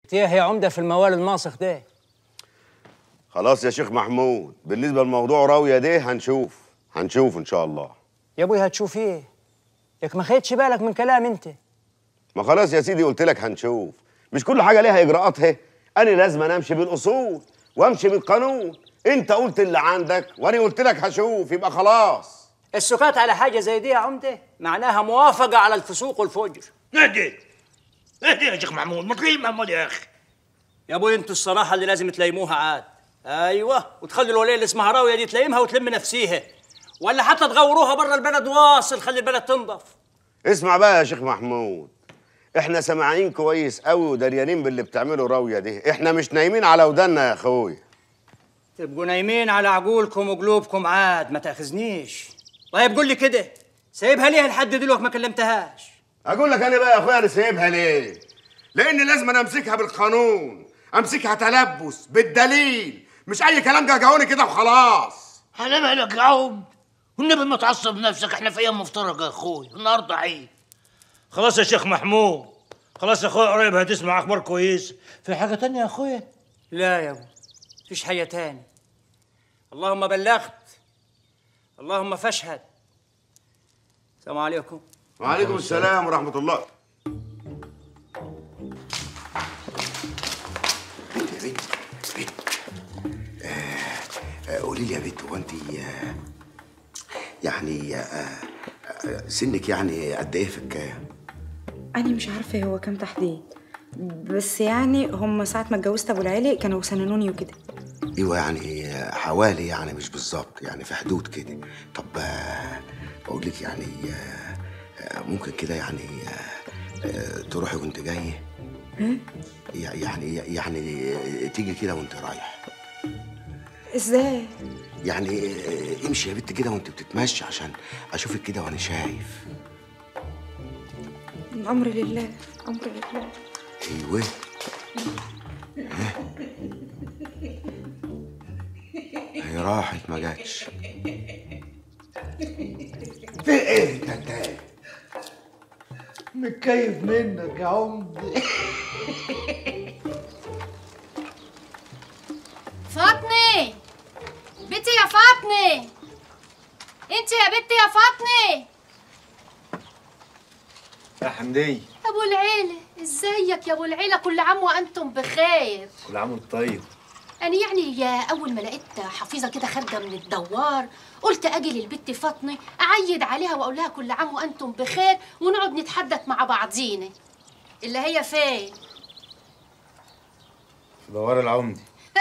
ايه يا عمده في الموال الماسخ ده خلاص يا شيخ محمود بالنسبه لموضوع راويه ده هنشوف هنشوف ان شاء الله يا ابوي هتشوف ايه ياك ما خدتش بالك من كلام انت ما خلاص يا سيدي قلت لك هنشوف مش كل حاجه ليها اجراءاتها انا لازم أنا امشي بالاصول وامشي بالقانون انت قلت اللي عندك وانا قلت لك هشوف يبقى خلاص السكات على حاجه زي دي يا عمده معناها موافقه على الفسوق والفجر اهدي اهدي يا شيخ محمود ما تليم محمود يا اخي يا ابوي انتوا الصراحه اللي لازم تليموها عاد ايوه وتخلي الوليه اللي اسمها راويه دي تليمها وتلم نفسيها ولا حتى تغوروها بره البلد واصل خلي البلد تنضف اسمع بقى يا شيخ محمود احنا سامعين كويس قوي ودريانين باللي بتعمله راويه دي احنا مش نايمين على ودنا يا اخويا تبقوا نايمين على عقولكم وقلوبكم عاد ما تاخذنيش طيب قول لي كده سايبها ليه لحد دلوقتي ما كلمتهاش اقول لك انا بقى يا اخويا انا سايبها ليه لان لازم أنا امسكها بالقانون امسكها تلبس بالدليل مش اي كلام جاجعوني كده وخلاص على مالك يا عم والنبي ما تعصب نفسك احنا في ايام مفترجه يا اخوي النهارده عيد خلاص يا شيخ محمود خلاص يا اخويا قريب هتسمع اخبار كويس في حاجه تانية يا اخويا لا يا ابو مفيش حاجه تاني اللهم بلغت اللهم فاشهد السلام عليكم وعليكم السلام ورحمه الله بنت يا بنت بنت آه، آه، قولي لي يا بنت هو انت آه، يعني آه، آه، سنك يعني قد ايه في الكام؟ أنا مش عارفة هو كام تحديد بس يعني هم ساعة ما اتجوزت أبو العلي كانوا سننوني وكده ايوه يعني آه، حوالي يعني مش بالظبط يعني في حدود كده طب آه، بقول لك يعني آه، آه، ممكن كده يعني آه، آه، تروحي وانت جايه يع- يعني يعني آه، تيجي كده وانت رايح إزاي؟ يعني آه، امشي يا بنت كده وانت بتتمشي عشان اشوفك كده وانا شايف الأمر لله أمر لله ايوه ها؟ هي راحت ما جاتش في ايه يا تاني متكيف منك يا عمدي فاطمة بنتي يا فاطمة انت يا بنتي يا فاطمة يا حمدية ابو العيلة ازيك يا ابو العيلة كل عام وانتم بخير كل عام وانت طيب انا يعني يا اول ما لقيت حفيظة كده خارجة من الدوار قلت اجي للبت فاطمة اعيد عليها واقول لها كل عام وانتم بخير ونقعد نتحدث مع بعضينا اللي هي فين في دوار العمدي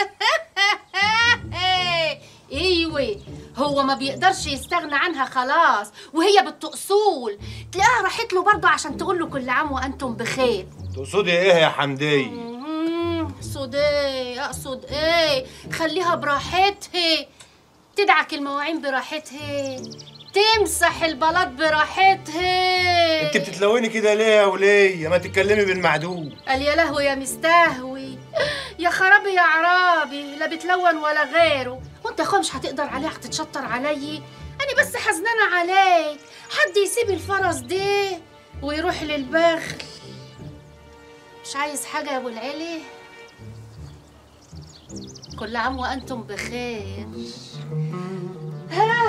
ايوه هو ما بيقدرش يستغنى عنها خلاص وهي بنت اصول تلاقيها راحت له برضه عشان تقول له كل عام وانتم بخير تقصدي ايه يا حمدية؟ مم، اقصد ايه اقصد ايه خليها براحتها تدعك المواعين براحتها تمسح البلاط براحتها انت بتتلوني كده ليه يا ولية؟ ما تتكلمي بالمعدوم قال يا لهوي يا مستهوي يا خرابي يا عرابي لا بتلون ولا غيره وانت يا اخويا مش هتقدر عليه هتتشطر علي انا بس حزنانه عليك حد يسيب الفرس ده ويروح للبخل مش عايز حاجه يا ابو العلي كل عام وانتم بخير ها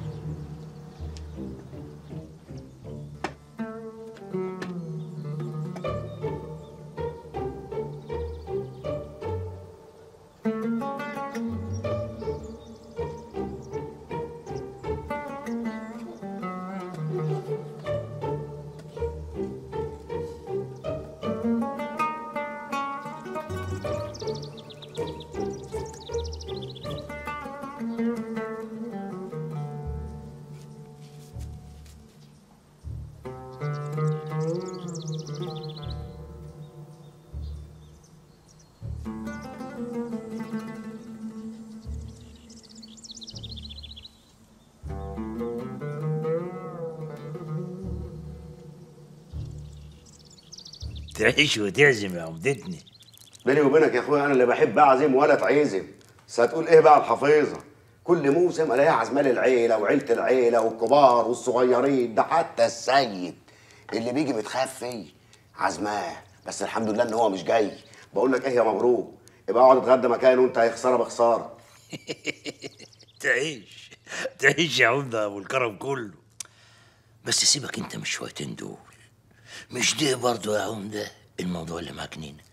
تعيش وتعزم يا عمدتني بيني وبينك يا اخويا انا اللي بحب اعزم ولا اتعزم بس هتقول ايه بقى الحفيظه كل موسم الاقيها عزمال العيله وعيله العيله والكبار والصغيرين ده حتى السيد اللي بيجي متخفي عزماه بس الحمد لله ان هو مش جاي بقول لك ايه يا مبروك يبقى اقعد اتغدى مكانه وانت هي خساره بخساره تعيش تعيش يا عمده ابو الكرم كله بس سيبك انت من الشويتين دول مش ده برضه يا عمده الموضوع اللي معاك نينا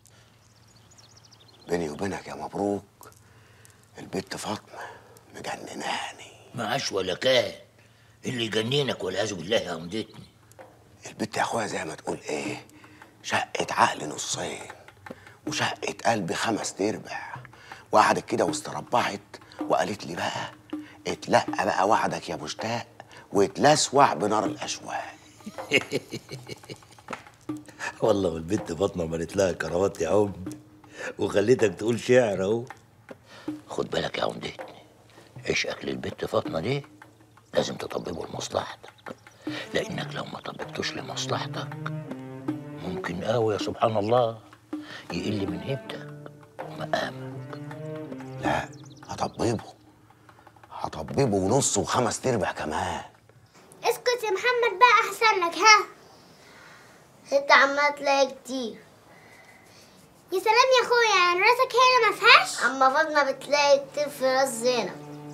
بيني وبينك يا مبروك البت فاطمه مجنناني معاش ولا كان اللي يجننك والعياذ بالله يا عمدتني البت يا اخويا زي ما تقول ايه شقت عقلي نصين وشقت قلبي خمس تربع وقعدت كده واستربعت وقالت لي بقى اتلقى بقى وعدك يا مشتاق واتلسوع بنار الاشواق والله والبنت فاطمه مالت لها كروات يا عم وخليتك تقول شعر اهو خد بالك يا عمدتني عشقك للبنت فاطمه دي لازم تطببه لمصلحتك لانك لو ما طببتوش لمصلحتك ممكن قوي يا سبحان الله يقل من هيبتك ومقامك لا هطببه هطببه ونص وخمس تربع كمان اسكت يا محمد بقى احسن لك ها انت عمال تلاقي كتير يا سلام يا اخويا يعني راسك هي اللي ما فيهاش اما فاطمه بتلاقي كتير في راس زينب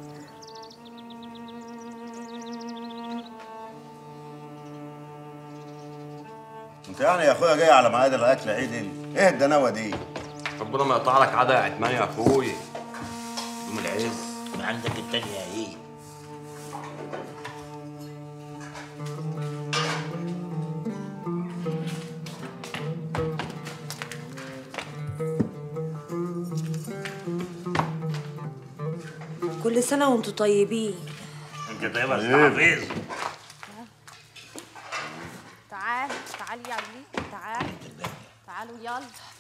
انت يعني يا اخويا جاي على ميعاد الاكل عدل ايه الدناوه دي ربنا ما يقطع لك عدا يا عتمان يا اخويا يوم العز ما عندك التانية ايه كل سنة وانتم طيبين انت طيبة يا حفيظ تعال تعال يا علي تعال تعالوا يلا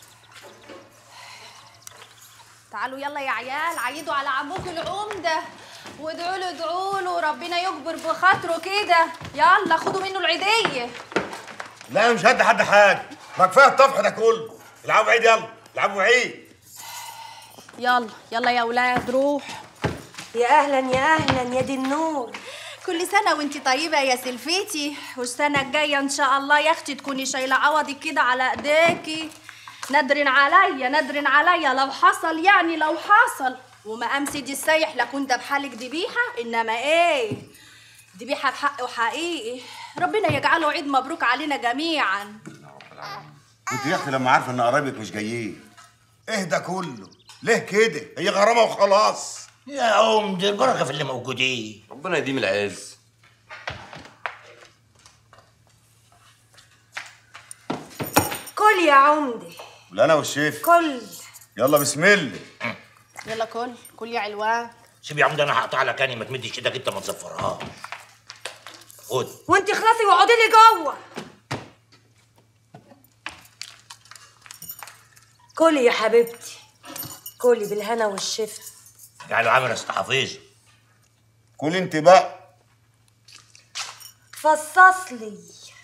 تعالوا يلا يا عيال عيدوا على عموك العمدة وادعوا له ادعوا له ربنا يكبر بخاطره كده يلا خدوا منه العيدية لا مش هدي حد حاجه ما كفايه الطفح ده كله العبوا عيد يلا العبوا عيد يلا يلا يا ولاد روح يا أهلا يا أهلا يا دي النور كل سنة وانت طيبة يا سلفتي والسنة الجاية ان شاء الله يا اختي تكوني شايلة عوضك كده على ايديكي ندرن عليا ندرن عليا لو حصل يعني لو حصل ومقام سيدي السايح لكنت بحالك ذبيحة انما ايه ذبيحة بحق وحقيقي ربنا يجعله عيد مبروك علينا جميعا انت يا اختي لما عارفه ان قرايبك مش جايين ايه ده كله ليه كده هي غرامه وخلاص يا عمده البركة في اللي موجودين ربنا يديم العز كل يا عمدي لا انا والشيف كل يلا بسم الله يلا كل كل يا علوان سيب يا عمده انا هقطع لك اني ما تمدش ايدك انت ما تصفرهاش خد وانت خلاصي واقعدي لي جوه كلي يا حبيبتي كلي بالهنا والشفا تعالوا عامل يا أستاذ حفيظ كل انت بقى فصص لي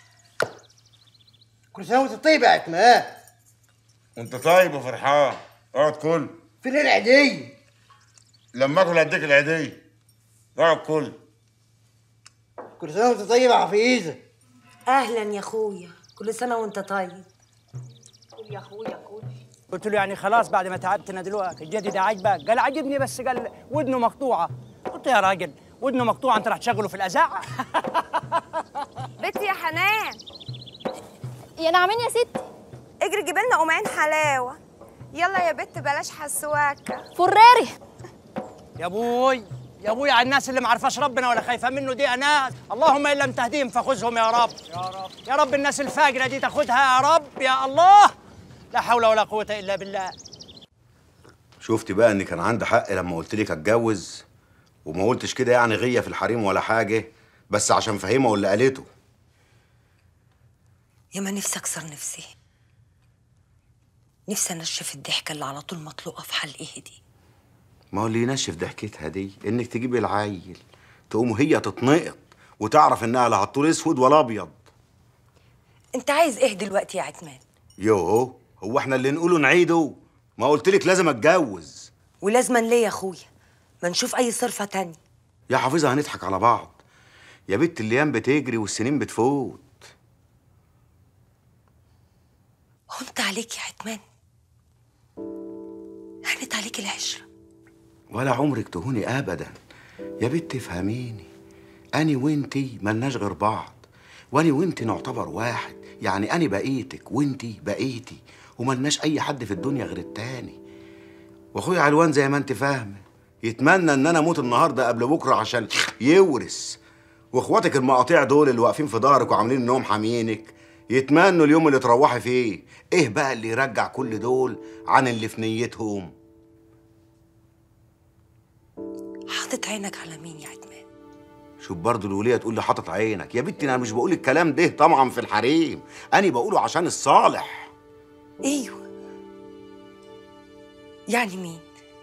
كل سنه وانت طيب يا عتمان وانت طيب وفرحان اقعد كل فين العيديه لما اكل اديك العيديه اقعد كل كل سنه وانت طيب يا حفيظه اهلا يا اخويا كل سنه وانت طيب كل يا اخويا كل قلت له يعني خلاص بعد ما تعبتنا دلوقتي الجدي ده عاجبك قال عاجبني بس قال ودنه مقطوعه قلت يا راجل ودنه مقطوعه انت راح تشغله في الاذاعه بنتي يا حنان يا نعمين يا ستي اجري جيب لنا قمعين حلاوه يلا يا بت بلاش حسواكه فراري يا ابوي يا ابوي على الناس اللي ما عرفاش ربنا ولا خايفه منه دي ناس اللهم ان لم تهديهم فخذهم يا رب يا رب يا رب الناس الفاجره دي تاخدها يا رب يا الله لا حول ولا قوه الا بالله شفتي بقى ان كان عندي حق لما قلت لك اتجوز وما قلتش كده يعني غيه في الحريم ولا حاجه بس عشان فهمه واللي قالته يا ما نفسي اكسر نفسي نفسي انشف الضحكه اللي على طول مطلوقه في حلقه دي ما هو اللي ينشف ضحكتها دي انك تجيبي العيل تقوم هي تتنقط وتعرف انها لا هتطول اسود ولا ابيض انت عايز ايه دلوقتي يا عتمان يوه هو احنا اللي نقوله نعيده ما قلت لك لازم اتجوز ولازما ليه يا اخويا ما نشوف اي صرفه تانية يا حافظه هنضحك على بعض يا بنت الايام بتجري والسنين بتفوت هو انت عليك يا عتمان هانت عليك العشرة ولا عمرك تهوني ابدا يا بنت افهميني اني وانتي ملناش غير بعض واني وانتي نعتبر واحد يعني اني بقيتك وانتي بقيتي وملناش اي حد في الدنيا غير التاني واخويا علوان زي ما انت فاهمه يتمنى ان انا اموت النهارده قبل بكره عشان يورث واخواتك المقاطيع دول اللي واقفين في ظهرك وعاملين انهم حامينك يتمنوا اليوم اللي تروحي فيه ايه بقى اللي يرجع كل دول عن اللي في نيتهم حاطط عينك على مين يا عدمان شوف برضه الولية تقول لي حاطط عينك يا بنتي انا مش بقول الكلام ده طبعا في الحريم انا بقوله عشان الصالح ايوه يعني مين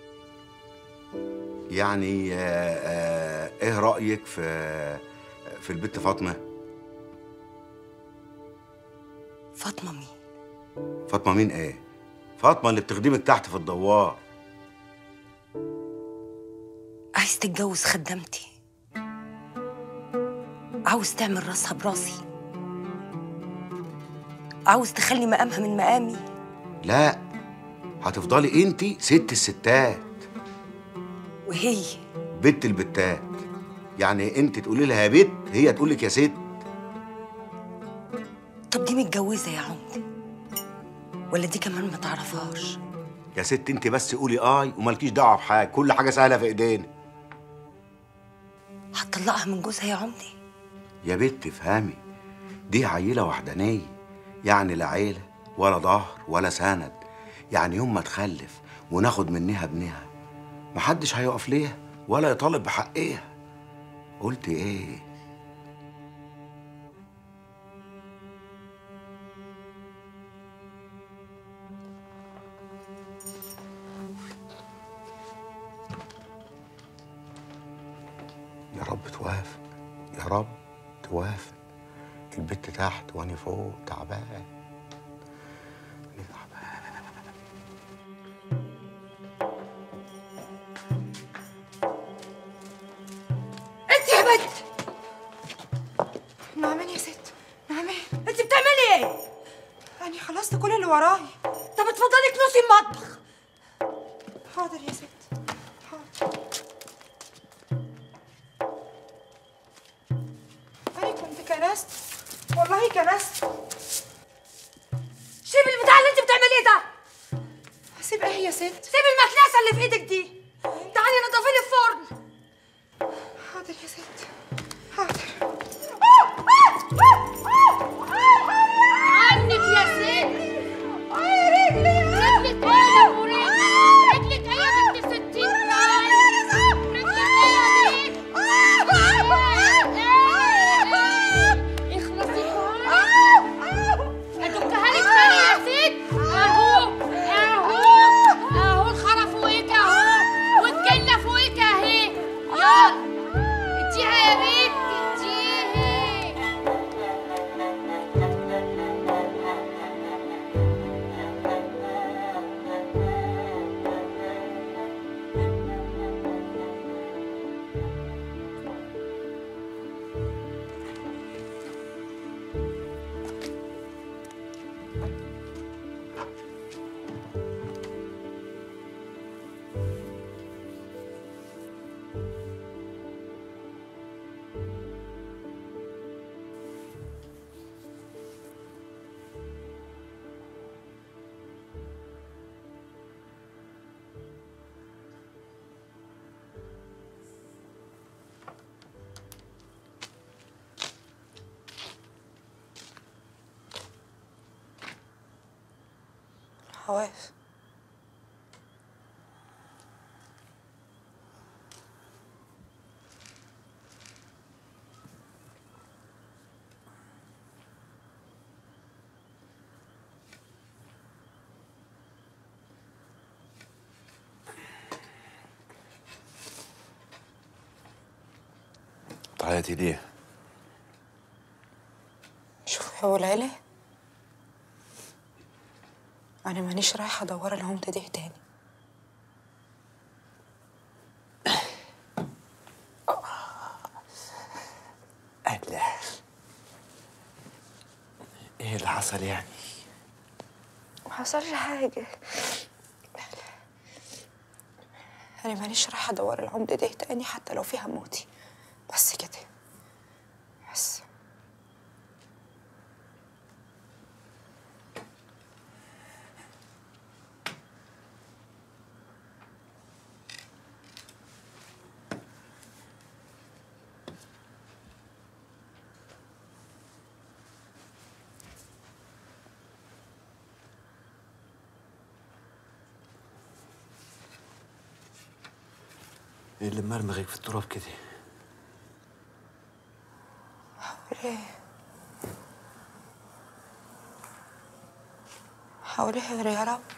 يعني آه آه ايه رايك في في البت فاطمه فاطمه مين فاطمه مين ايه فاطمه اللي بتخدمك تحت في الدوار عايز تتجوز خدامتي عاوز تعمل راسها براسي عاوز تخلي مقامها من مقامي لا هتفضلي انت ست الستات وهي بت البتات يعني انت تقولي لها يا بت هي تقول لك يا ست طب دي متجوزه يا عمدي ولا دي كمان ما تعرفهاش يا ست انت بس قولي اي ومالكيش دعوه بحاجه كل حاجه سهله في ايدينا هتطلقها من جوزها يا عمدي يا بت افهمي دي عيله وحدانيه يعني لا عيله ولا ظهر ولا سند يعني يوم ما تخلف وناخد منها ابنها محدش هيقف ليها ولا يطالب بحقها قلت ايه يا رب توافق يا رب توافق البت تحت وانا فوق تعبان انت يا بنت نعمين يا ست نعمين انت بتعملي ايه انا خلصت كل اللي وراي طب اتفضلي كنسي المطبخ حاضر يا ست حاضر انا كنت كنست والله كنست سيبي البتاع اللي انت بتعمليه ده هسيب ايه يا ست سيبي المكنسه اللي في ايدك دي تعالي نضفي لي الفرن حاضر يا ست حاضر عنك يا ست رجلي رجلك ايه يا ابو رجلي رجلك ايه يا بنت ستين رجلك ايه يا بنت اخلصي ادكها لك تاني يا ست اهو اهو اهو الخرا فوقك اهو والجنه فوقك اهي يلا اديها يا بنت اديها واقف تعيطي ليه؟ شوف يا ابو العلا انا مانيش رايحه ادور العمده دي تاني لا ايه اللي حصل يعني؟ ما حصلش حاجه انا مانيش رايحه ادور العمده دي تاني حتى لو فيها موتي بس كده بس ايه اللي مرمغك في التراب كده حواليه حواليه غير يا رب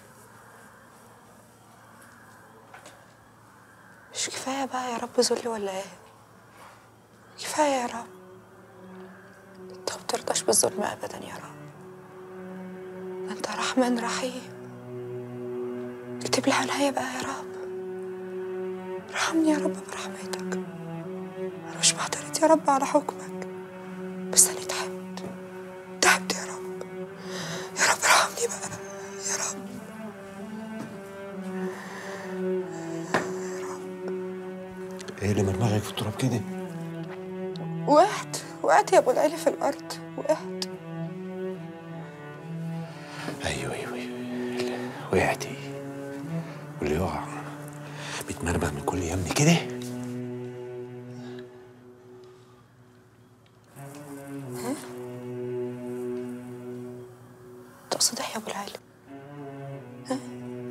مش كفاية بقى يا رب ذل ولا ايه كفاية يا رب انت ما بترضاش بالظلم ابدا يا رب انت رحمن رحيم اكتب لي عناية بقى يا رب ارحمني يا رب برحمتك انا مش بعترض يا رب على حكمك بس انا تعبت تعبت يا رب يا رب ارحمني بقى يا رب ايه اللي مرمغك في التراب كده وقعت وقعت يا ابو العيلة في الارض وقعت ايوه ايوه ايوه وقعتي واللي يقع بيتمرمغ من كل يمن كده ها تقصد ايه يا ابو العيلة ها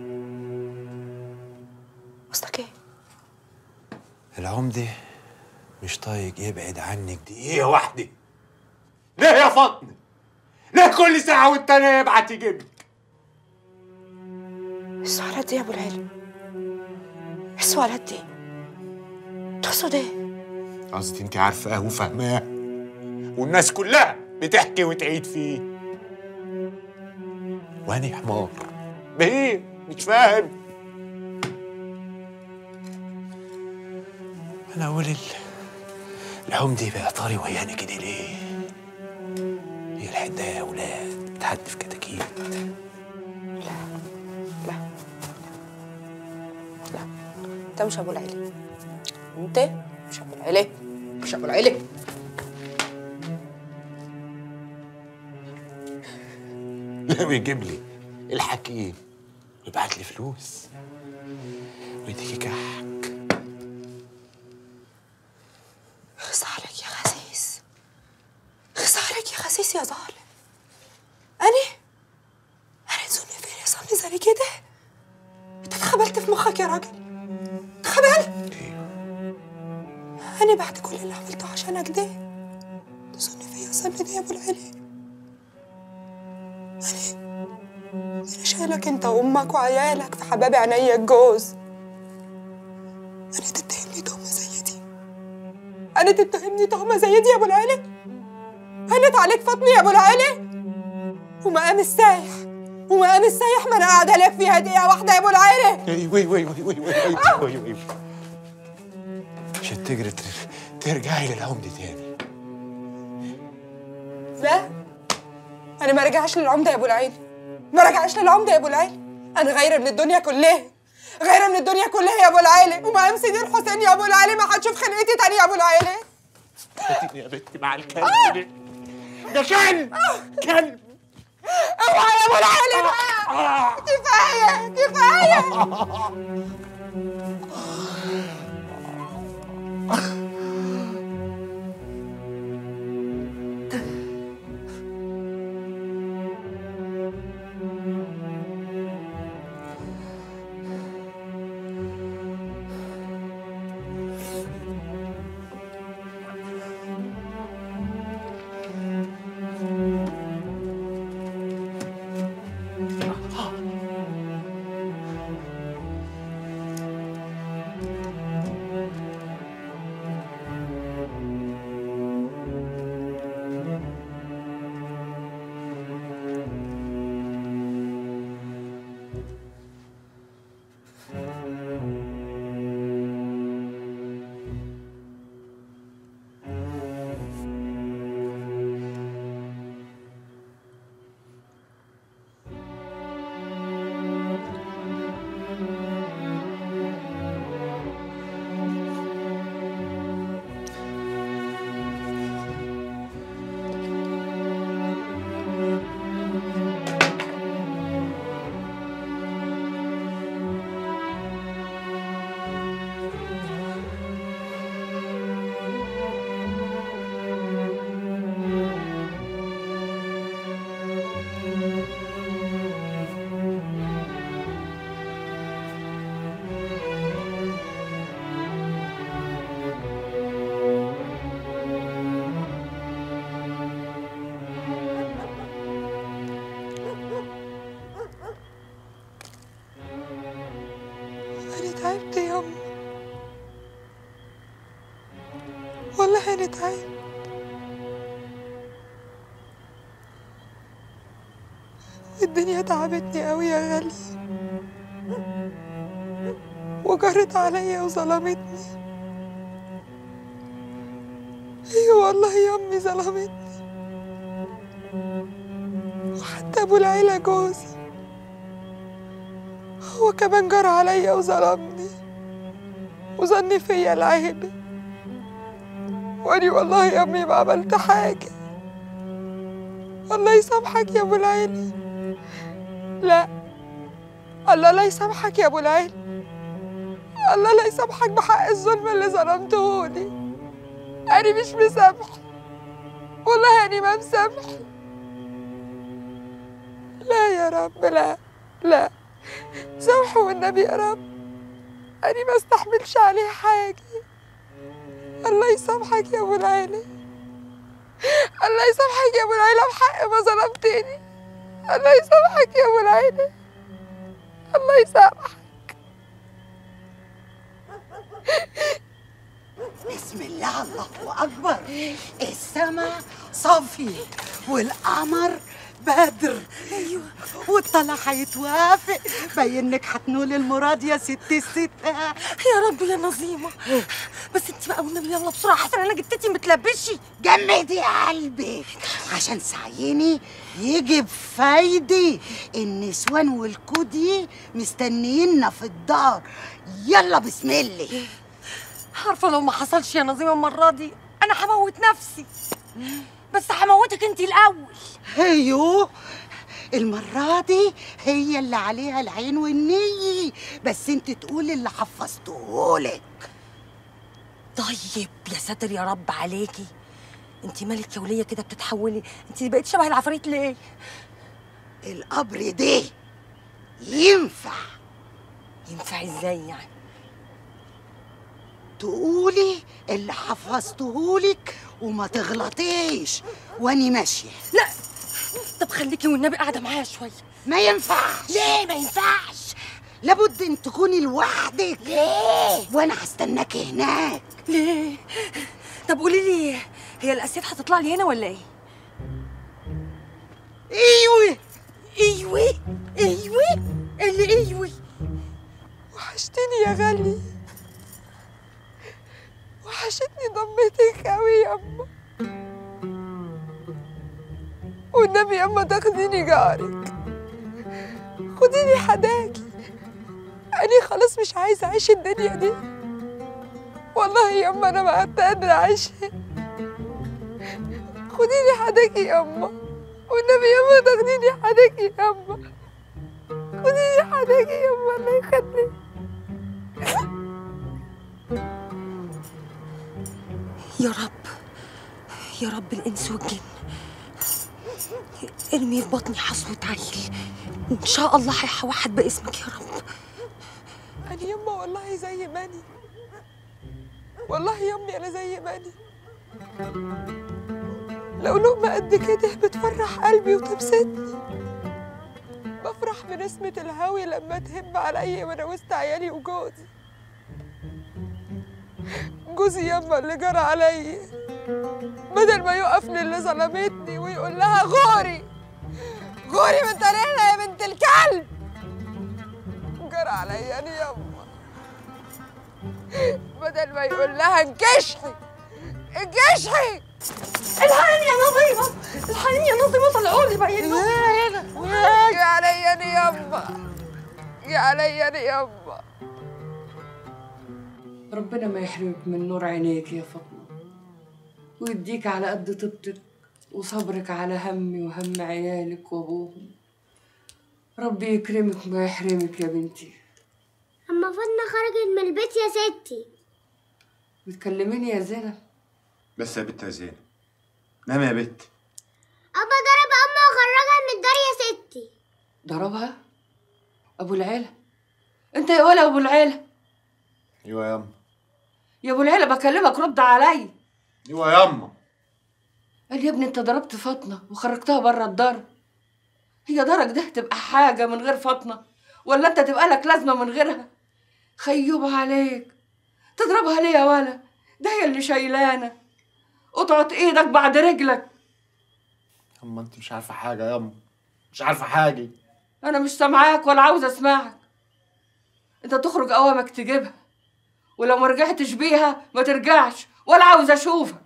قصدك ايه العمدة مش طايق يبعد عنك دقيقة واحدة ليه يا فاطمة؟ ليه كل ساعة والتانية يبعت يجيب لك؟ السؤالات دي يا ابو العيلة السؤالات دي تقصد ايه قصدي انت عارفاه وفاهماه والناس كلها بتحكي وتعيد فيه وانا حمار بهيم مش فاهم انا اقول ال- العمدة بقى طاري ويانا كده ليه؟ هي الحدة يا ولاد بتحدف كتاكيت انت مش ابو العيلة انت مش ابو العيلة مش ابو العيلة لا ويجيب لي الحكيم ويبعت لي فلوس ويديكي كحك خص عليك يا خسيس خص عليك يا خسيس يا ظالم أنا أنا تظن فين يصلي زي كده أنت اتخبلت في مخك يا راجل اتخبلت أنا بعد كل اللي عملته عشانك ده تظن فيا صلي ده يا أبو العلي أنا أنا شايلك أنت وأمك وعيالك في حباب عينيا الجوز أنا تتهمني تهمة زي دي أنا تتهمني تهمة زي دي يا أبو العلا هنت عليك فاطمة يا أبو العلا ومقام السايح ومقام السايح ما أنا قاعدة لك فيها دقيقة واحدة يا أبو العلا اي وي وي وي وي وي وي وي وي عشان تجري تر- ترجعي للعمدة تاني لا أنا ما رجعش للعمدة يا أبو العين ما رجعش للعمدة يا أبو العين أنا غايرة من الدنيا كلها غايرة من الدنيا كلها يا أبو العالي ومقام سيدي الحسين يا أبو العالي ما هتشوف خلقتي تاني يا أبو العالي يا بنتي مع الكلب ده ده كلب كلب اوعى يا أبو العالي بقى كفاية كفاية تعبت ياما والله انا تعبت الدنيا تعبتني قوي يا غالي وجرت عليا وظلمتني ايوه والله يا امي ظلمتني وحتى ابو العيلة جوزي هو كمان جرى عليا وظلمني وظني فيا العيب واني والله يا امي ما عملت حاجة الله يسامحك يا ابو العيلة لا الله لا يسامحك يا ابو العيلة الله لا يسامحك بحق الظلم اللي ظلمتهولي أنا مش مسامحة والله أنا ما مسامحة لا يا رب لا لا سامحه والنبي يا رب أنا ما استحملش عليه حاجة الله يسامحك يا أبو العيلة الله يسامحك يا أبو العيلة بحق ما ظلمتني الله يسامحك يا أبو العيلة الله يسامحك بسم الله الله اكبر السماء صافي والقمر بدر ايوه والطلع هيتوافق بينك هتنول المراد يا ست الستة يا رب يا نظيمة بس انت بقى والنبي يلا بسرعة حسن انا جدتي متلبشي جمدي قلبك عشان سعيني يجي بفايدي النسوان والكودي مستنيينا في الدار يلا بسم الله عارفة لو ما حصلش يا نظيمة المرة دي انا هموت نفسي بس هموتك انت الاول ايوه المرة دي هي اللي عليها العين والنية بس انت تقولي اللي حفظتهولك طيب يا ساتر يا رب عليكي انت مالك يا وليه كده بتتحولي انت بقيت شبه العفاريت ليه القبر ده ينفع ينفع ازاي يعني تقولي اللي حفظتهولك وما تغلطيش واني ماشيه لا طب خليكي والنبي قاعده معايا شويه ما ينفعش ليه ما ينفعش لابد ان تكوني لوحدك ليه وانا هستناكي هناك ليه طب قولي لي هي الاسياد هتطلع لي هنا ولا ايه ايوه ايوه ايوه اللي ايوه وحشتني يا غالي وحشتني ضمتك قوي يا اما والنبي يا اما تاخديني جارك خديني حداكي انا خلاص مش عايزه اعيش الدنيا دي والله يا اما انا ما عدت قادره اعيشها خديني حداكي يا اما والنبي يا اما تاخديني حداكي يا اما خديني حداكي يا اما الله يخليك يا رب يا رب الانس والجن ارمي في بطني حصوة عيل وان شاء الله هيحوحد باسمك يا رب أنا يما والله زي ما أنا والله يمي أنا زي ما أنا لو لقمة قد كده بتفرح قلبي وتبسطني بفرح بنسمة الهوي لما تهب عليا وأنا وسط عيالي وجوزي جوزي يما اللي جرى عليا بدل ما يقف للي ظلمتني ويقول لها غوري غوري من طريقنا يا بنت الكلب جرى عليا انا يما بدل ما يقول لها انكشحي انكشحي الحقيني يا نظيمة الحقيني يا نظيمة طلعوا لي بقى يا عليا انا يما يا عليا انا يما ربنا ما يحرمك من نور عينيك يا فاطمة ويديك على قد طيبتك وصبرك على همي وهم عيالك وابوهم ربي يكرمك وما يحرمك يا بنتي أما فاطمة خرجت من البيت يا ستي بتكلميني يا زينب بس يا بت يا زينب نام يا بت أبا ضرب أمي وخرجها من الدار يا ستي ضربها ابو العيلة انت يا ولا ابو العيلة ايوه ياما يا ابو العيلة بكلمك رد عليا ايوه ياما قال يا ابني انت ضربت فاطمة وخرجتها بره الدار هي دارك ده تبقى حاجة من غير فاطمة ولا انت تبقى لك لازمة من غيرها خيبها عليك تضربها ليه يا ولا ده هي اللي شايلانة قطعت ايدك بعد رجلك اما انت مش عارفه حاجه ياما مش عارفه حاجه انا مش سامعاك ولا عاوزه اسمعك انت تخرج اوامك تجيبها ولو ما رجعتش بيها ما ترجعش ولا عاوزه اشوفك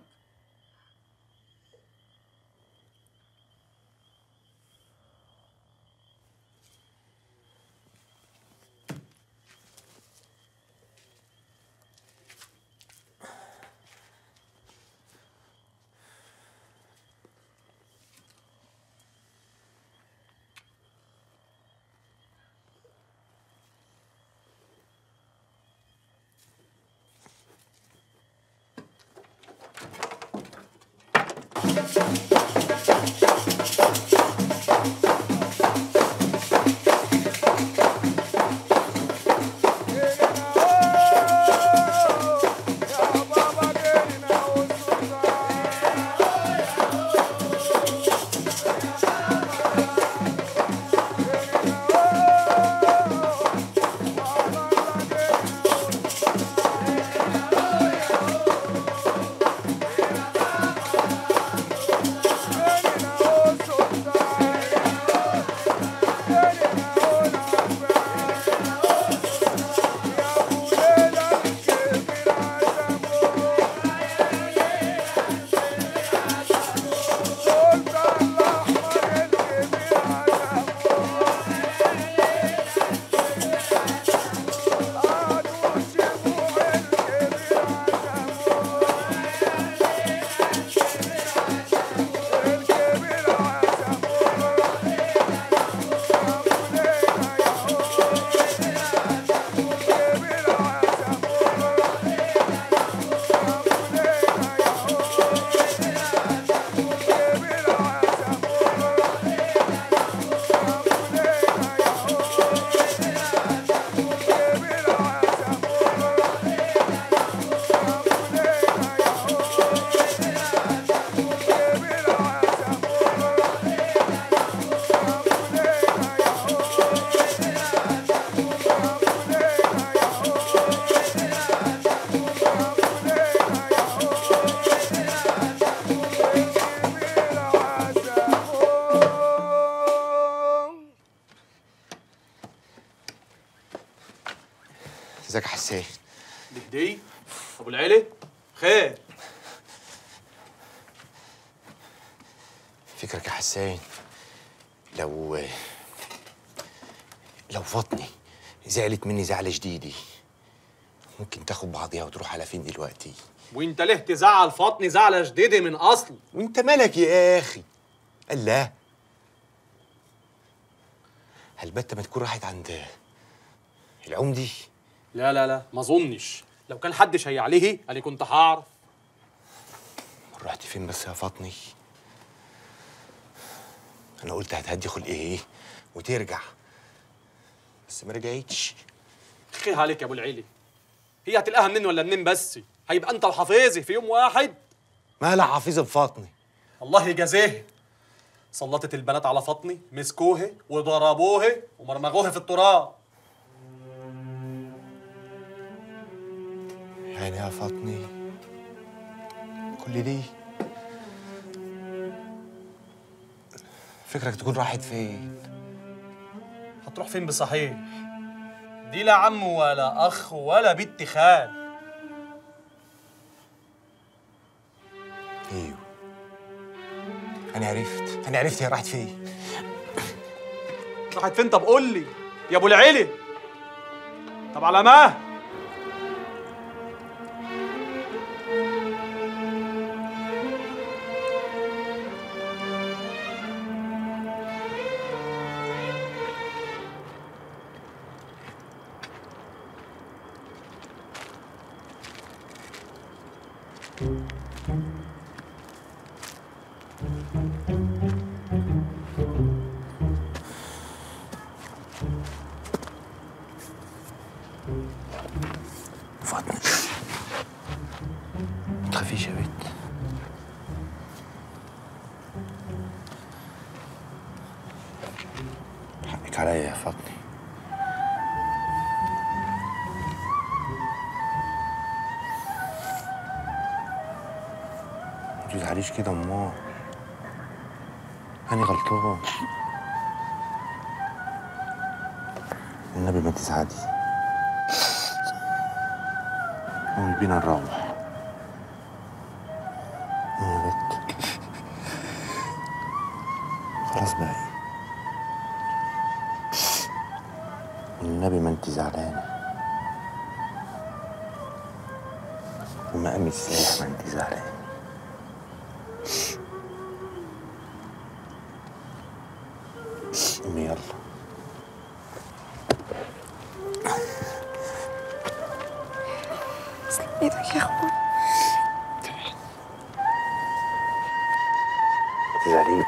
ازيك يا حسين بدي ابو العيلة خير فكرك يا حسين لو لو فاطمي زعلت مني زعلة جديدة ممكن تاخد بعضيها وتروح على فين دلوقتي وانت ليه تزعل فاطمي زعلة جديدة من اصل وانت مالك يا اخي الله هالبتة ما تكون راحت عند العمدي لا لا لا ما اظنش لو كان حد شي عليه انا كنت هعرف رحت فين بس يا فاطمي انا قلت هتهدي خلق ايه وترجع بس ما رجعتش خيها عليك يا ابو العيلة هي هتلقاها منين ولا منين بس هيبقى انت وحفيظي في يوم واحد مالها حافظة بفاطمي الله يجازيه سلطت البنات على فاطمي مسكوها وضربوها ومرمغوها في التراب يعني يا فاطمي كل دي فكرك تكون راحت فين هتروح فين بصحيح دي لا عم ولا اخ ولا بنت خال ايوه انا عرفت انا عرفت هي راحت فين راحت فين طب قول لي يا ابو العيلة طب على ما فاطمة ما تخافيش يا بنت حقك عليا يا فاطمة تزعليش كده امال انا غلطان والنبي ما تزعلي قومي بينا نروح يا بت خلاص بقى والنبي ما انت زعلانه ومقام السلاح ما انت زعلانه قومي يلا تسلم ايدك يا اخويا تزعلي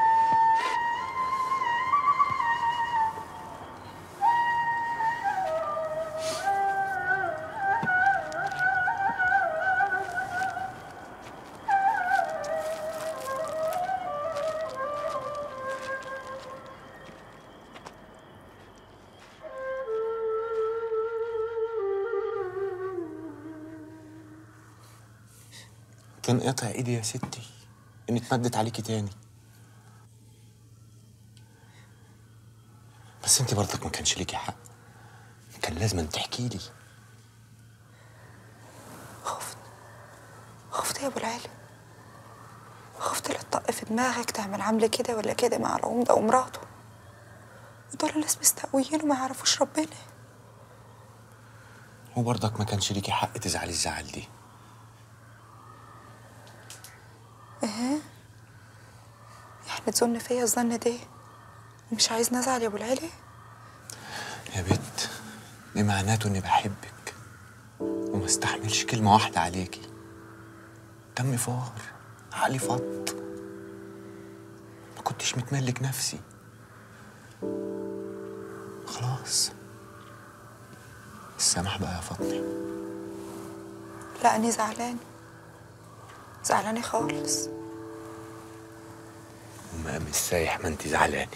كان قطع ايدي يا ستي اني اتمدت عليكي تاني بس انت برضك ما كانش ليكي حق كان لازم أن تحكي لي خفت يا ابو العالي خفت لا تطق في دماغك تعمل عمل كده ولا كده مع العمدة ومراته ودول ناس مستقويين وما يعرفوش ربنا وبرضك ما كانش ليكي حق تزعلي الزعل دي ايه يعني تظن فيا الظن ده ومش عايز نزعل يا ابو العالي يا بت دي معناته اني بحبك وما استحملش كلمة واحدة عليكي دمي فار عقلي فط ما كنتش متملك نفسي خلاص السمح بقى يا فاطمة لا أنا زعلانة زعلانة خالص ومقام السايح ما انت زعلانة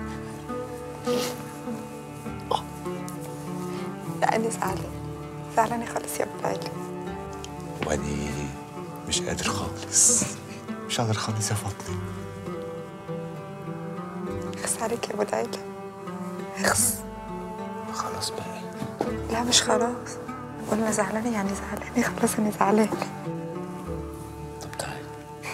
لا أنا زعلانة زعلانة خالص يا ابو العالي واني مش قادر خالص مش قادر خالص يا فاطمة اخس عليك يا ابو العالي اخس خلاص بقى لا مش خلاص قلنا زعلانة يعني زعلانة خلاص أنا زعلانة طب تعالي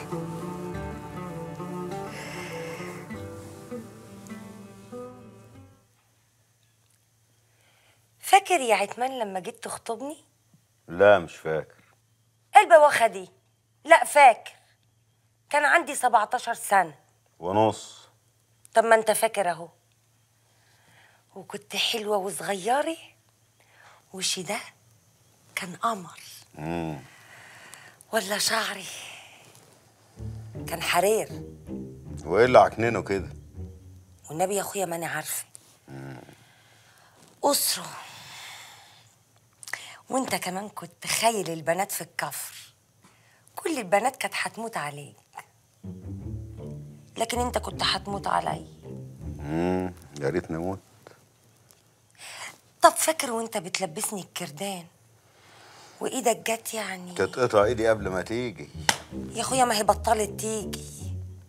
فاكر يا عتمان لما جيت تخطبني لا مش فاكر البواخة دي لا فاكر كان عندي 17 سنة ونص طب ما انت فاكر اهو وكنت حلوة وصغيرة وشي ده كان قمر مم. ولا شعري كان حرير وايه اللي عكننه كده والنبي يا اخويا ما انا عارفه أسرة وانت كمان كنت خايل البنات في الكفر كل البنات كانت هتموت عليك لكن انت كنت هتموت علي امم يا ريت نموت طب فاكر وانت بتلبسني الكردان وايدك جت يعني تتقطع ايدي قبل ما تيجي يا اخويا ما هي بطلت تيجي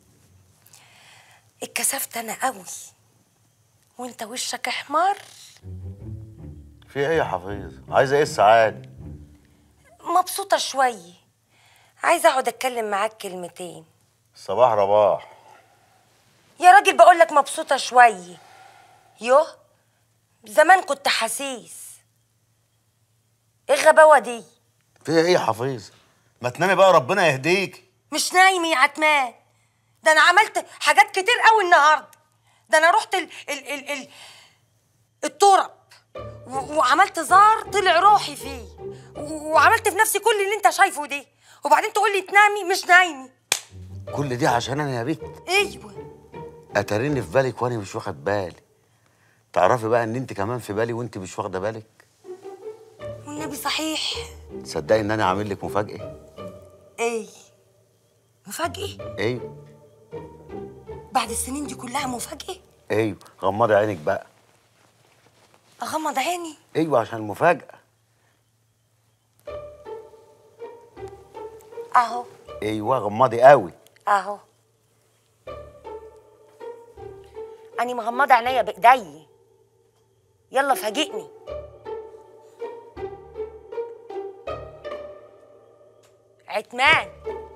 اتكسفت انا قوي وانت وشك احمر في ايه يا حفيظ عايزه ايه السعاده مبسوطه شويه عايزه اقعد اتكلم معاك كلمتين صباح رباح يا راجل بقول لك مبسوطه شويه يوه زمان كنت حسيس ايه الغباوه دي في ايه يا حفيظ ما تنامي بقى ربنا يهديك مش نايم يا عتمان ده انا عملت حاجات كتير قوي النهارده ده انا رحت ال ال ال ال الترب و- وعملت زار طلع روحي فيه و- وعملت في نفسي كل اللي انت شايفه ده وبعدين تقول لي تنامي مش نايمي كل دي عشان انا يا بيت ايوه اتريني في بالك وانا مش واخد بالي تعرفي بقى ان انت كمان في بالي وانت مش واخده بالك والنبي صحيح تصدقي ان انا عامل لك مفاجاه ايه مفاجأة ايوه بعد السنين دي كلها مفاجأة ايوه غمضي عينك بقى اغمض عيني ايوه عشان المفاجاه اهو ايوه غمضي قوي اهو اني مغمضه عينيا بايدي يلا فاجئني عتمان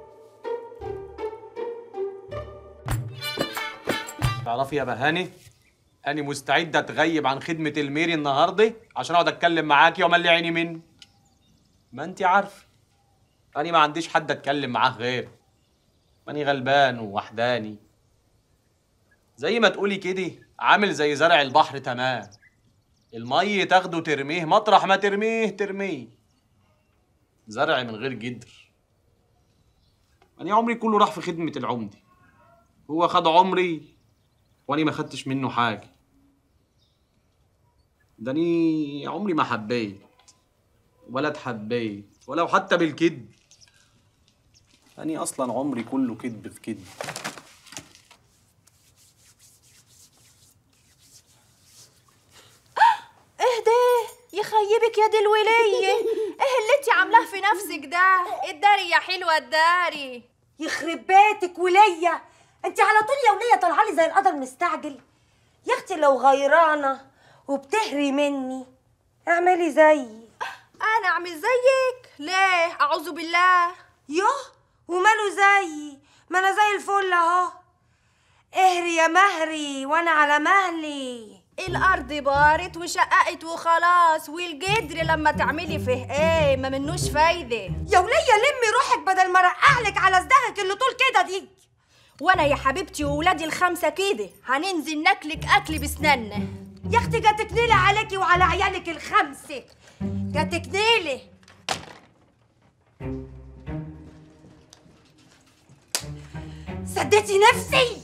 تعرفي يا بهاني أنا مستعد أتغيب عن خدمة الميري النهاردة عشان أقعد أتكلم معاكي وأملي عيني مني ما أنت عارفة أنا ما عنديش حد أتكلم معاه غير ماني غلبان ووحداني زي ما تقولي كده عامل زي زرع البحر تمام المية تاخده ترميه مطرح ما ترميه ترميه زرع من غير جدر أنا عمري كله راح في خدمة العمدة هو خد عمري وأنا ما خدتش منه حاجة ده أني عمري ما حبيت ولا اتحبيت ولو حتى بالكذب أني أصلا عمري كله كذب في كذب اهدى يخيبك يا دي الولية ايه اللي انت عاملاه في نفسك ده الداري يا حلوة الداري يخرب بيتك وليا انت على طول يا وليا طالعه لي زي القدر مستعجل يا اختي لو غيرانه وبتهري مني اعملي زيي انا اعمل زيك ليه اعوذ بالله يوه وماله زيي ما انا زي الفل اهو اهري يا مهري وانا على مهلي الارض بارت وشققت وخلاص والجدر لما تعملي فيه ايه ما منوش فايده يا وليا لمي روحك بدل ما رقعلك على صداعك اللي طول كده دي وانا يا حبيبتي وولادي الخمسه كده هننزل ناكلك اكل بسناننا يا اختي جاتك نيلة عليكي وعلى عيالك الخمسه جاتك نيلة سديتي نفسي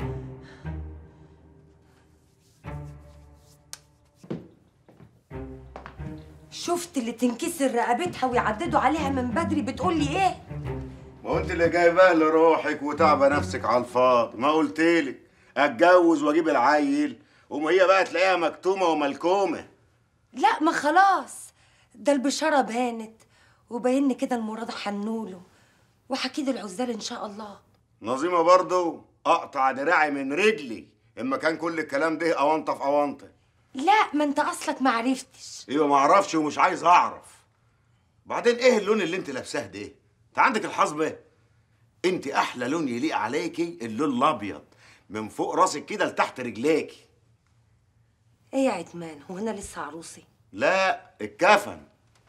شفت اللي تنكسر رقبتها ويعددوا عليها من بدري بتقول لي ايه ما هو انت اللي جايباه لروحك وتعبى نفسك على الفاضي ما قلتلك اتجوز واجيب العيل وما هي بقى تلاقيها مكتومه وملكومه لا ما خلاص ده البشارة بانت وبين كده المراد حنوله وحكيد العزال ان شاء الله نظيمه برضو اقطع دراعي من رجلي اما كان كل الكلام ده اونطه في اونطه لا ما انت اصلك ما عرفتش ايوه ما اعرفش ومش عايز اعرف بعدين ايه اللون اللي انت لابساه ده انت عندك الحصبه انت احلى لون يليق عليكي اللون الابيض من فوق راسك كده لتحت رجليكي ايه يا عتمان هو انا لسه عروسي لا الكفن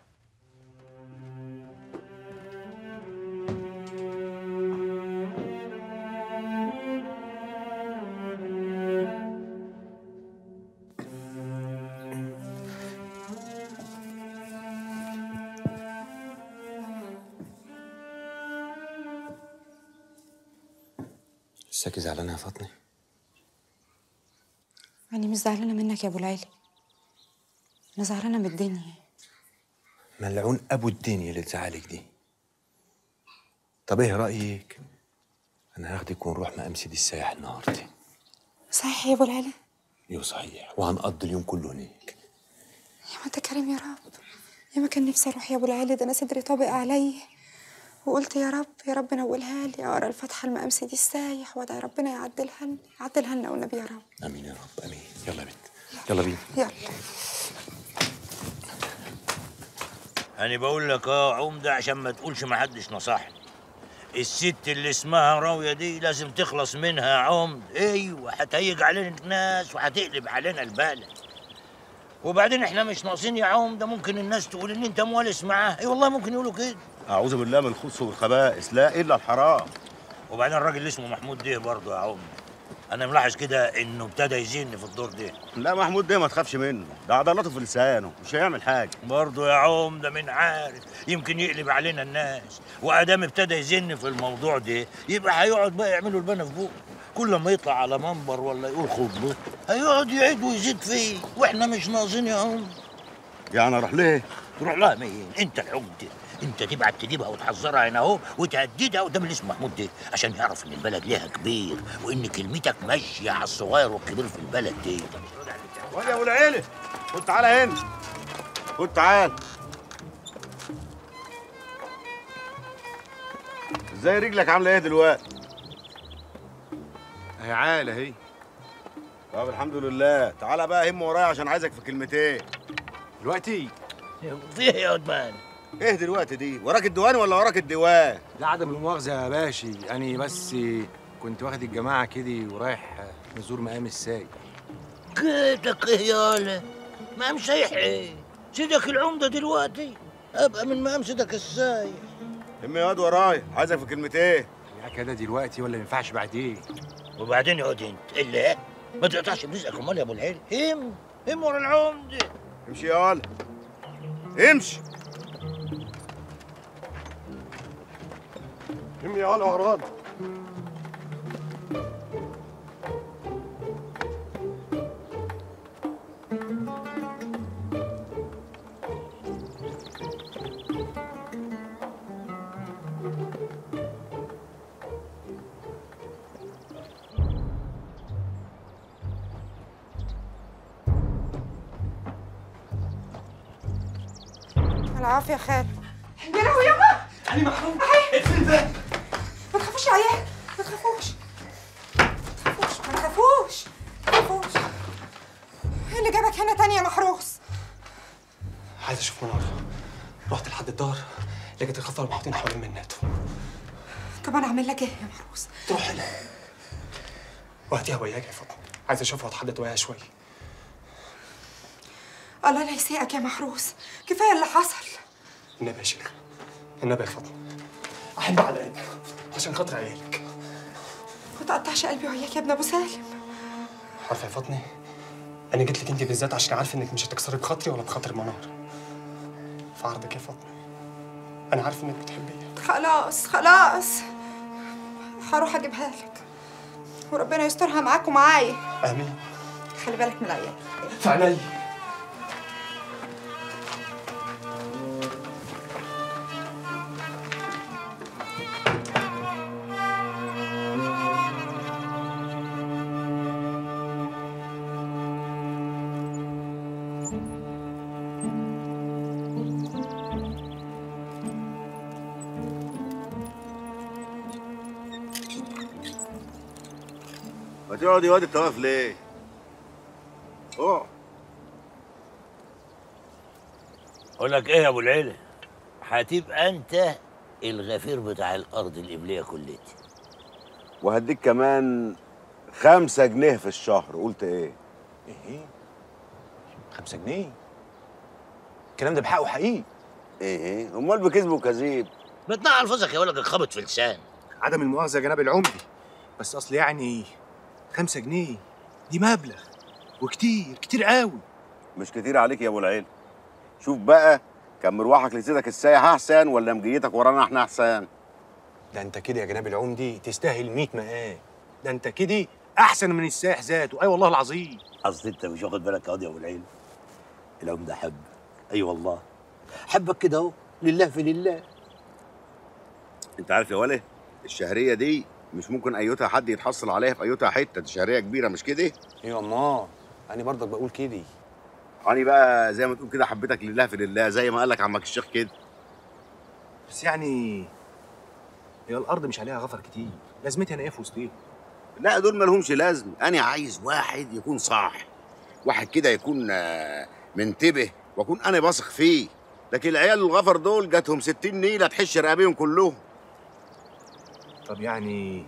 لساكي زعلانه يا فاطمه أنا مش زعلانة منك يا أبو العالي أنا زعلانة من الدنيا ملعون ابو الدنيا اللي تزعلك دي طب ايه رايك انا هاخدك ونروح مقام سيدي السايح النهارده صحيح يا أبو العالي ايوه صحيح وهنقضي اليوم كله هناك يا ما أنت كريم يا رب يا ما كان نفسي أروح يا أبو العالي ده أنا صدري طابق عليا وقلت يا رب يا رب نولها لي أقرأ الفاتحة المقام سيدي السايح وأدعي ربنا يعدلها لنا يعدلها لنا والنبي يا رب امين يا رب امين يلا يا بنت يلا بينا يلا أنا بقول لك اه عمدة عشان ما تقولش ما حدش نصحني الست اللي اسمها راوية دي لازم تخلص منها يا عمد ايوه هتهيج علينا الناس وهتقلب علينا البلد وبعدين احنا مش ناقصين يا عمدة ممكن الناس تقول ان انت موالس معاه اي والله ممكن يقولوا كده اعوذ بالله من الخبث والخبائث لا الا الحرام وبعدين الراجل اللي اسمه محمود ده برضه يا عمدة انا ملاحظ كده انه ابتدى يزن في الدور ده لا محمود ده ما تخافش منه ده عضلاته في لسانه مش هيعمل حاجه برضه يا عمدة من عارف يمكن يقلب علينا الناس وادام ابتدى يزن في الموضوع ده يبقى هيقعد بقى يعملوا البنا في بوقه كل ما يطلع على منبر ولا يقول خطبه هيقعد يعيد ويزيد فيه واحنا مش ناقصين يا عمدة يعني اروح ليه تروح لها مين انت العمدة انت تبعت تجيبها وتحذرها هنا اهو وتهددها قدام اللي اسمه محمود ده عشان يعرف ان البلد ليها كبير وان كلمتك ماشيه على الصغير والكبير في البلد دي وادي يا ابو العيله خد تعالى هنا خد تعال ازاي رجلك عامله ايه دلوقتي هي عالة هي طب الحمد لله تعالى بقى هم ورايا عشان عايزك في كلمتين دلوقتي فيه يا ادمان ايه دلوقتي دي وراك الديوان ولا وراك الديوان لا عدم المؤاخذة يا باشي أنا بس كنت واخد الجماعة كده ورايح نزور مقام الساي كيتك ايه يالا ما مسيح ايه سيدك العمدة دلوقتي ابقى من مقام سيدك السايح هم يا واد ورايا عايزك في كلمتين يا كده دلوقتي ولا ما ينفعش بعدين وبعدين يقعد انت الا إيه؟ ما تقطعش برزقك امال يا ابو العيل هم هم ورا العمدة امشي يا ولا امشي هم يا ولا ورانا العافية يا خال يا لهوي يابا انا محروم اقفل الباب ما تخافوش يا عيال ما تخافوش ما تخافوش ما تخافوش ما تخافوش ايه اللي جابك هنا تاني يا محروس عايز اشوف منار رحت لحد الدار لقيت الخطر محطوطين حوالين مناته طب انا اعمل لك ايه يا محروس تروح لها وهاتيها وياك يا فاطمه عايز اشوفها واتحدث وياها شويه الله لا يسيئك يا محروس كفايه اللي حصل النبي يا شيخ النبي يا فاطمه احب على قلبي عشان خاطر عيالك ما تقطعش قلبي وياك يا ابن ابو سالم عارفه يا فاطمه انا جيت لك انت بالذات عشان عارف انك مش هتكسري بخاطري ولا بخاطر منار في عرضك يا فاطمه انا عارف انك بتحبيها خلاص خلاص هروح اجيبها لك وربنا يسترها معاك ومعايا امين خلي بالك من العيال في عينيا ما تقعد يا واد انت واقف ليه؟ اقعد اقول لك ايه يا ابو العيلة هتبقى انت الغفير بتاع الارض القبليه كلها وهديك كمان خمسة جنيه في الشهر قلت ايه؟ ايه خمسة جنيه الكلام ده بحقه حقيقي ايه ايه امال بكذب وكذيب بتنقع الفظك يا ولد الخبط في لسان عدم المؤاخذة يا جناب العمدي بس أصل يعني خمسة جنيه دي مبلغ وكتير كتير قوي مش كتير عليك يا ابو العيل شوف بقى كان مروحك لسيدك السايح احسن ولا مجيتك ورانا احنا احسن ده انت كده يا جناب العمدي تستاهل 100 مقام ده انت كده احسن من السائح ذاته اي والله العظيم اصل انت مش واخد بالك يا ابو العيل العمده حبك اي والله حبك كده اهو لله في لله انت عارف يا ولا الشهريه دي مش ممكن ايوتها حد يتحصل عليها في ايوتها حته دي شهريه كبيره مش كده ايوه امال انا برضك بقول كده انا بقى زي ما تقول كده حبيتك لله في لله زي ما قال لك عمك الشيخ كده بس يعني هي الارض مش عليها غفر كتير لازمتها انا ايه في وسطيها لا دول مالهمش لازم انا عايز واحد يكون صاح واحد كده يكون آه، منتبه واكون انا باثق فيه لكن العيال الغفر دول جاتهم 60 نيله تحش رقابيهم كلهم طب يعني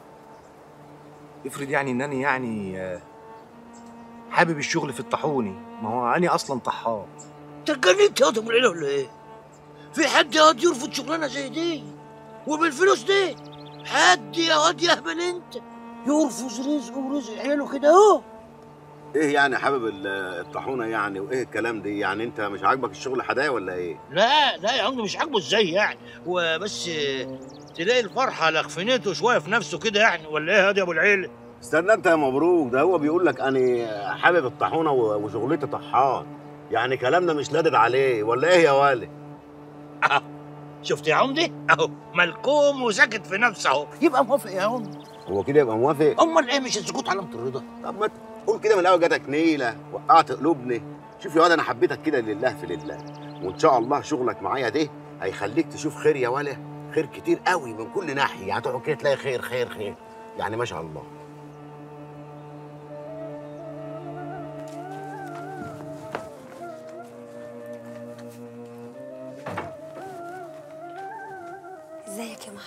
افرض يعني ان انا يعني آه، حابب الشغل في الطاحوني ما هو انا اصلا طحان انت اتجننت يا ابو العيله ولا ايه؟ في حد يا واد يرفض شغلانه زي دي وبالفلوس دي حد يا واد يهبل انت يرفض رزقه ورزق عياله كده اهو ايه يعني حابب ال- الطاحونه يعني وايه الكلام دي يعني انت مش عاجبك الشغل حدايا ولا ايه لا لا يا عم مش عاجبه ازاي يعني هو بس تلاقي الفرحه لخفنته شويه في نفسه كده يعني ولا ايه يا ابو العيله؟ استنى انت يا مبروك ده هو بيقول لك انا حابب الطاحونه و- وشغلتي طحان يعني كلامنا مش لادد عليه ولا ايه يا والد شفت يا عمدي اهو ملكوم وساكت في نفسه اهو يبقى موافق يا عمدي هو كده يبقى موافق امال ايه مش السكوت علامه الرضا طب ما تقول كده من الاول جاتك نيله وقعت قلوبني شوف يا واد انا حبيتك كده لله في لله وان شاء الله شغلك معايا ده هيخليك تشوف خير يا ولا خير كتير قوي من كل ناحيه هتقعد كده تلاقي خير خير خير يعني ما شاء الله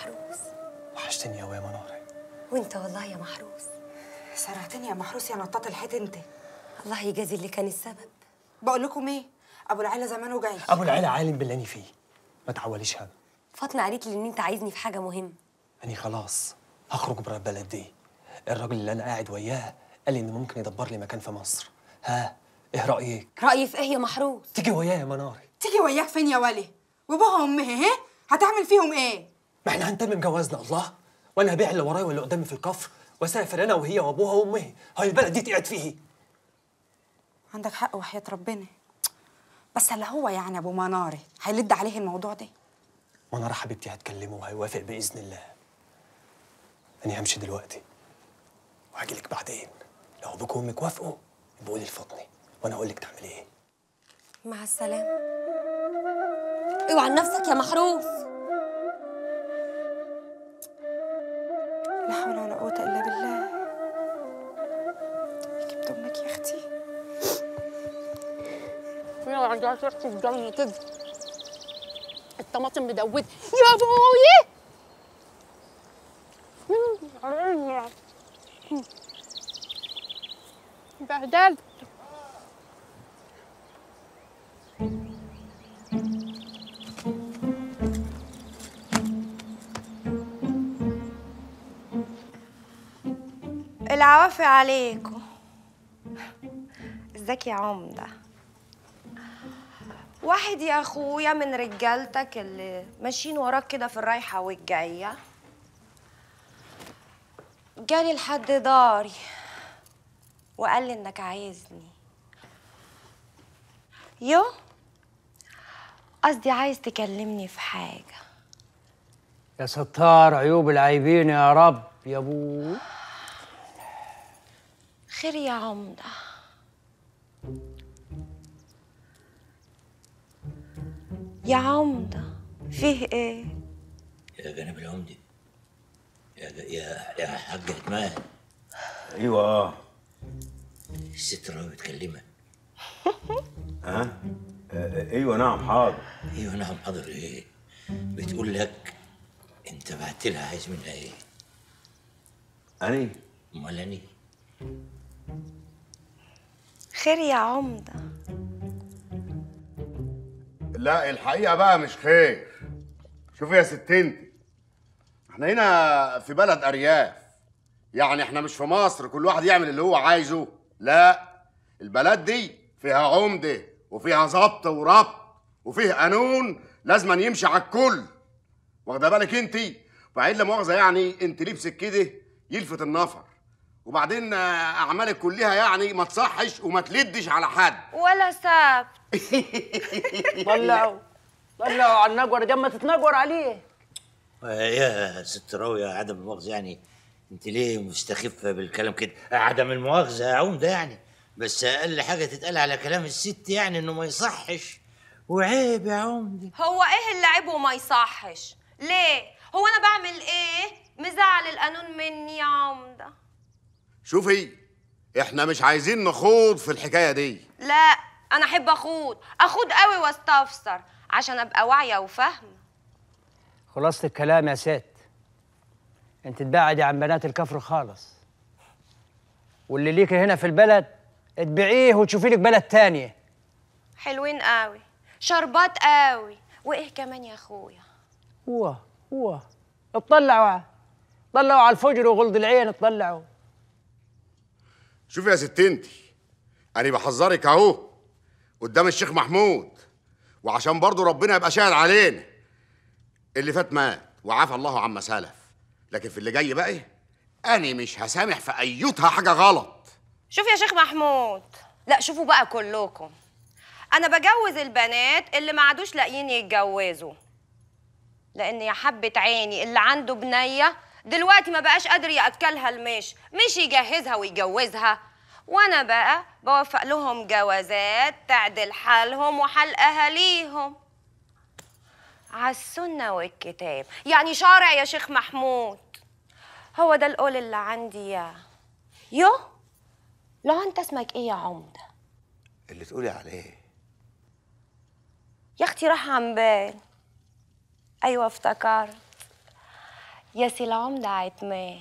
محروس وحشتني يا منار وانت والله يا محروس سرعتني يا محروس يا نطاط الحيط انت الله يجازي اللي كان السبب بقول لكم ايه ابو العيله زمانه جاي ابو العيله عالم باللي انا فيه ما تعوليش هم فاطمه قالت لي ان انت عايزني في حاجه مهمه اني خلاص هخرج برا البلد دي الراجل اللي انا قاعد وياه قال لي انه ممكن يدبر لي مكان في مصر ها ايه رايك رايي في ايه يا محروس تيجي ويايا يا منار تيجي وياك فين يا ولي وابوها وامها ها هتعمل فيهم ايه ما احنا هنتمم جوازنا الله وانا هبيع اللي ورايا واللي قدامي في الكفر واسافر انا وهي وابوها وامها هاي البلد دي تقعد فيه عندك حق وحياة ربنا بس اللي هو يعني ابو مناري هيلد عليه الموضوع ده منار حبيبتي هتكلمه وهيوافق باذن الله انا همشي دلوقتي وهاجي لك بعدين لو ابوك وامك وافقوا يبقوا لي الفطني وانا اقول لك تعملي ايه مع السلامه اوعى عن نفسك يا محروس لا حول ولا قوة إلا بالله جبت أمك يا أختي يا عندها ريحة الدم كده الطماطم مدودة يا ابوي بهدلت العوافي عليكم ازيك يا عمدة واحد يا اخويا من رجالتك اللي ماشيين وراك كده في الرايحة والجاية جالي لحد داري وقال لي انك عايزني يو قصدي عايز تكلمني في حاجة يا ستار عيوب العايبين يا رب يا ابو خير يا عمدة يا عمدة فيه ايه يا جناب العمدي يا ج- يا يا حاج عثمان ايوه اه الست راوي بتكلمك ها آه، ايوه نعم حاضر ايوه نعم حاضر ايه بتقول لك انت بعت لها عايز منها ايه اني امال اني خير يا عمدة لا الحقيقه بقى مش خير شوفي يا ست انت احنا هنا في بلد ارياف يعني احنا مش في مصر كل واحد يعمل اللي هو عايزه لا البلد دي فيها عمده وفيها ضبط وربط وفيه قانون لازم يمشي على الكل واخده بالك انت وبعدين لا مؤاخذه يعني انت لبسك كده يلفت النفر وبعدين آه، اعمالك كلها يعني ما تصحش وما تلدش على حد ولا ساب طلعوا طلعوا على النجور ده ما تتنجور عليه يا ست راوية عدم المؤاخذة يعني انت ليه مستخفة بالكلام كده عدم المؤاخذة يا عمدة يعني بس اقل حاجة تتقال على كلام الست يعني انه ما يصحش وعيب يا عمدة هو ايه اللي عيب وما يصحش ليه هو انا بعمل ايه مزعل القانون مني يا عمدة شوفي احنا مش عايزين نخوض في الحكايه دي لا انا احب اخوض اخوض قوي واستفسر عشان ابقى واعيه وفاهمه خلاصة الكلام يا ست انت تبعدي عن بنات الكفر خالص واللي ليكي هنا في البلد تبيعيه وتشوفي لك بلد تانية حلوين قوي شربات قوي وايه كمان يا اخويا هو هو اطلعوا طلعوا على الفجر وغلد العين اطلعوا شوفي يا ست انت انا بحذرك اهو قدام الشيخ محمود وعشان برضو ربنا يبقى شاهد علينا اللي فات مات وعفى الله عما سلف لكن في اللي جاي بقى انا مش هسامح في ايتها حاجه غلط شوف يا شيخ محمود لا شوفوا بقى كلكم انا بجوز البنات اللي ما عادوش لاقيين يتجوزوا لان يا حبه عيني اللي عنده بنيه دلوقتي ما بقاش قادر ياكلها المش مش يجهزها ويجوزها وانا بقى بوفق لهم جوازات تعدل حالهم وحال اهاليهم عالسنة والكتاب يعني شارع يا شيخ محمود هو ده القول اللي عندي يا يو لو انت اسمك ايه يا عمدة اللي تقولي عليه يا اختي راح عن بال ايوه افتكرت يا سي العمدة عتمان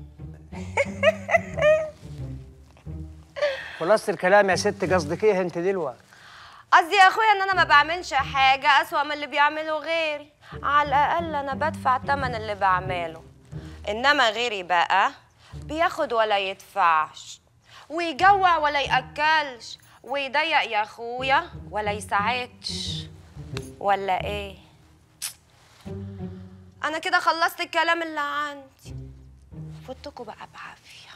خلاصة الكلام يا ست قصدك ايه انت دلوقتي قصدي يا اخويا ان انا ما بعملش حاجة اسوأ من اللي بيعمله غيري على الاقل انا بدفع تمن اللي بعمله انما غيري بقى بياخد ولا يدفعش ويجوع ولا ياكلش ويضيق يا اخويا ولا يساعدش ولا ايه انا كده خلصت الكلام اللي عندي فوتكوا بقى بعافيه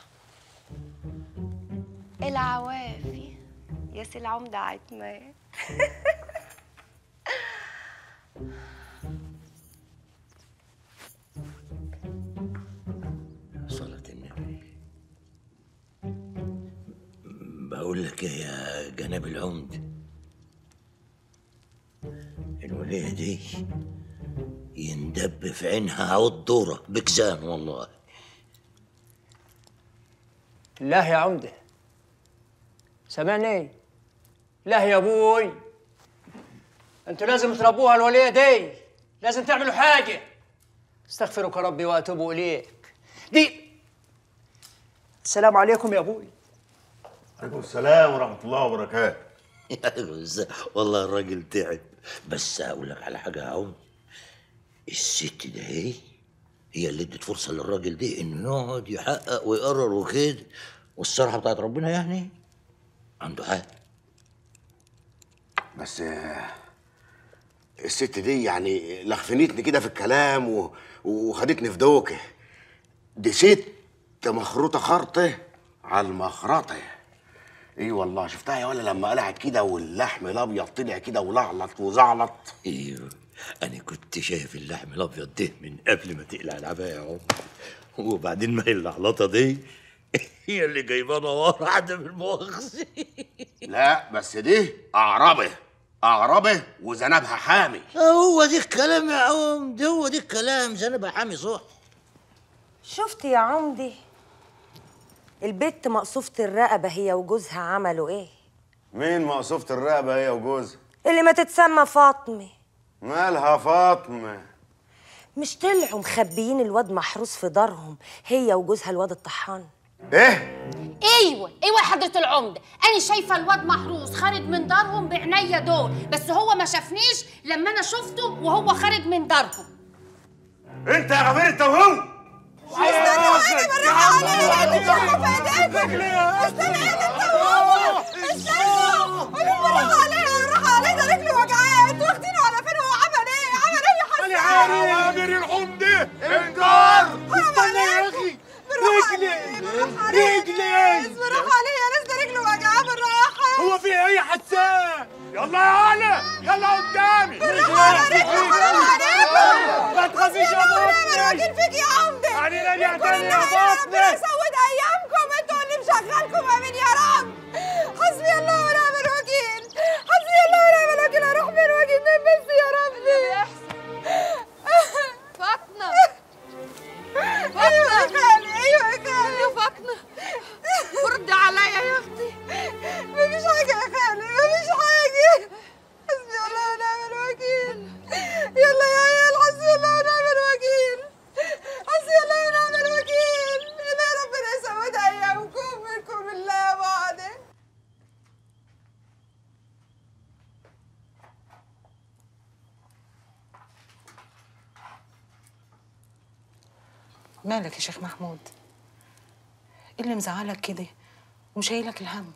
العوافي يا سي العمدة عتمان صلاة النبي بقول لك ايه يا جناب العمد الولية دي يندب في عينها عود دورة بكزان والله لا يا عمدة سامعني لا يا ابوي انتوا لازم تربوها الولية دي لازم تعملوا حاجة استغفرك ربي واتوب اليك دي السلام عليكم يا ابوي عليكم السلام ورحمة الله وبركاته والله الراجل تعب بس اقول لك على حاجة يا عم الست ده هي هي اللي ادت فرصة للراجل ده انه يقعد يحقق ويقرر وكده والصراحة بتاعت ربنا يعني عنده حق بس آه، الست دي يعني لخفنتني كده في الكلام و... وخدتني في دوكه دي ست مخروطه خرطه على المخرطه اي والله شفتها يا ولا لما قلعت كده واللحم الابيض طلع كده ولعلط وزعلط ايوه انا كنت شايف اللحم الابيض ده من قبل ما تقلع العباية يا عم وبعدين ما هي اللعلطه دي هي اللي جايبانا ورا عدم المؤاخذه لا بس دي اعربه اعربه وذنبها حامي هو دي الكلام يا عم ده هو دي الكلام زنبها حامي صح شفت يا عمدي البت مقصوفة الرقبة هي وجوزها عملوا ايه مين مقصوفة الرقبة هي وجوزها اللي ما تتسمى فاطمة مالها فاطمة مش طلعوا مخبيين الواد محروس في دارهم هي وجوزها الواد الطحان ايه ايوه ايوه يا حضره العمده انا شايفه الواد محروس خارج من دارهم بعينيا دول بس هو ما شافنيش لما انا شفته وهو خارج من دارهم انت يا غفير انت وهو يا امير العمده انكار استنى يا اخي رجلي رجلي بالراحة عليه يا ناس ده رجله وجعاه بالراحة هو في ايه حسان يلا يا علي يلا قدامي بالراحة على رجله حرام عليكم ما تخافيش يا فاطمه راجل فيك يا عمدة علينا اللي كل اعتني يا ربنا فاطمه يسود ايامكم انتوا اللي مشغلكم امين يا رب حسبي الله ونعم الوكيل حسبي الله ونعم الوكيل اروح فين واجي منين بس يا ربي فاطمة ايوه يا خالي ايوه يا خالي يا فاطمة ردي عليا يا اختي مفيش حاجة يا خالي مفيش حاجة حسبي الله ونعم الوكيل يلا يا عيال حسبي الله ونعم الوكيل حسبي الله ونعم الوكيل يا ربنا يسود ايامكم منكم بالله بعدين مالك يا شيخ محمود ايه اللي مزعلك كده ومشايلك الهم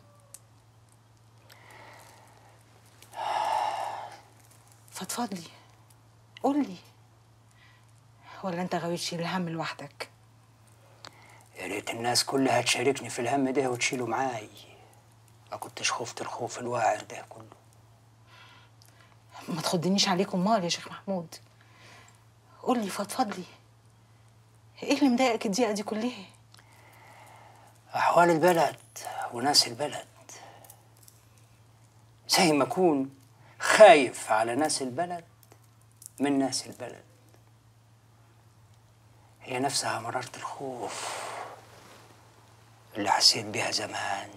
فضفضلي قولي ولا انت غاوي تشيل الهم لوحدك يا ريت الناس كلها تشاركني في الهم ده وتشيله معاي ما كنتش خفت الخوف الواعر ده كله ما تخضنيش عليكم مال يا شيخ محمود قولي فضفضلي ايه اللي مضايقك الضيقه دي كلها أحوال البلد وناس البلد زي ما أكون خايف على ناس البلد من ناس البلد هي نفسها مرارة الخوف اللي حسيت بيها زمان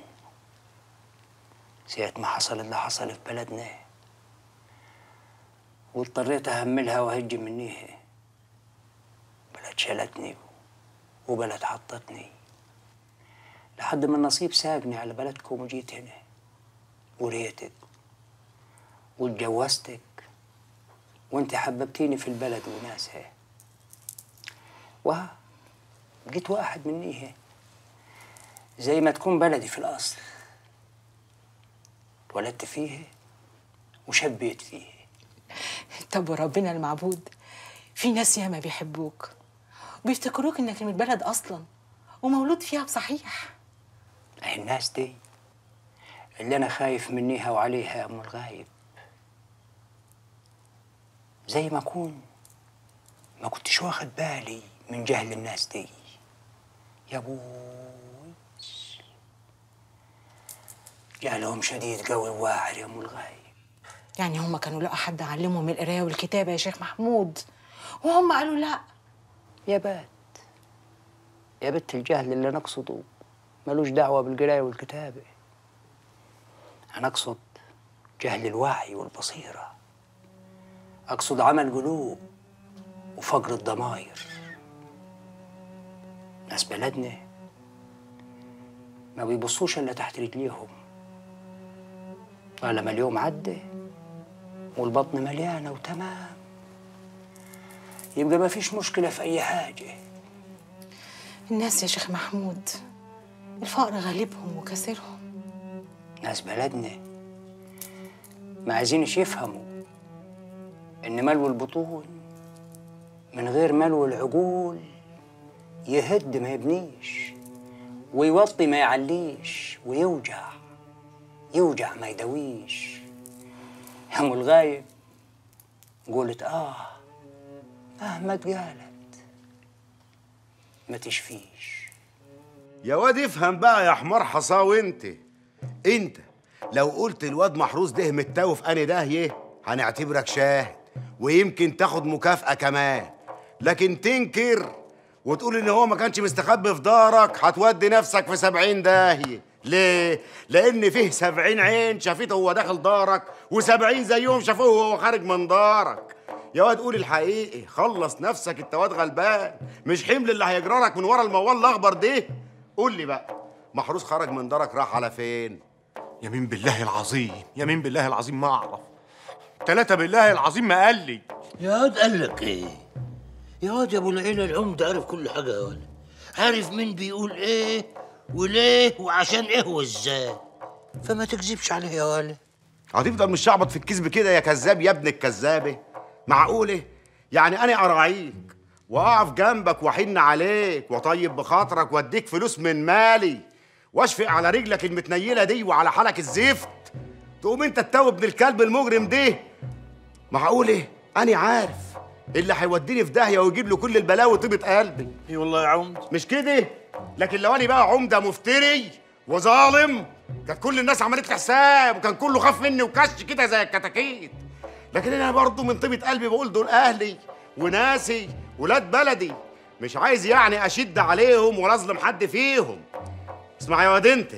ساعة ما حصل اللي حصل في بلدنا واضطريت أهملها وأهج منيها بلا بلد شالتني وبلد حطتني لحد ما النصيب ساقني على بلدكم وجيت هنا وريتك واتجوزتك وانت حببتيني في البلد وناسها وها بقيت واحد منيها زي ما تكون بلدي في الأصل اتولدت فيها وشبيت فيها طب وربنا المعبود في ناس ياما بيحبوك وبيفتكروك انك من البلد اصلا ومولود فيها بصحيح أهي الناس دي اللي أنا خايف منيها وعليها يا أم الغايب زي ما أكون ما كنتش واخد بالي من جهل الناس دي يا أبوي جهلهم شديد قوي واعر يا أم الغايب يعني هم كانوا لقوا حد علمهم القرايه والكتابه يا شيخ محمود وهم قالوا لا يا بات يا بت الجهل اللي نقصده ملوش دعوة بالقراية والكتابة أنا أقصد جهل الوعي والبصيرة أقصد عمل قلوب وفقر الضماير ناس بلدنا ما بيبصوش إلا تحت رجليهم طالما اليوم عدى والبطن مليانة وتمام يبقى ما فيش مشكلة في أي حاجة الناس يا شيخ محمود الفقر غالبهم وكسرهم ناس بلدنا ما عايزينش يفهموا إن ملو البطون من غير ملو العقول يهد ما يبنيش ويوطي ما يعليش ويوجع يوجع ما يداويش هم الغايب قولت آه مهما اتقالت ما تشفيش يا واد افهم بقى يا حمار حصاوي انت انت لو قلت الواد محروس ده متاوي في اني داهيه هنعتبرك شاهد ويمكن تاخد مكافأة كمان لكن تنكر وتقول ان هو ما كانش مستخبي في دارك هتودي نفسك في سبعين داهية ليه؟ لأن فيه سبعين عين شافته وهو داخل دارك وسبعين زيهم شافوه وهو خارج من دارك يا واد قول الحقيقي خلص نفسك انت واد غلبان مش حمل اللي هيجرالك من ورا الموال الاخضر ده قول لي بقى محروس خرج من دارك راح على فين يمين بالله العظيم يمين بالله العظيم ما اعرف ثلاثة بالله العظيم ما قال لي يا واد قال لك ايه يا واد يا ابو العيلة العمدة عارف كل حاجة يا ولد عارف مين بيقول ايه وليه وعشان ايه وازاي فما تكذبش عليه يا ولد هتفضل مش شعبط في الكذب كده يا كذاب يا ابن الكذابه معقوله يعني انا اراعيك واقف جنبك واحن عليك واطيب بخاطرك واديك فلوس من مالي واشفق على رجلك المتنيله دي وعلى حالك الزفت تقوم انت تتوب ابن الكلب المجرم ده معقوله انا عارف اللي هيوديني في داهيه ويجيب له كل البلاوي طيبه قلبي اي والله يا عمد مش كده لكن لو انا بقى عمده مفتري وظالم كانت كل الناس عملت لي حساب وكان كله خاف مني وكش كده زي الكتاكيت لكن انا برضه من طيبه قلبي بقول دول اهلي وناسي ولاد بلدي مش عايز يعني اشد عليهم ولا اظلم حد فيهم اسمع يا واد انت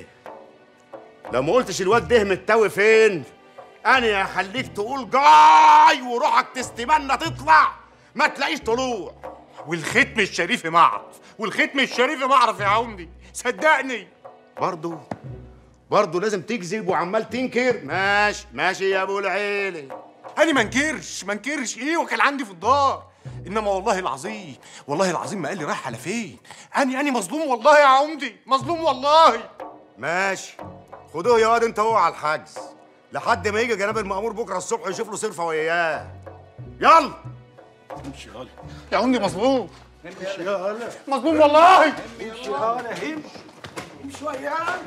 لو ما قلتش الواد ده متاوي فين انا هخليك تقول جاي وروحك تستمنى تطلع ما تلاقيش طلوع والختم الشريف ما اعرف والختم الشريف ما اعرف يا عمدي صدقني برضه برضه لازم تكذب وعمال تنكر ماشي ماشي يا ابو العيلة انا ما انكرش ما انكرش ايه وكان عندي في الدار انما والله العظيم والله العظيم ما قال لي رايح على فين اني اني مظلوم والله يا عمدي مظلوم والله ماشي خدوه يا واد انت هو على الحجز لحد ما يجي جناب المأمور بكره الصبح يشوف له صرفه وياه يلا امشي غالي يا عمدي مظلوم امشي يا هلا مظلوم والله امشي يا هلا امشي امشي وياي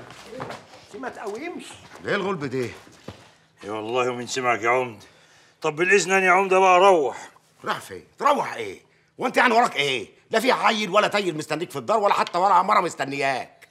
ما تقومش ايه الغلب ده يا والله ومن سمعك يا عمد طب بالاذن أنا يا عمده بقى اروح راح فين تروح ايه وانت يعني وراك ايه لا في عيل ولا تيل مستنيك في الدار ولا حتى ولا عماره مستنياك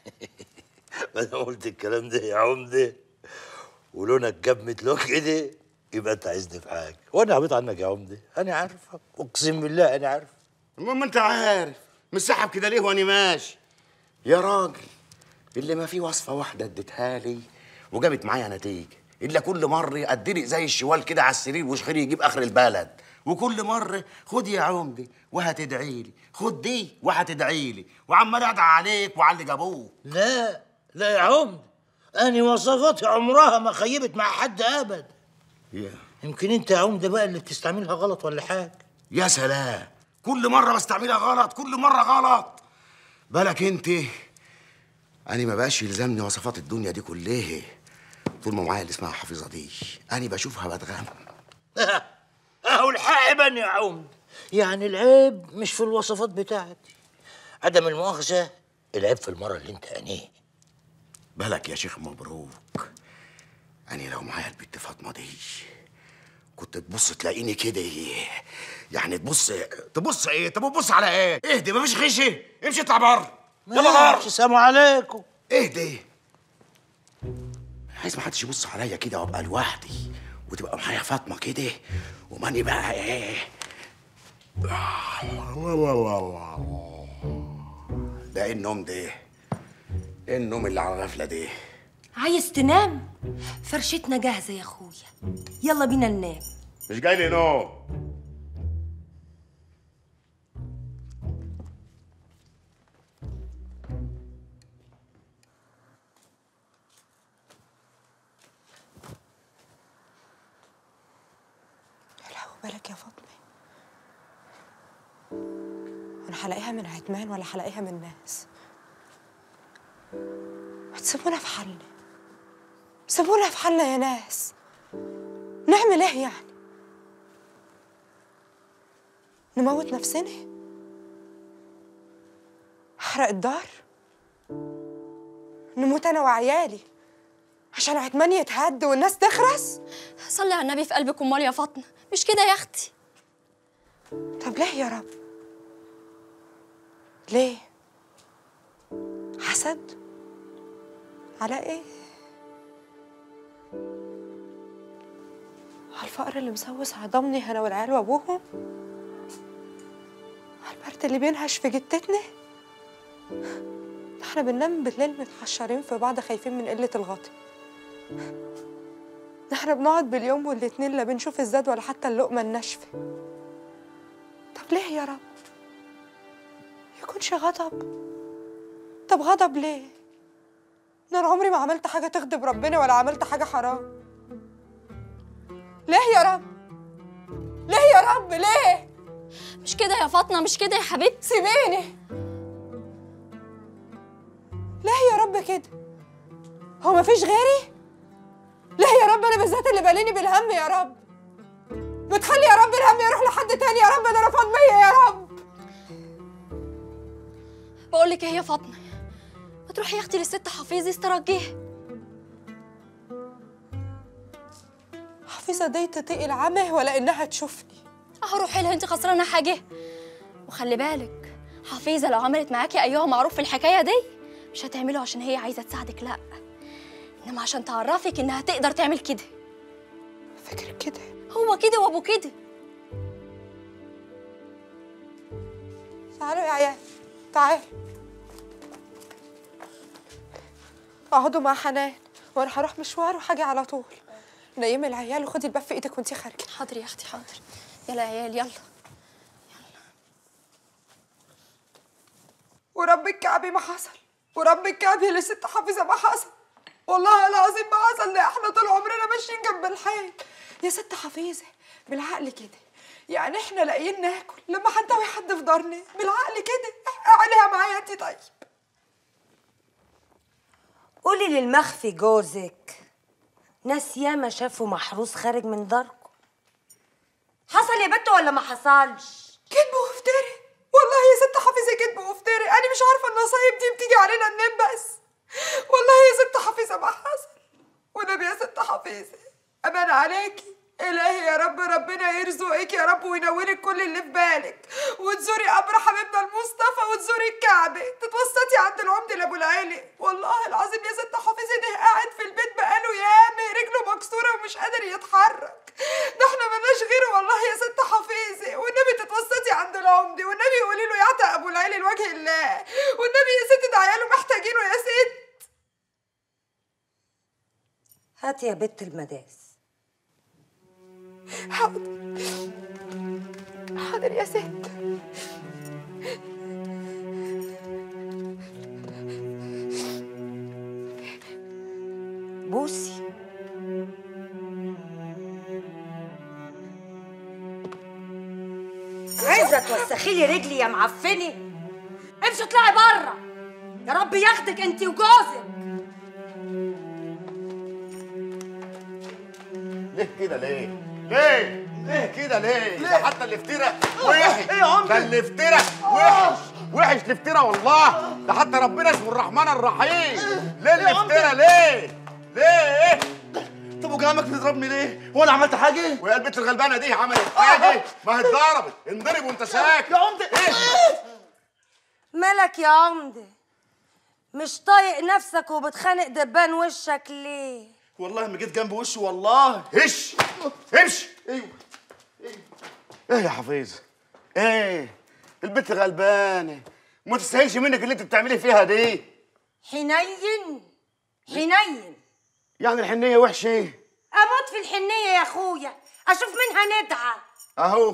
ما انا قلت الكلام ده يا عمده ولونك جاب مثلك كده يبقى انت عايزني في حاجه وانا عبيط عنك يا عمده انا عارفك اقسم بالله انا عارف المهم انت عارف مش سحب كده ليه وانا ماشي يا راجل اللي ما في وصفه واحده اديتها لي وجابت معايا نتيجه الا كل مره اديني زي الشوال كده على السرير وشخيري يجيب اخر البلد وكل مره خد يا عمدي وهتدعي لي خد دي وهتدعي لي وعمال ادعي عليك وعلى اللي جابوه لا لا يا عمد أنا مواصفاتي عمرها ما خيبت مع حد أبدا يا يمكن أنت يا عمدة بقى اللي بتستعملها غلط ولا حاجة يا سلام كل مره بستعملها غلط كل مره غلط بالك انت انا ما بقاش يلزمني وصفات الدنيا دي كلها طول ما معايا اللي اسمها حافظه دي انا بشوفها بتغم أهو الحق بني يا عمد يعني العيب مش في الوصفات بتاعتي عدم المؤاخذة العيب في المرة اللي أنت أنيه بالك يا شيخ مبروك انا لو معايا البت فاطمه دي كنت تبص تلاقيني كده ايه يعني تبص تبص ايه طب تبص على ايه اهدي مفيش غشي امشي اطلع بره يلا بره ماشي، سلام عليكم اهدي عايز ما حدش يبص عليا كده وابقى لوحدي وتبقى معايا فاطمه كده وماني بقى ايه ده ايه النوم ده ايه النوم اللي على الغفله ده عايز تنام فرشتنا جاهزه يا اخويا يلا بينا ننام مش جاي لي نوم يا لهوي بالك يا فاطمة أنا هلاقيها من عتمان ولا هلاقيها من ناس ما تسيبونا في حالنا سيبونا في حالنا يا ناس نعمل ايه يعني نموت نفسنا احرق الدار نموت انا وعيالي عشان عتمان يتهد والناس تخرس صلي على النبي في قلبك امال يا فاطمه مش كده يا اختي طب ليه يا رب ليه حسد على ايه على الفقر اللي مسوس عضمني انا والعيال وابوهم على البرد اللي بينهش في جتتنا ده احنا بننام بالليل متحشرين في بعض خايفين من قلة الغطا ده احنا بنقعد باليوم والاتنين لا بنشوف الزاد ولا حتى اللقمة الناشفة طب ليه يا رب يكونش غضب طب غضب ليه ده انا عمري ما عملت حاجة تغضب ربنا ولا عملت حاجة حرام ليه يا رب ليه يا رب ليه مش كده يا فاطمه مش كده يا حبيبتي سيبيني ليه يا رب كده هو مفيش غيري ليه يا رب انا بالذات اللي باليني بالهم يا رب بتخلي يا رب الهم يروح لحد تاني يا رب ده انا فاضيه يا رب بقول لك ايه يا فاطمه ما تروحي يا اختي للست حفيظه استرجيها حفيظه دي تطيق العمى ولا انها تشوفني اهو روحي لها انت خسرانه حاجه وخلي بالك حفيظه لو عملت معاكي ايها معروف في الحكايه دي مش هتعمله عشان هي عايزه تساعدك لا انما عشان تعرفك انها تقدر تعمل كده فكر كده هو كده وابو كده تعالوا يا عيال تعالوا اقعدوا مع حنان وانا هروح مشوار وهاجي على طول نيمي العيال وخدي الباب في ايدك وانتي خارجه حاضر يا اختي حاضر يلا يا عيال يلا ورب الكعبي ما حصل ورب الكعبي اللي ست حافظه ما حصل والله العظيم ما حصل لا احنا طول عمرنا ماشيين جنب الحيط يا ست حفيظه بالعقل كده يعني احنا لاقيين ناكل لما هنتوي حد في دارنا بالعقل كده اعملها معايا انت طيب قولي للمخفي جوزك ناس ياما شافوا محروس خارج من داركم حصل يا بت ولا ما حصلش كذب وافتري والله يا ست حافظه كذب وافتري انا مش عارفه النصايب دي بتيجي علينا منين بس والله يا ست حافظه ما حصل ونبي يا ست حافظه امان عليكي الهي يا رب ربنا يرزقك يا رب وينولك كل اللي في بالك وتزوري قبر حبيبنا المصطفى وتزوري الكعبه تتوسطي عند العمد لابو العيلي والله العظيم يا ست حافظه ده قاعد في البيت بقاله ياما رجله مكسوره ومش قادر يتحرك ده احنا ملناش غيره والله يا ست حفيظه والنبي تتوسطي عند العمدي والنبي قولي له يعطى ابو العيلي لوجه الله والنبي يا ست ده عياله محتاجينه يا ست هاتي يا بت المداس حاضر حاضر يا ست بوسي عايزه توسخي لي رجلي يا معفنه امشي اطلعي بره يا رب ياخدك انت وجوزك ليه كده ليه؟ ليه؟ ليه كده ليه؟ ده حتى الافتراء وحش إيه يا عمدة؟ ده الافتراء وحش وحش الافتراء والله ده حتى ربنا اسمه الرحمن الرحيم ليه الافتراء ليه؟ ليه؟ طب وجامك بتضربني ليه؟ هو انا عملت حاجه؟ وهي البنت الغلبانه دي عملت حاجه؟ ما هي اتضربت انضرب وانت ساكت يا عمده ايه؟ مالك يا عمده مش طايق نفسك وبتخانق دبان وشك ليه والله ما جيت جنب وشه والله هش امشي ايوه ايه يا حفيظ؟ ايه؟ البنت غلبانه وما تستاهلش منك اللي انت بتعملي فيها دي حنين حنين يعني الحنيه وحشه ايه؟ اموت في الحنيه يا اخويا اشوف منها ندعه اهو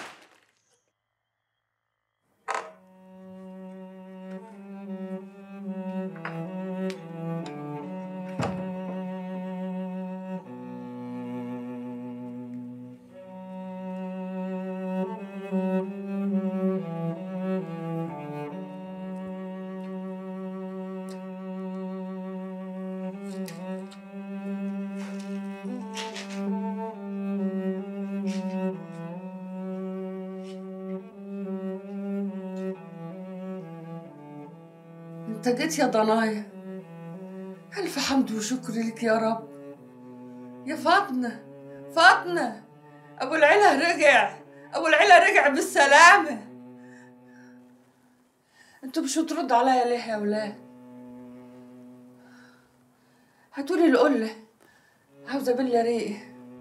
انت جيت يا ضنايا الف حمد وشكر لك يا رب يا فاطمه فاطمه ابو العلا رجع ابو العلا رجع بالسلامه انتوا مش هتردوا عليا ليه يا ولاد هاتولي القله عاوزه بله ريقي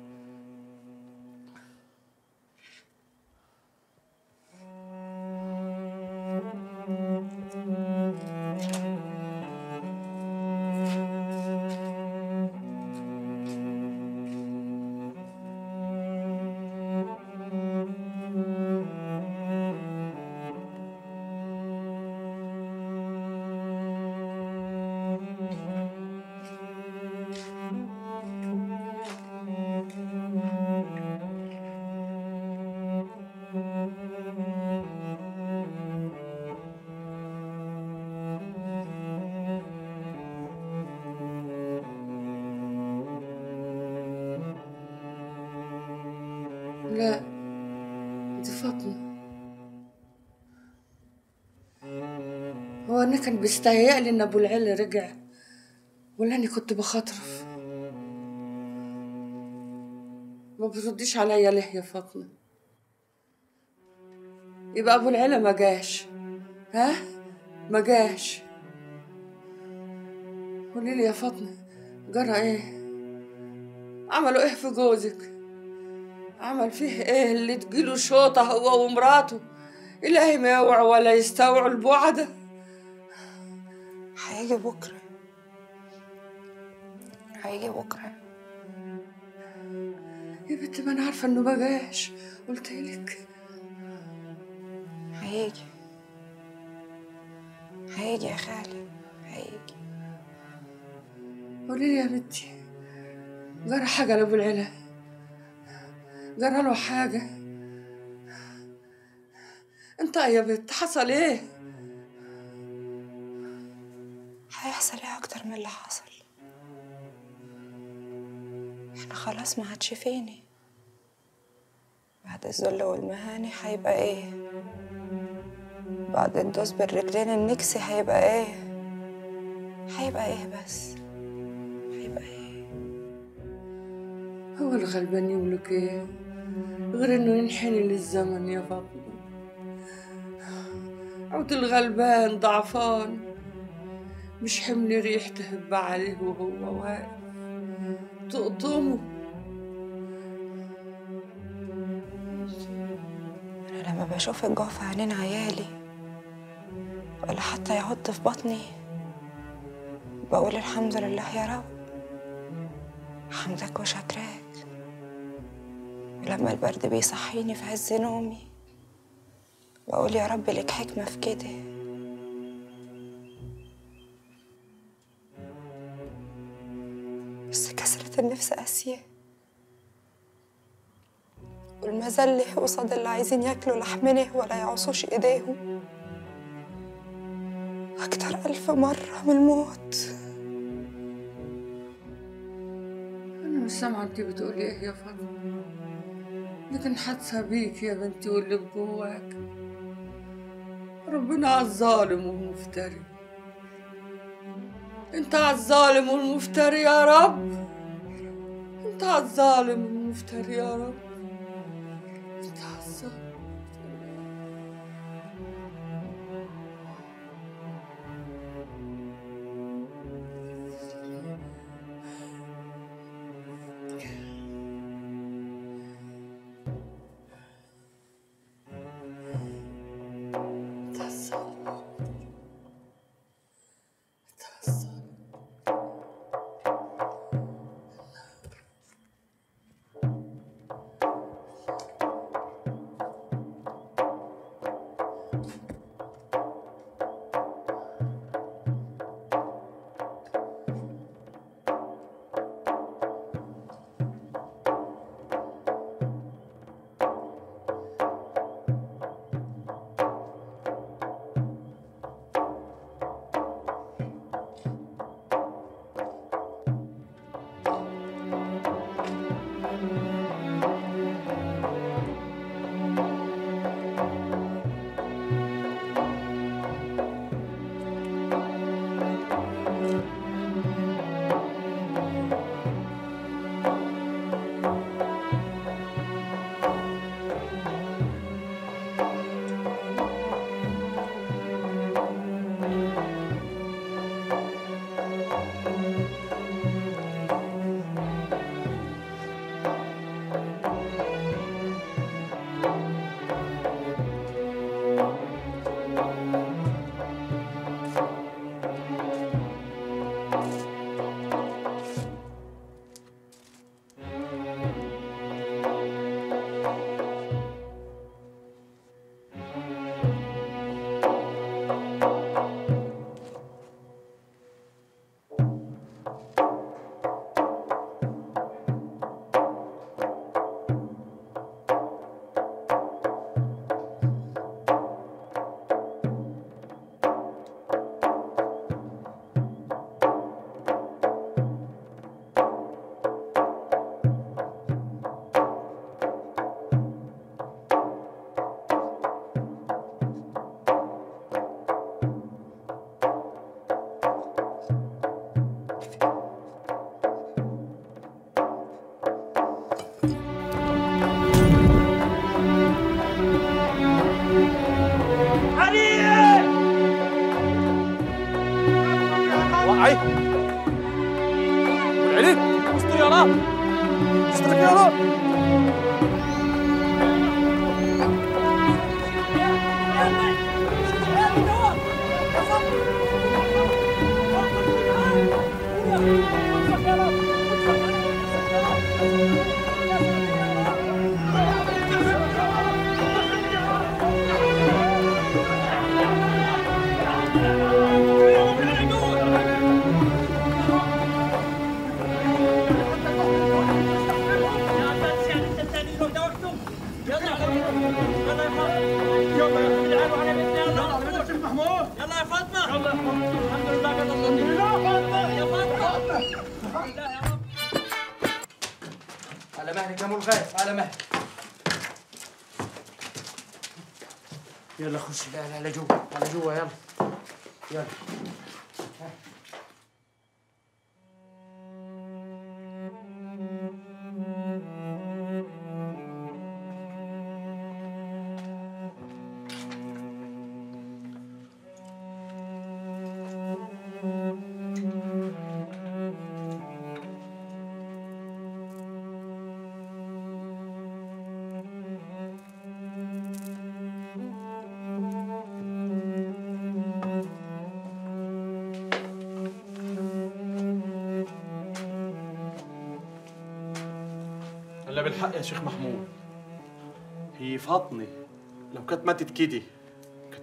لا دي فاطمة هو أنا كان بيستهيألي إن أبو العلا رجع ولا أني كنت بخاطرف ما بترديش عليا ليه يا فاطمة يبقى أبو العلا ما جاش ها ما جاش قولي لي يا فاطمة جرى إيه عملوا إيه في جوزك عمل فيه ايه اللي تجيله شوطة هو ومراته إلهي ما يوعى ولا يستوعوا البعدة هيجي بكرة هيجي بكرة يا بنتي ما أنا عارفة إنه ما جاش قلت لك هيجي هيجي يا خالي هيجي قولي لي يا بنتي جرى حاجة لأبو العلا جرى له حاجة انت يا بنت حصل ايه هيحصل ايه اكتر من اللي حصل احنا خلاص ما عادش فيني بعد الذل والمهاني هيبقى ايه بعد الدوس بالرجلين النكسي هيبقى ايه هيبقى ايه بس هيبقى ايه هو الغلبان يملك ايه غير انه ينحني للزمن يا فاطمة عود الغلبان ضعفان مش حمل ريح تهب عليه وهو واقف تقطمه انا لما بشوف الجوع في عينين عيالي ولا حتى يعض في بطني بقول الحمد لله يا رب حمدك وشكراك ولما البرد بيصحيني في عز نومي واقول يا رب لك حكمه في كده بس كسرة النفس قاسية والمذلة قصاد اللي عايزين ياكلوا لحمنا ولا يعصوش ايديهم أكتر ألف مرة من الموت أنا مش سامعة أنت بتقولي إيه يا فاطمة لكن حاسة بيك يا بنتي واللي بجواك ربنا على الظالم والمفتري أنت على الظالم والمفتري يا رب أنت على الظالم والمفتري يا رب أنت على الظالم أنت على الظالم أنت على الظالم وقعي والعليك استر يا رب استرك يا رب يلا يا فاطمه يلا يا فاطمه الحمد لله قد الله يا فاطمه يا رب على مهلك يا ملغاف على مهلك يلا خش لا لا لا جوا على جوا يلا يلا الا بالحق يا شيخ محمود هي فاطمه لو كانت ماتت كده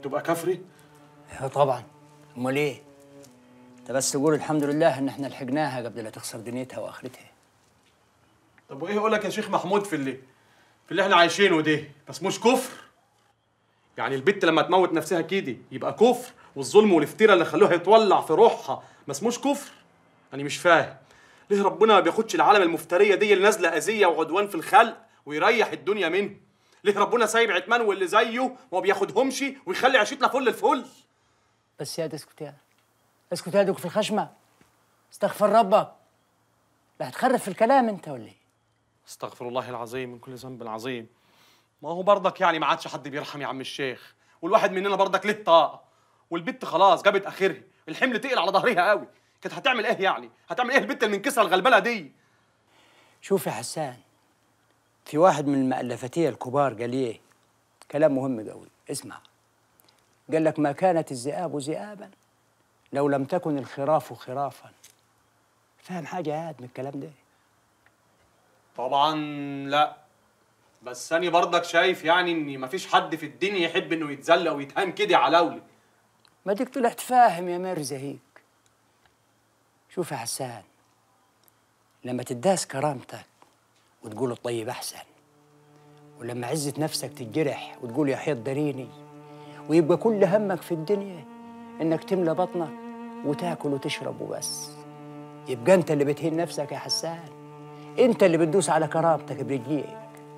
تبقى كفري اه طبعا امال ايه انت بس قول الحمد لله ان احنا لحقناها قبل لا تخسر دنيتها واخرتها طب وايه يقول لك يا شيخ محمود في اللي في اللي احنا عايشينه ده بس مش كفر يعني البت لما تموت نفسها كده يبقى كفر والظلم والافتراء اللي خلوها يتولع في روحها ما اسموش كفر انا مش فاهم ليه ربنا ما بياخدش العالم المفتريه دي اللي نازله اذيه وعدوان في الخلق ويريح الدنيا منه ليه ربنا سايب عتمان واللي زيه وما بياخدهمش ويخلي عيشتنا فل الفل بس يا اسكت يا اسكت يا دوك في الخشمه استغفر ربك لا هتخرف في الكلام انت ولا ايه استغفر الله العظيم من كل ذنب عظيم ما هو برضك يعني ما عادش حد بيرحم يا عم الشيخ والواحد مننا برضك ليه طاقه والبت خلاص جابت اخرها الحمل تقل على ظهرها قوي كانت هتعمل ايه يعني هتعمل ايه البت المنكسره الغلبانه دي شوف يا حسان في واحد من المؤلفتيه الكبار قال ايه كلام مهم قوي اسمع قال لك ما كانت الذئاب ذئابا لو لم تكن الخراف خرافا فاهم حاجه يا من الكلام ده طبعا لا بس انا برضك شايف يعني ان مفيش حد في الدنيا يحب انه يتذل او يتهان كده على اولي ما ديك طلعت فاهم يا مرزة هيك شوف يا حسان لما تداس كرامتك وتقول الطيب أحسن ولما عزة نفسك تتجرح وتقول يا حيط داريني ويبقى كل همك في الدنيا إنك تملى بطنك وتاكل وتشرب وبس يبقى أنت اللي بتهين نفسك يا حسان أنت اللي بتدوس على كرامتك برجليك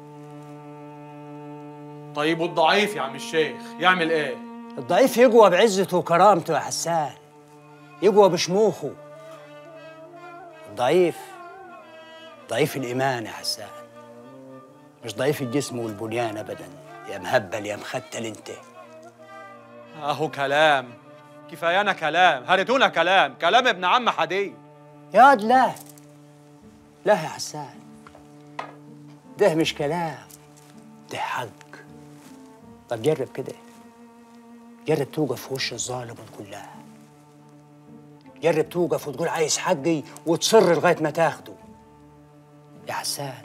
طيب والضعيف يا عم الشيخ يعمل ايه الضعيف يقوى بعزته وكرامته يا حسان يقوى بشموخه الضعيف ضعيف الإيمان يا حسان مش ضعيف الجسم والبنيان أبدا يا مهبل يا مختل أنت اهو كلام كفايانا كلام هردونا كلام كلام ابن عم حدي يا واد لا لا يا حسان ده مش كلام ده حق طب جرب كده جرب توقف في وش الظالم وتقول لا جرب توقف وتقول عايز حقي وتصر لغايه ما تاخده يا حسان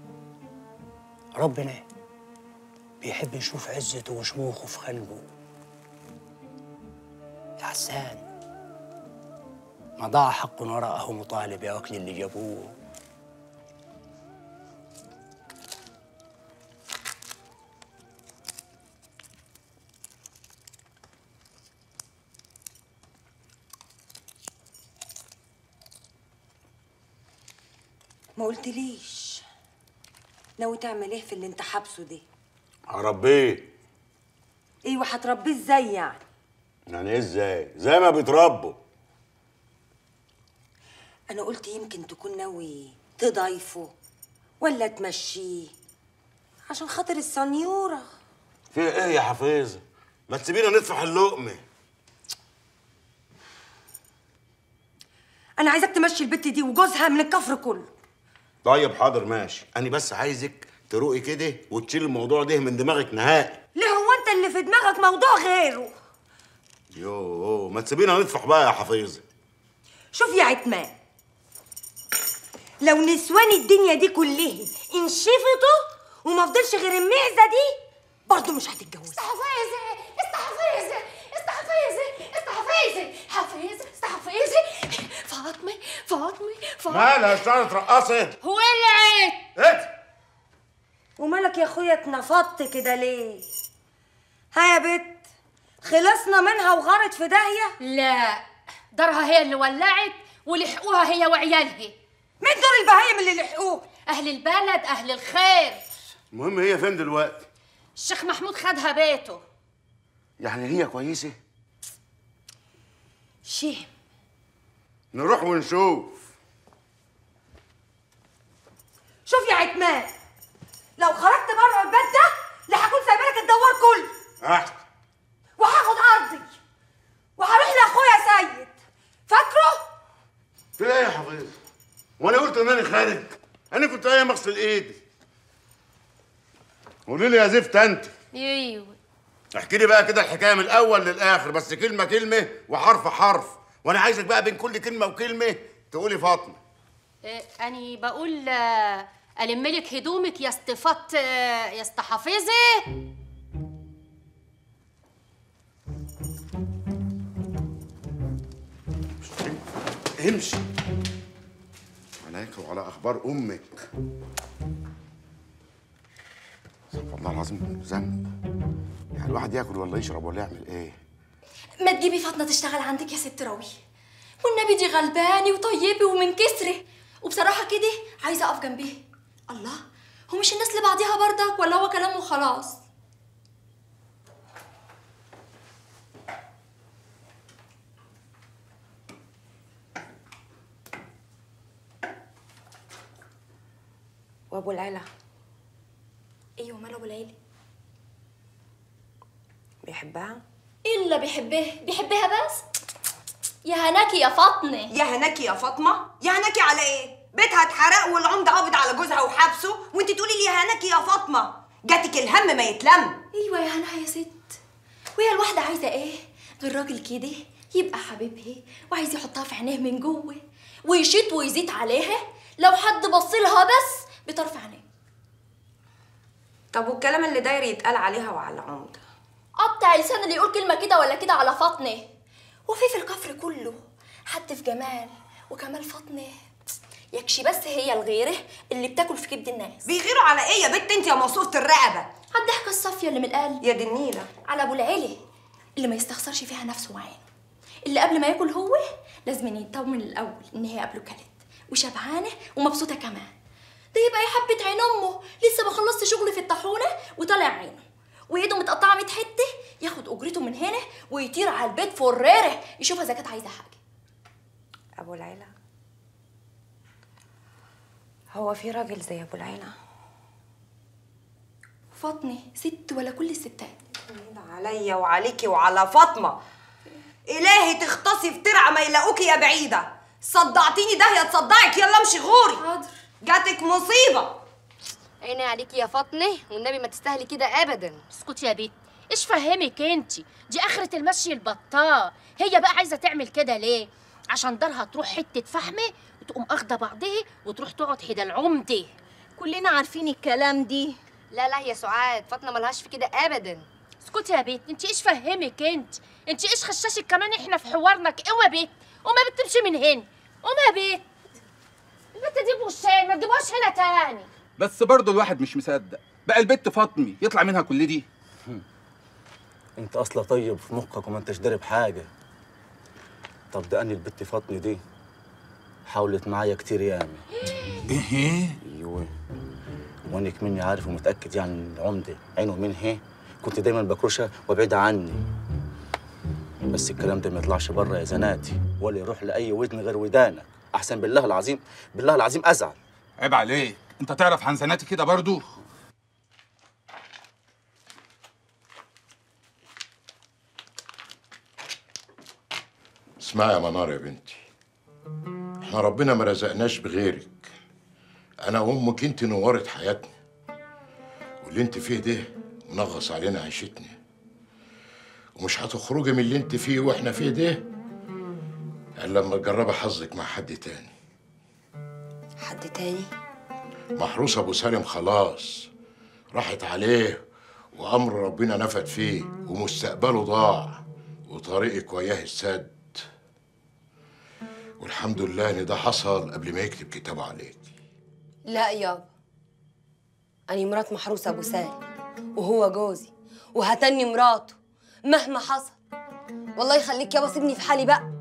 ربنا بيحب يشوف عزته وشموخه في خلقه يا حسان ما ضاع حق وراءه مطالب يا وكل اللي جابوه ما قلتليش ناوي تعمل ايه في اللي انت حابسه ده هربيه ايوه هتربيه ازاي يعني يعني ايه ازاي زي ما بيتربوا انا قلت يمكن تكون ناوي تضايفه ولا تمشيه عشان خاطر السنيوره في ايه يا حفيظه ما تسيبينا ندفع اللقمه انا عايزك تمشي البت دي وجوزها من الكفر كله طيب حاضر ماشي انا بس عايزك تروقي كده وتشيل الموضوع ده من دماغك نهائي ليه هو انت اللي في دماغك موضوع غيره يوه ما تسيبينا ندفع بقى يا حفيظه شوف يا عتمان لو نسوان الدنيا دي كلها انشفتوا وما فضلش غير المعزه دي برضه مش هتتجوز استحفيزي استحفيزي استحفيزي استحفيزي حفيزي استحفيزي فاطمه فاطمه فاطمه مالها اشتغلت ترقصي ولعت ايه ومالك يا اخويا اتنفضت كده ليه ها يا بت خلصنا منها وغارت في داهيه لا دارها هي اللي ولعت ولحقوها هي وعيالها مين دور البهايم اللي لحقوه اهل البلد اهل الخير المهم هي فين دلوقتي الشيخ محمود خدها بيته يعني هي كويسه شهم نروح ونشوف شوف يا عتمان لو خرجت بره البيت ده لا هكون سايبه لك الدوار كله احسن وهاخد ارضي وهروح لاخويا سيد فاكره في ايه يا حفيظ وانا قلت ان انا خارج انا كنت قايم اغسل ايدي قولي لي يا زفت انت ايوه احكي لي بقى كده الحكايه من الاول للاخر بس كلمه كلمه وحرف حرف وانا عايزك بقى بين كل كلمه وكلمه تقولي فاطمه إيه اني بقول آه، الم لك هدومك يا استفط آه، يا استحفظي امشي عليك وعلى اخبار امك والله العظيم ذنب يعني الواحد ياكل ولا يشرب ولا يعمل ايه ما تجيبي فاطمه تشتغل عندك يا ست راوي والنبي دي غلباني وطيبه ومنكسره وبصراحه كده عايزه اقف جنبيها الله هو مش الناس لبعضيها برضك ولا هو كلام وخلاص وابو العلا ايوه ماله ابو العيله بيحبها الا بيحبها بيحبها بس يا هناكي يا فاطمه يا هناكي يا فاطمه يا هناكي على ايه بيتها اتحرق والعمده قابض على جوزها وحبسه وانت تقولي لي يا هناكي يا فاطمه جاتك الهم ما يتلم ايوه يا هناها يا ست وهي الواحده عايزه ايه غير راجل كده يبقى حبيبها وعايز يحطها في عينيه من جوه ويشيط ويزيد عليها لو حد بص لها بس بطرف عينيه طب والكلام اللي داير يتقال عليها وعلى العمده قطع لسان اللي يقول كلمه كده ولا كده على فاطمه وفي في الكفر كله حد في جمال وكمال فاطمه يكشي بس هي الغيره اللي بتاكل في كبد الناس بيغيروا على ايه يا بت انت يا موصوفه الرقبه على الضحكه الصافيه اللي من القلب يا دي النيله على ابو العيله اللي ما يستخسرش فيها نفسه وعينه اللي قبل ما ياكل هو لازم يطمن الاول ان هي قبله كلت وشبعانه ومبسوطه كمان ده يبقى يا حبه عين امه لسه ما خلصت شغل في الطاحونه وطالع عينه وايده متقطعه 100 حته ياخد اجرته من هنا ويطير على البيت فريره يشوف اذا كانت عايزه حاجه ابو العلا هو في راجل زي ابو العلا فاطمه ست ولا كل الستات عليا وعليكي وعلى فاطمه الهي تختصي في ترعه ما يلاقوكي يا بعيده صدعتيني ده يا تصدعك يلا امشي غوري حاضر جاتك مصيبه عيني عليكي يا فاطمه والنبي ما تستاهلي كده ابدا اسكتي يا بنت ايش فهمك انت دي اخرة المشي البطال هي بقى عايزه تعمل كده ليه عشان دارها تروح حته فحمه وتقوم اخده بعضها وتروح تقعد حدا العمده كلنا عارفين الكلام دي لا لا يا سعاد فاطمه ملهاش في كده ابدا اسكتي يا بنت انت ايش فهمك انت انت ايش خشاشك كمان احنا في حوارنا قوي يا بنت وما بتمشي من هنا وما يا بنت البنت دي بوشين ما تجيبوهاش هنا تاني بس برضه الواحد مش مصدق بقى البت فاطمي يطلع منها كل دي انت اصلا طيب في مخك وما انتش داري بحاجه طب ده اني البت فاطمه دي حاولت معايا كتير ياما ايه ايوه وانك مني عارف ومتاكد يعني ان العمده عينه منها كنت دايما بكرشها وابعدها عني بس الكلام ده ما يطلعش بره يا زناتي ولا يروح لاي ودن غير ودانك احسن بالله العظيم بالله العظيم ازعل عيب عليك انت تعرف حنزناتي كده برضه اسمعي يا منار يا بنتي احنا ربنا ما رزقناش بغيرك انا وامك انت نورت حياتنا واللي انت فيه ده منغص علينا عيشتنا ومش هتخرجي من اللي انت فيه واحنا فيه ده الا لما تجربي حظك مع حد تاني حد تاني محروس ابو سالم خلاص راحت عليه وامر ربنا نفد فيه ومستقبله ضاع وطريقك وياه السد والحمد لله ان ده حصل قبل ما يكتب كتابه عليك لا يابا أنا مرات محروس أبو سالم وهو جوزي وهتني مراته مهما حصل والله يخليك يابا سيبني في حالي بقى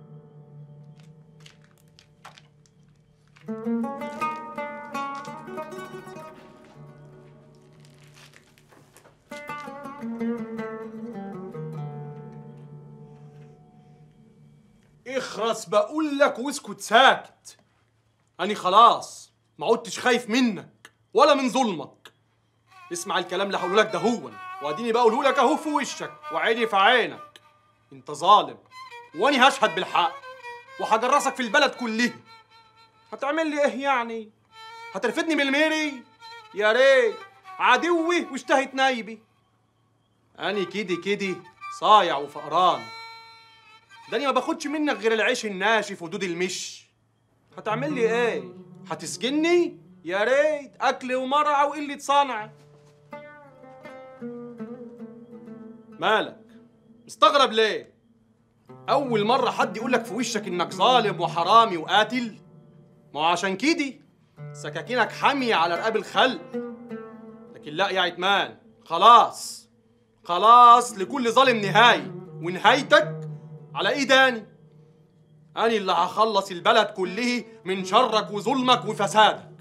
اخرس بقول لك واسكت ساكت أنا خلاص ما عدتش خايف منك ولا من ظلمك اسمع الكلام اللي هقوله لك ده هون واديني بقوله لك اهو في وشك وعيني في عينك انت ظالم واني هشهد بالحق وهجرسك في البلد كلها هتعمل لي ايه يعني هترفدني من الميري يا ريت عدوي واشتهت نايبي اني كده كده صايع وفقران ده انا ما باخدش منك غير العيش الناشف ودود المش هتعمل لي ايه هتسجني يا ريت اكل ومرعى وقله صنع مالك مستغرب ليه اول مره حد يقول لك في وشك انك ظالم وحرامي وقاتل ما هو عشان كده سكاكينك حاميه على رقاب الخلق لكن لا يا عتمان خلاص خلاص لكل ظالم نهايه ونهايتك على ايداني أنا اللي هخلص البلد كله من شرك وظلمك وفسادك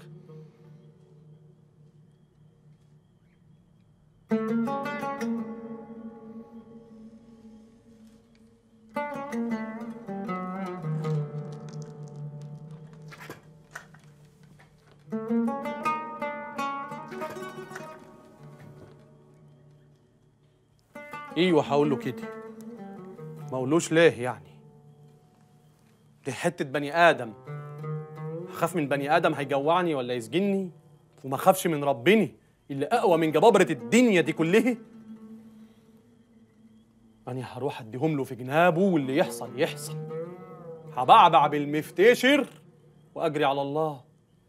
ايوه هقول له كده ما اقولوش ليه يعني دي حته بني ادم اخاف من بني ادم هيجوعني ولا يسجني وما اخافش من ربني اللي اقوى من جبابره الدنيا دي كلها انا هروح اديهم له في جنابه واللي يحصل يحصل هبعبع بالمفتشر واجري على الله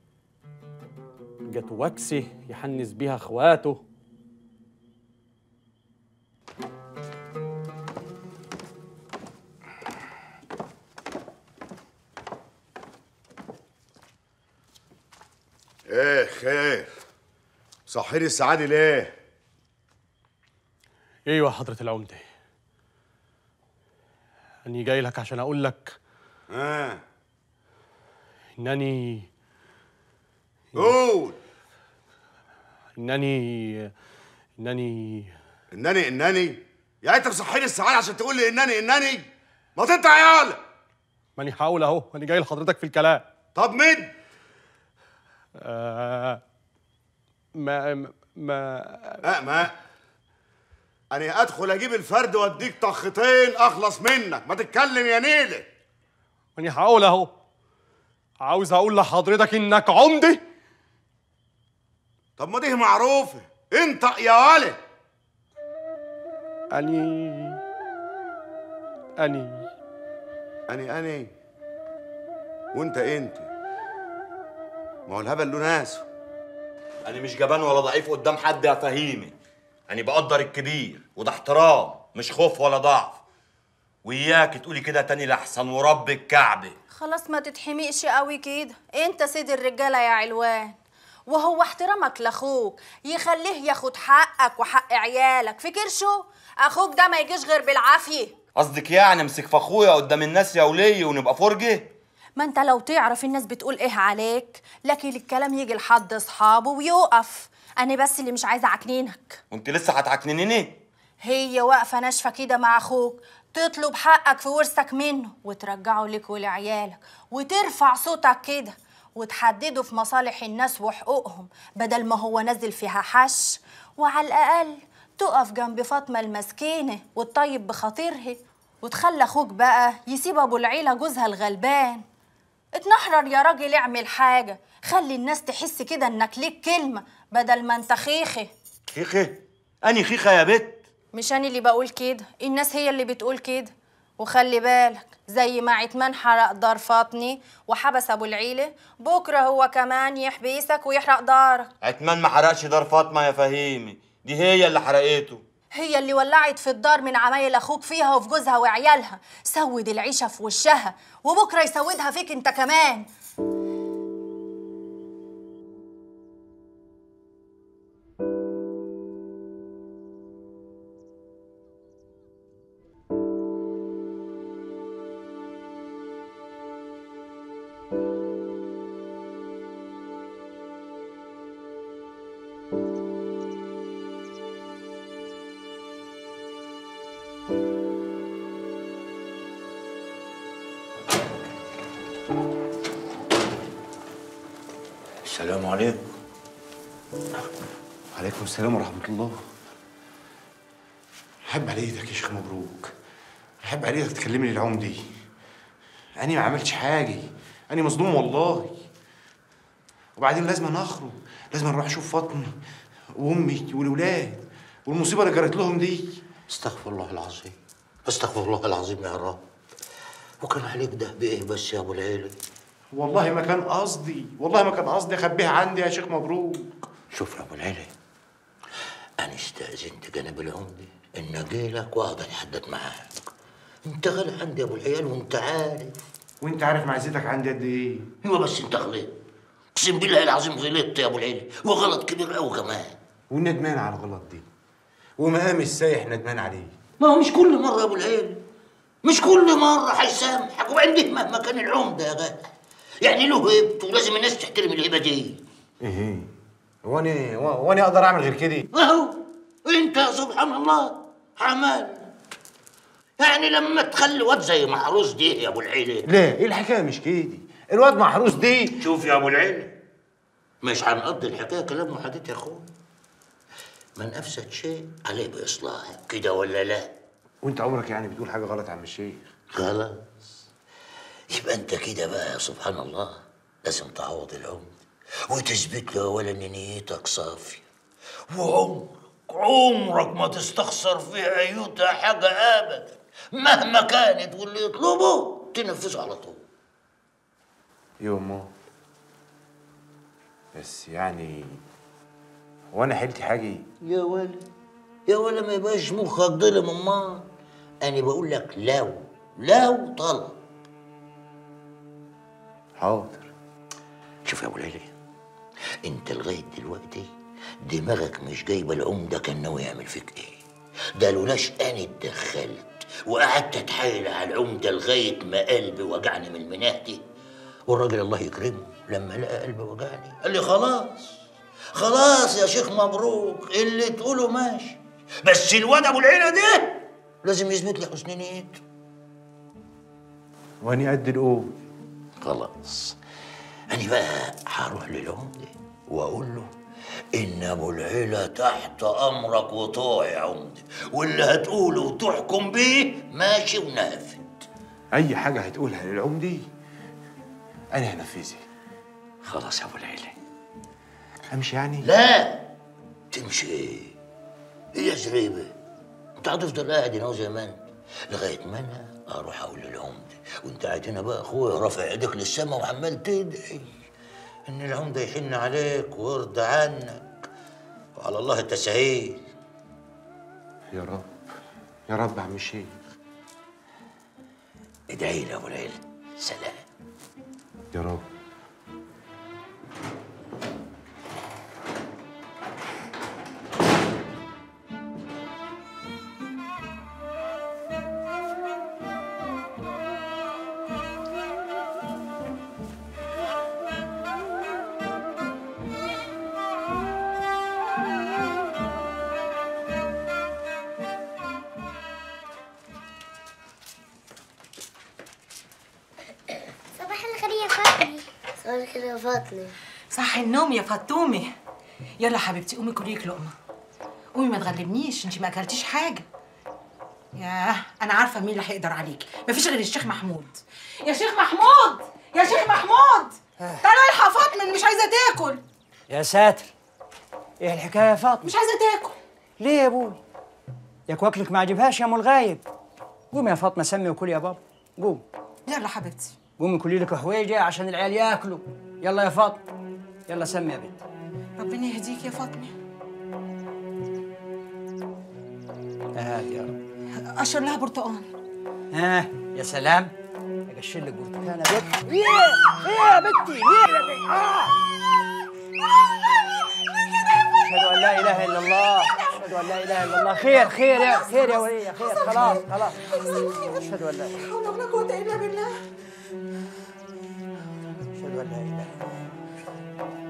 جت وكسه يحنس بيها اخواته ايه خير صحيني السعادة ليه؟ ايوه يا حضرة العمدة اني جاي لك عشان اقول لك اه انني قول انني انني انني انني يعني انت مصحيني السعادة عشان تقول لي انني انني ما تنطع يالا ماني هقول اهو ماني جاي لحضرتك في الكلام طب مين؟ آه ما ما اه ما انا ادخل اجيب الفرد واديك طختين اخلص منك ما تتكلم يا نيلة ماني هقول اهو عاوز اقول لحضرتك انك عمدة طب ما دي معروفة انطق يا ولد اني اني اني اني وانت انت ما هو الهبل له ناس انا مش جبان ولا ضعيف قدام حد يا فهيمي انا بقدر الكبير وده احترام مش خوف ولا ضعف وياك تقولي كده تاني لحسن ورب الكعبه خلاص ما تتحمقش قوي كده انت سيد الرجاله يا علوان وهو احترامك لاخوك يخليه ياخد حقك وحق عيالك فكر شو اخوك ده ما يجيش غير بالعافيه قصدك يعني امسك في اخويا قدام الناس يا ولي ونبقى فرجه ما انت لو تعرف الناس بتقول ايه عليك لكن الكلام يجي لحد اصحابه ويوقف انا بس اللي مش عايزه اعكنينك وانت لسه هتعكننيني هي واقفه ناشفه كده مع اخوك تطلب حقك في ورثك منه وترجعه لك ولعيالك وترفع صوتك كده وتحدده في مصالح الناس وحقوقهم بدل ما هو نازل فيها حش وعلى الاقل تقف جنب فاطمه المسكينه وتطيب بخاطرها وتخلي اخوك بقى يسيب ابو العيله جوزها الغلبان اتنحرر يا راجل اعمل حاجه خلي الناس تحس كده انك ليك كلمه بدل ما انت خيخه خيخه اني خيخه يا بت مش انا اللي بقول كده الناس هي اللي بتقول كده وخلي بالك زي ما عتمان حرق دار فاطمي وحبس ابو العيله بكره هو كمان يحبسك ويحرق دارك عتمان ما حرقش دار فاطمه يا فهيمي دي هي اللي حرقته هي اللي ولعت في الدار من عمايل اخوك فيها وفي جوزها وعيالها سود العيشه في وشها وبكره يسودها فيك انت كمان السلام عليكم عليكم السلام ورحمة الله حب على ايدك يا شيخ مبروك حب على ايدك تكلمني العمدي أنا ما عملتش حاجة أنا مظلوم والله وبعدين لازم أخرج لازم أروح أشوف فاطمة وأمي والولاد والمصيبة اللي جرت لهم دي استغفر الله العظيم استغفر الله العظيم يا رب وكان عليك ده بايه بس يا ابو العيلة والله ما كان قصدي والله ما كان قصدي أخبيها عندي يا شيخ مبروك شوف يا ابو العيلة انا استاذنت جناب العمدة ان اجيلك واقعد اتحدث معاك انت غالي عندي يا ابو العيال وانت عارف وانت عارف معزتك عندي قد ايه ايوه بس انت غلطت اقسم بالله العظيم غلطت يا ابو العيال وغلط كبير قوي كمان وندمان على الغلط دي ومقام السايح ندمان عليه ما هو مش كل مره يا ابو العيال مش كل مره هيسامحك وبعدين مهما كان العمده يا جدع يعني له هيبته ولازم الناس تحترم الهبه دي ايه هو انا هو انا اقدر اعمل غير كده اهو انت سبحان الله عمال يعني لما تخلي واد زي محروس دي يا ابو العيله لا ايه الحكايه مش كده الواد محروس دي شوف يا ابو العيله مش هنقضي الحكايه كلام محادثه يا اخويا من افسد شيء عليه باصلاحه كده ولا لا وانت عمرك يعني بتقول حاجه غلط يا عم الشيخ خلاص يبقى انت كده بقى يا سبحان الله لازم تعوض العمد وتثبت له اولا ان نيتك صافيه وعمرك عمرك ما تستخسر في ايوتا حاجه ابدا مهما كانت واللي يطلبه تنفذه على طول يومه بس يعني هو انا حيلتي حاجه يا ولا يا ولا ما يبقاش مخك ظلم امال انا بقول لك لو لو طلب حاضر شوف يا ابو ليلى انت لغايه دلوقتي دماغك مش جايبه العمده كان ناوي يعمل فيك ايه ده لولاش انا اتدخلت وقعدت اتحايل على العمده لغايه ما قلبي وجعني من المناه دي والراجل الله يكرمه لما لقى قلبي وجعني قال لي خلاص خلاص يا شيخ مبروك اللي تقوله ماشي بس الواد ابو العيله ده لازم يثبت لي حسن نيته واني قد القول خلاص أنا بقى هروح للعمدة وأقول له إن أبو العيلة تحت أمرك وطوع يا عمدة واللي هتقوله وتحكم بيه ماشي ونافذ اي حاجه هتقولها للعمدي انا هنفذها خلاص يا أبو العيلة امشي يعني لا تمشي إيه؟ إيه يا زريبة؟ أنت هتفضل قاعد هنا زي ما أنت لغاية ما أنا أروح أقول للعمدة وأنت قاعد هنا بقى أخويا رافع إيدك للسما وعمال تدعي إن العمدة يحن عليك ويرضى عنك وعلى الله التسهيل يا رب يا رب يا عم الشيخ ادعي لي يا أبو العيلة سلام يا رب صباح الخير يا فاطمة صباح الخير يا فاطمة صح النوم يا فطومه يلا حبيبتي قومي كلي لك لقمه قومي ما تغلبنيش انت ما اكلتيش حاجه ياه انا عارفه مين اللي هيقدر عليكي مفيش غير الشيخ محمود يا شيخ محمود يا شيخ محمود تعالى الحق فاطمه مش عايزه تاكل يا ساتر ايه الحكايه يا فاطمه مش عايزه تاكل ليه يا ابوي يا كواكلك ما عجبهاش يا ام الغايب قومي يا فاطمه سمي وكلي يا بابا قوم يلا حبيبتي قومي كلي لك حويجه عشان العيال ياكلوا يلا يا فاطمه يلا سمي يا بنت ربنا يهديك يا فاطمه هات يا رب اشرب لها برتقان ها يا سلام اقشر لك برتقانه يا بنت ايه ايه يا بنتي ايه يا بنتي آه. اشهد ان لا اله الا الله اشهد ان لا اله الا الله خير خير يا خير يا وليه خير خلاص خلاص اشهد ان لا اله حول ولا قوه الا بالله اشهد ان لا اله الا الله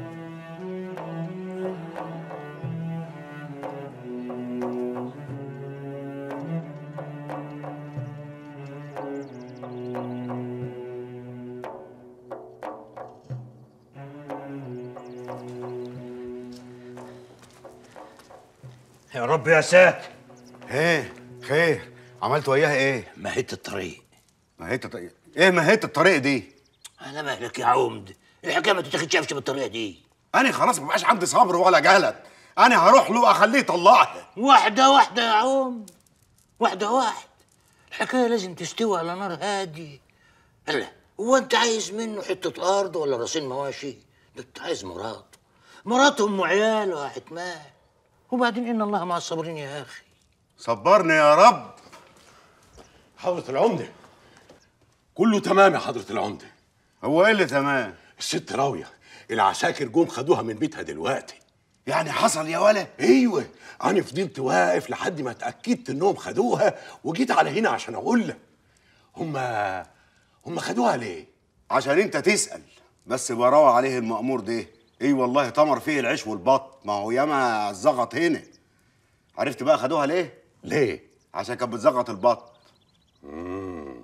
يا رب يا ساتر ايه خير عملت وياها ايه مهيت الطريق مهيت الطريق ايه مهيت الطريق دي انا مالك يا عمد الحكايه ما تتاخدش قفشه بالطريقه دي انا خلاص ما بقاش عندي صبر ولا جهل انا هروح له اخليه يطلعها واحده واحده يا عم واحده واحده الحكايه لازم تستوي على نار هادي هلا هو انت عايز منه حته ارض ولا راسين مواشي ده انت عايز مراته مراته ام عياله يا حتمان وبعدين ان الله مع الصابرين يا اخي صبرني يا رب حضرة العمدة كله تمام يا حضرة العمدة هو ايه اللي تمام؟ الست راوية العساكر جم خدوها من بيتها دلوقتي يعني حصل يا ولا؟ ايوه انا فضلت واقف لحد ما اتاكدت انهم خدوها وجيت على هنا عشان اقول لك هما هما خدوها ليه؟ عشان انت تسأل بس براوة عليه المأمور ده ايه والله طمر فيه العيش والبط ما هو ياما زغط هنا عرفت بقى خدوها ليه؟ ليه؟ عشان كانت بتزغط البط مم.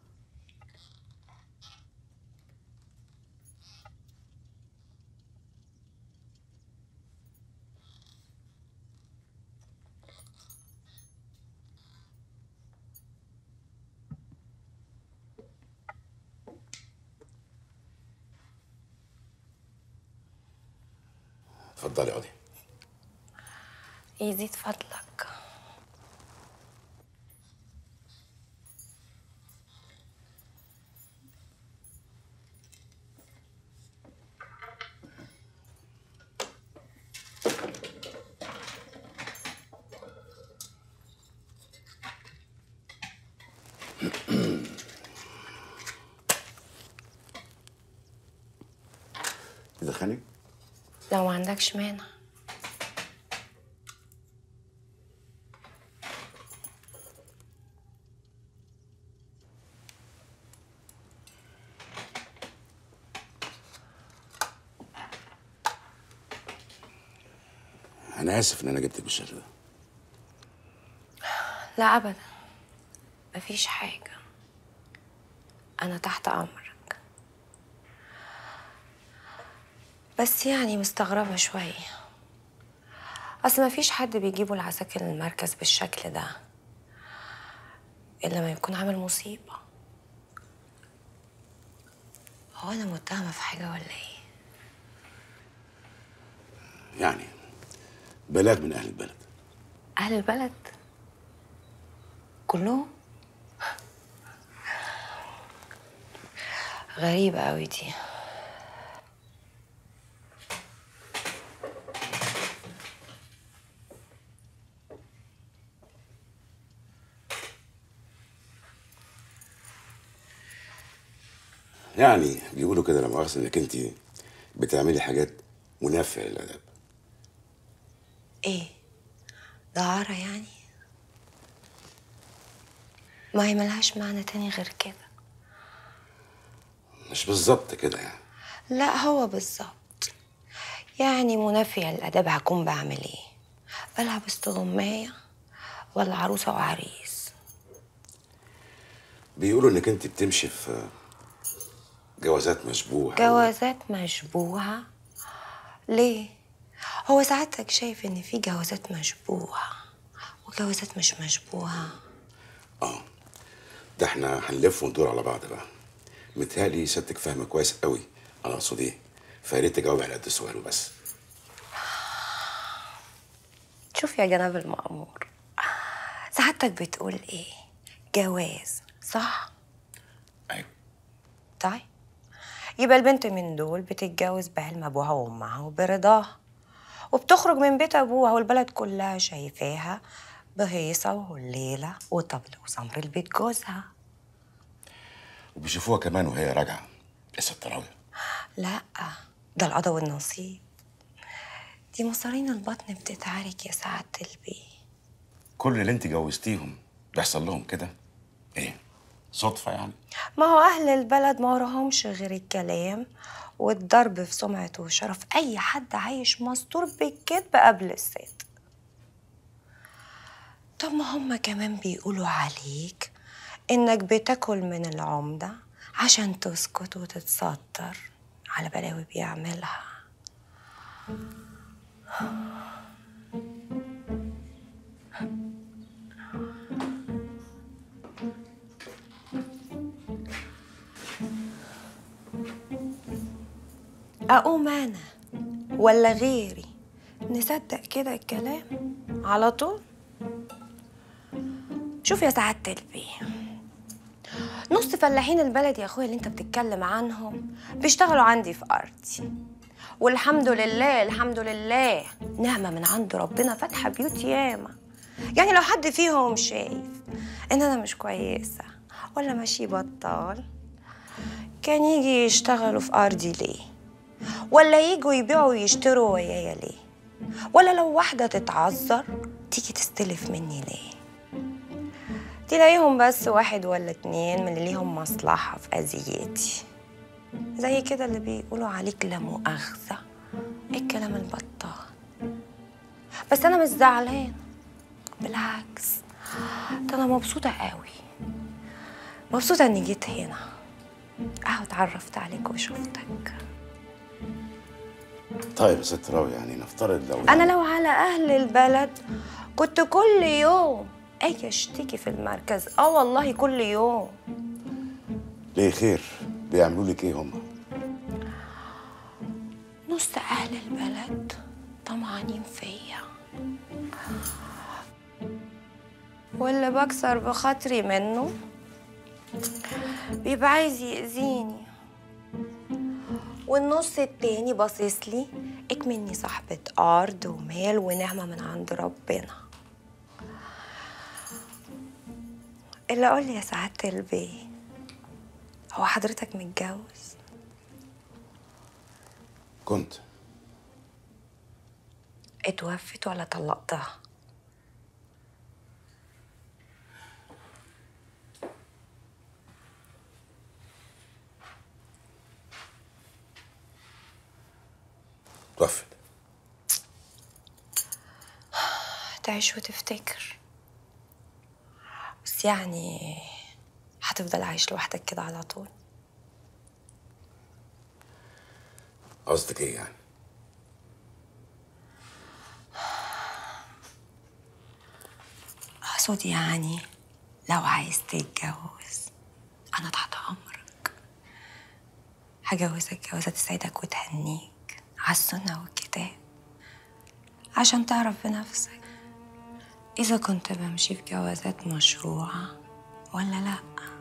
اتفضلي اقعدي يزيد فضلك تدخني؟ لو ما عندكش مانع انا اسف ان انا جبتك بالشكل ده لا ابدا مفيش حاجه انا تحت امرك بس يعني مستغربه شويه اصل مفيش حد بيجيبوا العساكر المركز بالشكل ده الا ما يكون عامل مصيبه هو انا متهمه في حاجه ولا ايه يعني بلاغ من اهل البلد اهل البلد كلهم غريبه قوي دي يعني بيقولوا كده لا مؤاخذه انك انت بتعملي حاجات منافيه للادب ايه دعارة يعني ما هي ملهاش معنى تاني غير كده مش بالظبط كده يعني لا هو بالظبط يعني منافية للأداب هكون بعمل ايه بلعب استغماية ولا عروسة وعريس بيقولوا انك انت بتمشي في جوازات مشبوهه جوازات مشبوهة ليه هو سعادتك شايف ان في جوازات مشبوهة وجوازات مش مشبوهة ده احنا هنلف وندور على بعض بقى متهيألي ستك فاهمه كويس قوي انا اقصد ايه فيا ريت تجاوبي على قد السؤال وبس شوف يا جناب المأمور سعادتك بتقول ايه جواز صح ايوه طيب يبقى البنت من دول بتتجوز بعلم ابوها وامها وبرضاها وبتخرج من بيت ابوها والبلد كلها شايفاها بهيصه وهليله وطبل وزمر البيت جوزها وبيشوفوها كمان وهي راجعه يا ست راوية لا ده القضا والنصيب دي مصارين البطن بتتعارك يا سعادة البيه كل اللي انت جوزتيهم بيحصل لهم كده ايه صدفه يعني ما هو أهل البلد ما وراهمش غير الكلام والضرب في سمعة وشرف أي حد عايش مستور بالكذب قبل الست طب ما هم كمان بيقولوا عليك إنك بتاكل من العمدة عشان تسكت وتتستر على بلاوي بيعملها أقوم أنا ولا غيري نصدق كده الكلام على طول شوف يا سعادة البيه نص فلاحين البلد يا اخويا اللي انت بتتكلم عنهم بيشتغلوا عندي في ارضي والحمد لله الحمد لله نعمه من عند ربنا فاتحه بيوت ياما يعني لو حد فيهم شايف ان انا مش كويسه ولا ماشي بطال كان يجي يشتغلوا في ارضي ليه ولا يجوا يبيعوا ويشتروا ويايا ليه ولا لو واحده تتعذر تيجي تستلف مني ليه تلاقيهم بس واحد ولا اتنين من اللي ليهم مصلحة في أذيتي زي كده اللي بيقولوا عليك لا مؤاخذة ايه الكلام البطال بس أنا مش زعلانة بالعكس ده أنا مبسوطة قوي مبسوطة إني جيت هنا أهو اتعرفت عليك وشفتك طيب يا ست راوي يعني نفترض لو أنا لو على أهل البلد كنت كل يوم أجي أشتكي في المركز آه والله كل يوم ليه خير بيعملوا لك ايه هم نص أهل البلد طمعانين فيا واللي بكسر بخاطري منه بيبقى عايز يأذيني والنص التاني باصص لي اكمني صاحبة أرض ومال ونعمة من عند ربنا اللي قول لي يا سعادة البيه هو حضرتك متجوز؟ كنت اتوفت ولا طلقتها؟ توفت تعيش وتفتكر بس يعني هتفضل عايش لوحدك كده على طول قصدك ايه يعني اقصد يعني لو عايز تتجوز انا تحت امرك هجوزك جوازة تسعدك وتهنيك على السنة والكتاب عشان تعرف بنفسك إذا كنت بمشي في جوازات مشروعة ولا لأ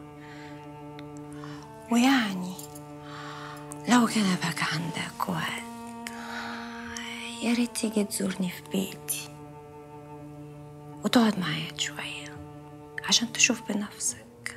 ويعني لو جنبك عندك وقت يا ريت تيجي تزورني في بيتي وتقعد معايا شوية عشان تشوف بنفسك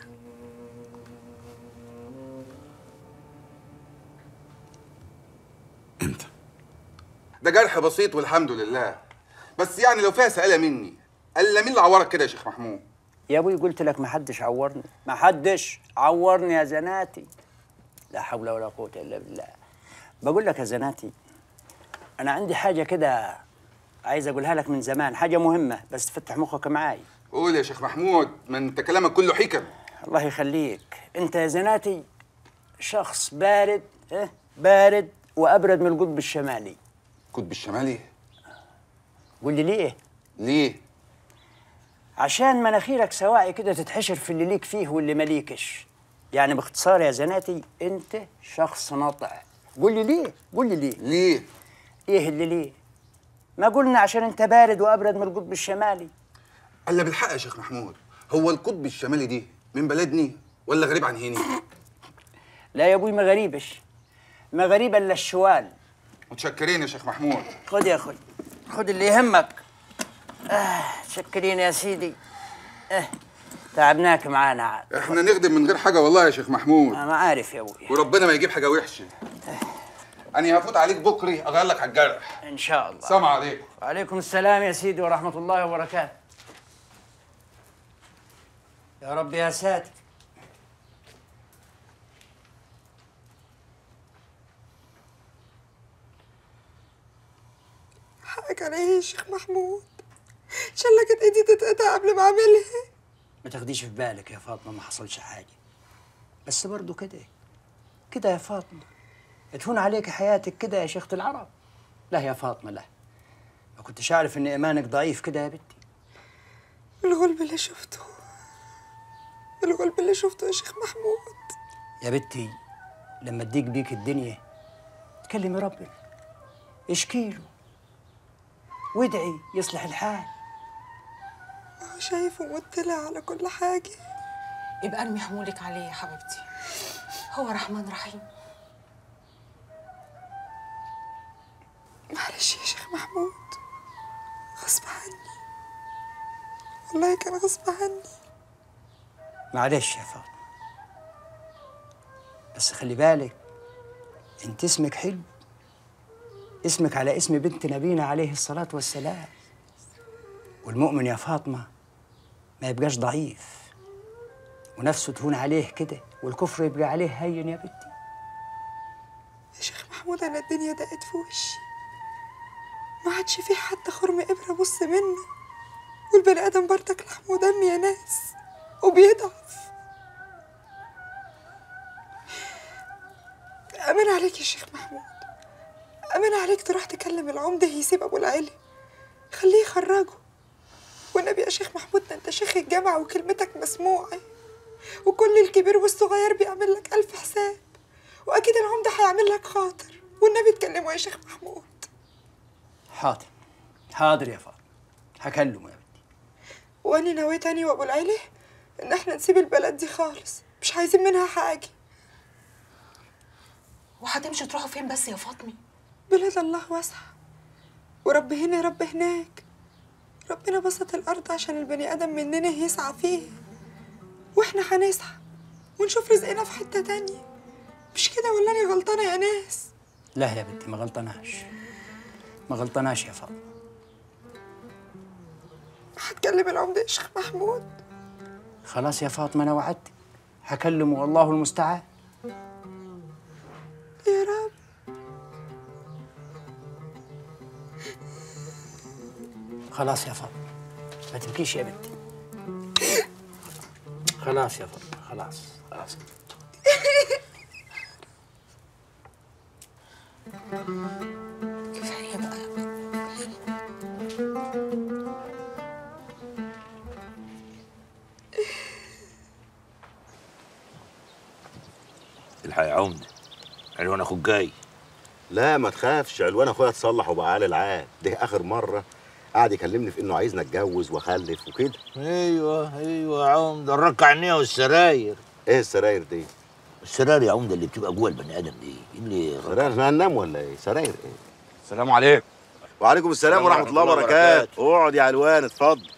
ده جرح بسيط والحمد لله بس يعني لو فيها سألة مني قال مين اللي عورك كده يا شيخ محمود يا ابوي قلت لك ما حدش عورني ما حدش عورني يا زناتي لا حول ولا قوة إلا بالله بقول لك يا زناتي أنا عندي حاجة كده عايز أقولها لك من زمان حاجة مهمة بس تفتح مخك معاي قول يا شيخ محمود ما انت كلامك كله حكم الله يخليك أنت يا زناتي شخص بارد إيه بارد وأبرد من القطب الشمالي القطب الشمالي قول لي ليه ليه عشان مناخيرك سواعي كده تتحشر في اللي ليك فيه واللي مليكش يعني باختصار يا زناتي انت شخص ناطع قول لي ليه قول لي ليه ليه ايه اللي ليه ما قلنا عشان انت بارد وابرد من القطب الشمالي الا بالحق يا شيخ محمود هو القطب الشمالي دي من بلدني ولا غريب عن هنا لا يا ابوي ما غريبش ما غريب الا الشوال متشكرين يا شيخ محمود خد يا اخوي خد اللي يهمك آه شكرين يا سيدي آه تعبناك معانا عاد احنا نخدم من غير حاجه والله يا شيخ محمود انا عارف يا ابوي وربنا ما يجيب حاجه وحشه انا هفوت عليك بكري اغير لك على الجرح ان شاء الله سلام عليكم وعليكم السلام يا سيدي ورحمة الله وبركاته يا رب يا ساتر حقك عليا يا شيخ محمود شلكت ايدي تتقطع قبل ما اعملها ما تاخديش في بالك يا فاطمة ما حصلش حاجة بس برضو كده كده يا فاطمة تهون عليك حياتك كده يا شيخة العرب لا يا فاطمة لا ما كنتش أعرف إن إيمانك ضعيف كده يا بنتي الغلب اللي شفته الغلب اللي شفته يا شيخ محمود يا بنتي لما تضيق بيك الدنيا تكلمي ربنا اشكي له وادعي يصلح الحال هو شايف ومطلع على كل حاجة يبقى ارمي حمولك عليه يا حبيبتي هو رحمن رحيم معلش يا شيخ محمود غصب عني والله كان غصب عني معلش يا فاطمة بس خلي بالك انت اسمك حلو اسمك على اسم بنت نبينا عليه الصلاة والسلام والمؤمن يا فاطمة ما يبقاش ضعيف ونفسه تهون عليه كده والكفر يبقى عليه هين يا بنتي يا شيخ محمود انا الدنيا ضاقت في وشي ما عادش في حد خرم ابره بص منه والبني ادم برضك لحم ودم يا ناس وبيضعف امان عليك يا شيخ محمود امان عليك تروح تكلم العمده يسيب ابو العلي خليه يخرجه والنبي يا شيخ محمود ده انت شيخ الجامعه وكلمتك مسموعه وكل الكبير والصغير بيعمل لك الف حساب واكيد العمده هيعمل لك خاطر والنبي اتكلموا يا شيخ محمود حاضر حاضر يا فاطمة هكلمه يا بنتي وانا نويت اني وابو العلي ان احنا نسيب البلد دي خالص مش عايزين منها حاجه وهتمشوا تروحوا فين بس يا فاطمه بلاد الله واسعه ورب هنا رب هناك ربنا بسط الارض عشان البني ادم مننا يسعى فيها واحنا هنسعى ونشوف رزقنا في حته تانية مش كده ولا انا غلطانه يا ناس لا يا بنتي ما غلطناش ما غلطناش يا فاطمة هتكلم العمده يا شيخ محمود خلاص يا فاطمة أنا وعدتك هكلمه والله المستعان يا رب خلاص يا فاطمة ما تبكيش يا بنتي خلاص يا فاطمة خلاص خلاص كفايه بقى الحق يا عمده عنوان اخوك جاي لا ما تخافش علوان اخويا اتصلح وبقى على العاد ده اخر مره قعد يكلمني في انه عايزني اتجوز واخلف وكده ايوه ايوه يا عمده الركع عينيها والسراير ايه السراير دي السراير يا عمده اللي بتبقى جوه البني ادم دي اللي سراير احنا هننام ولا ايه سراير ايه السلام عليكم وعليكم السلام ورحمه الله وبركاته اقعد يا علوان اتفضل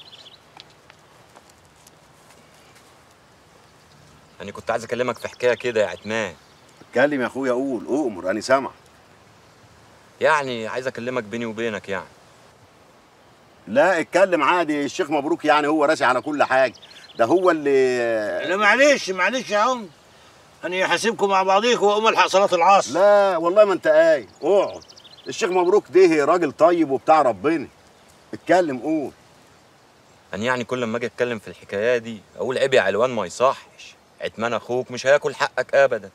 أنا كنت عايز أكلمك في حكاية كده يا عتمان اتكلم يا اخويا قول اؤمر انا سامع يعني عايز أكلمك بيني وبينك يعني لا اتكلم عادي الشيخ مبروك يعني هو راسي على كل حاجه ده هو اللي لا معلش معلش يا عم انا حاسبكم مع بعضيكم واقوم الحق صلاه العصر لا والله ما انت قايل اقعد الشيخ مبروك ده راجل طيب وبتاع ربنا اتكلم قول أنا يعني كل ما أجي أتكلم في الحكاية دي أقول عيب يا علوان ما يصحش عتمان أخوك مش هياكل حقك أبدا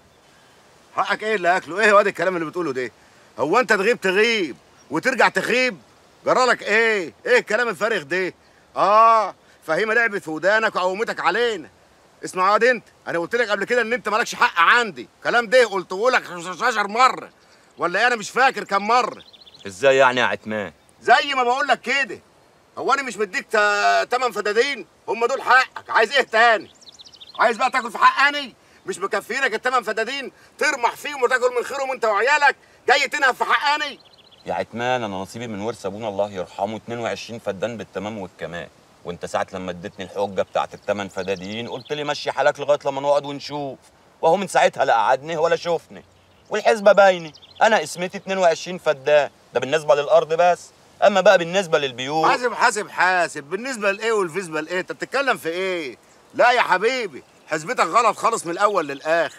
حقك ايه اللي اكله ايه هو ده الكلام اللي بتقوله ده هو انت تغيب تغيب وترجع تخيب جرالك ايه ايه الكلام الفارغ ده اه فهيمه لعبت في ودانك وقومتك علينا اسمع يا واد انت انا قلت لك قبل كده ان انت مالكش حق عندي الكلام ده قلته لك 15 مره ولا ايه انا مش فاكر كم مره إزاي يعني يا عتمان زي ما بقول لك كده هو انا مش مديك تا- تمن فدادين هم دول حقك عايز ايه تاني عايز بقى تاكل في حق اني مش مكفينك التمن فدادين ترمح فيهم وتاكل من خيرهم انت وعيالك جاي تنهب في حق اني يا عتمان أنا نصيبي من ورث أبونا الله يرحمه 22 فدان بالتمام والكمال وأنت ساعة لما اديتني الحجة بتاعت التمن فدادين قلت لي مشي حالك لغاية لما نقعد ونشوف وهو من ساعتها لا قعدني ولا شوفني والحسبة باينة أنا اسمتي 22 فدان ده بالنسبة للأرض بس أما بقى بالنسبة للبيوت حاسب حاسب حاسب بالنسبه لايه والفيسبه لايه انت بتتكلم في ايه لا يا حبيبي حسبتك غلط خالص من الاول للاخر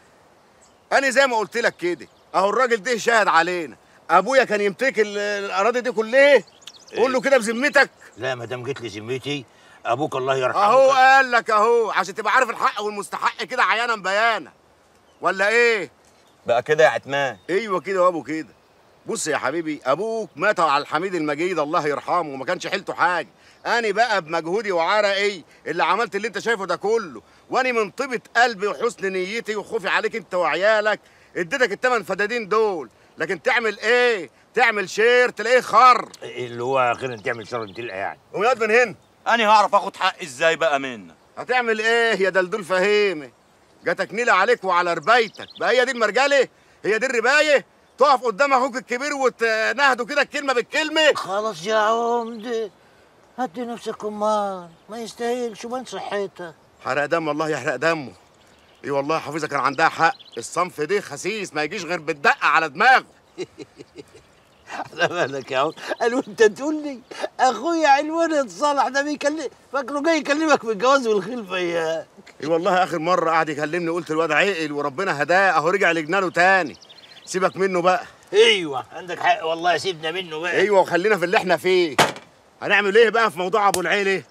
انا زي ما قلت لك كده اهو الراجل ده شاهد علينا ابويا كان يمتلك ال- الاراضي دي كلها قول له كده بذمتك لا ما دام جيت لي ذمتي ابوك الله يرحمه اهو قال لك اهو عشان تبقى عارف الحق والمستحق كده عيانا بيانا ولا ايه بقى كده يا عتمان ايوه كده وابو كده بص يا حبيبي ابوك مات على الحميد المجيد الله يرحمه وما كانش حيلته حاجه انا بقى بمجهودي وعرقي اللي عملت اللي انت شايفه ده كله وانا من طيبه قلبي وحسن نيتي وخوفي عليك انت وعيالك اديتك الثمان فدادين دول لكن تعمل ايه تعمل شير تلاقيه خر اللي هو اخيرا تعمل شر تلقى يعني ومياد من هنا أنا هعرف آخد حقي إزاي بقى منك هتعمل ايه يا دلدول فهيمه جاتك نيله عليك وعلى ربايتك بقى هي دي المرجله هي دي الربايه تقف قدام اخوك الكبير وتنهده كده الكلمه بالكلمه خلاص يا عمده هدي نفسك امال ما يستاهلش وين صحتك حرق دم والله يحرق دمه اي والله حفيظه كان عندها حق الصنف ده خسيس ما يجيش غير بالدقه على دماغه على بالك يا عم قال وانت تقول لي اخويا علوان اتصالح ده بيكلم فاكره جاي يكلمك بالجواز والخلفه اياه اي والله اخر مره قعد يكلمني قلت الواد عقل وربنا هداه اهو رجع لجنانه تاني سيبك منه بقى ايوه عندك حق والله سيبنا منه بقى ايوه وخلينا في اللي احنا فيه هنعمل ايه بقى في موضوع ابو العيلي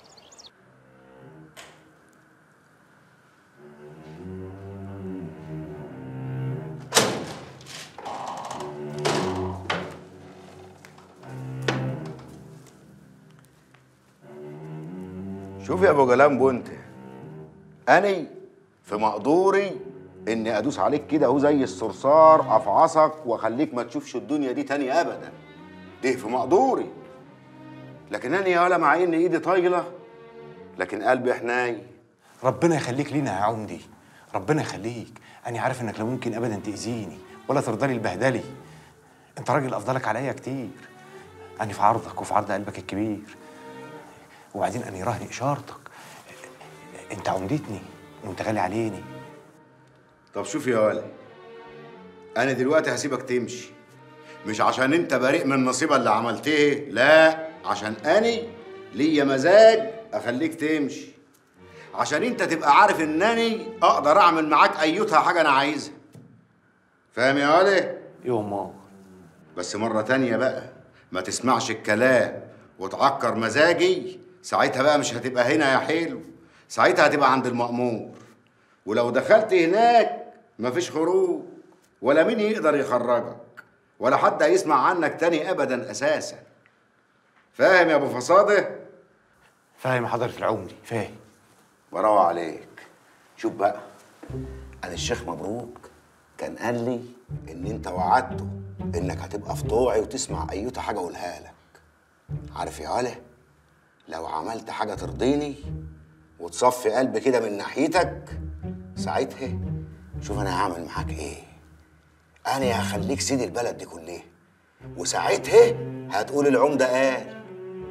شوف يا ابو جلامبو انت اني في مقدوري اني ادوس عليك كده اهو زي الصرصار افعصك واخليك ما تشوفش الدنيا دي تاني ابدا ده في مقدوري لكن انا يا ولا مع ان ايدي طايله لكن قلبي حنين ربنا يخليك لينا يا عمدي ربنا يخليك انا عارف انك لا ممكن ابدا تاذيني ولا ترضى لي البهدلي انت راجل افضلك عليا كتير انا في عرضك وفي عرض قلبك الكبير وبعدين انا رهني اشارتك انت عمدتني وانت غالي عليني طب شوف يا ولد انا دلوقتي هسيبك تمشي مش عشان انت بريء من النصيبه اللي عملته لا عشان اني ليا مزاج اخليك تمشي عشان انت تبقى عارف انني اقدر اعمل معاك ايتها حاجه انا عايزها فاهم يا ولد يوم بس مره تانية بقى ما تسمعش الكلام وتعكر مزاجي ساعتها بقى مش هتبقى هنا يا حلو ساعتها هتبقى عند المأمور ولو دخلت هناك مفيش خروج ولا مين يقدر يخرجك ولا حد هيسمع عنك تاني ابدا اساسا فاهم يا ابو فصاده فاهم حضرة العمري فاهم براوة عليك شوف بقى انا الشيخ مبروك كان قال لي ان انت وعدته انك هتبقى في طوعي وتسمع ايوتا حاجه اقولها لك عارف يا ولا لو عملت حاجه ترضيني وتصفي قلبي كده من ناحيتك ساعتها شوف انا هعمل معاك ايه انا هخليك سيد البلد دي كلها وساعتها هتقول العمده قال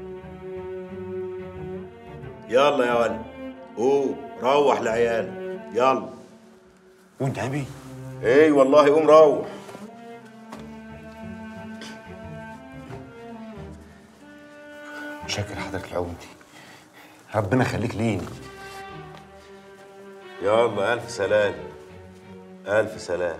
يلا يا ولد قوم روح لعيالك يلا والنبي ايه والله قوم روح شاكر حضرة العمدي ربنا يخليك لينا يلا الف سلام الف سلام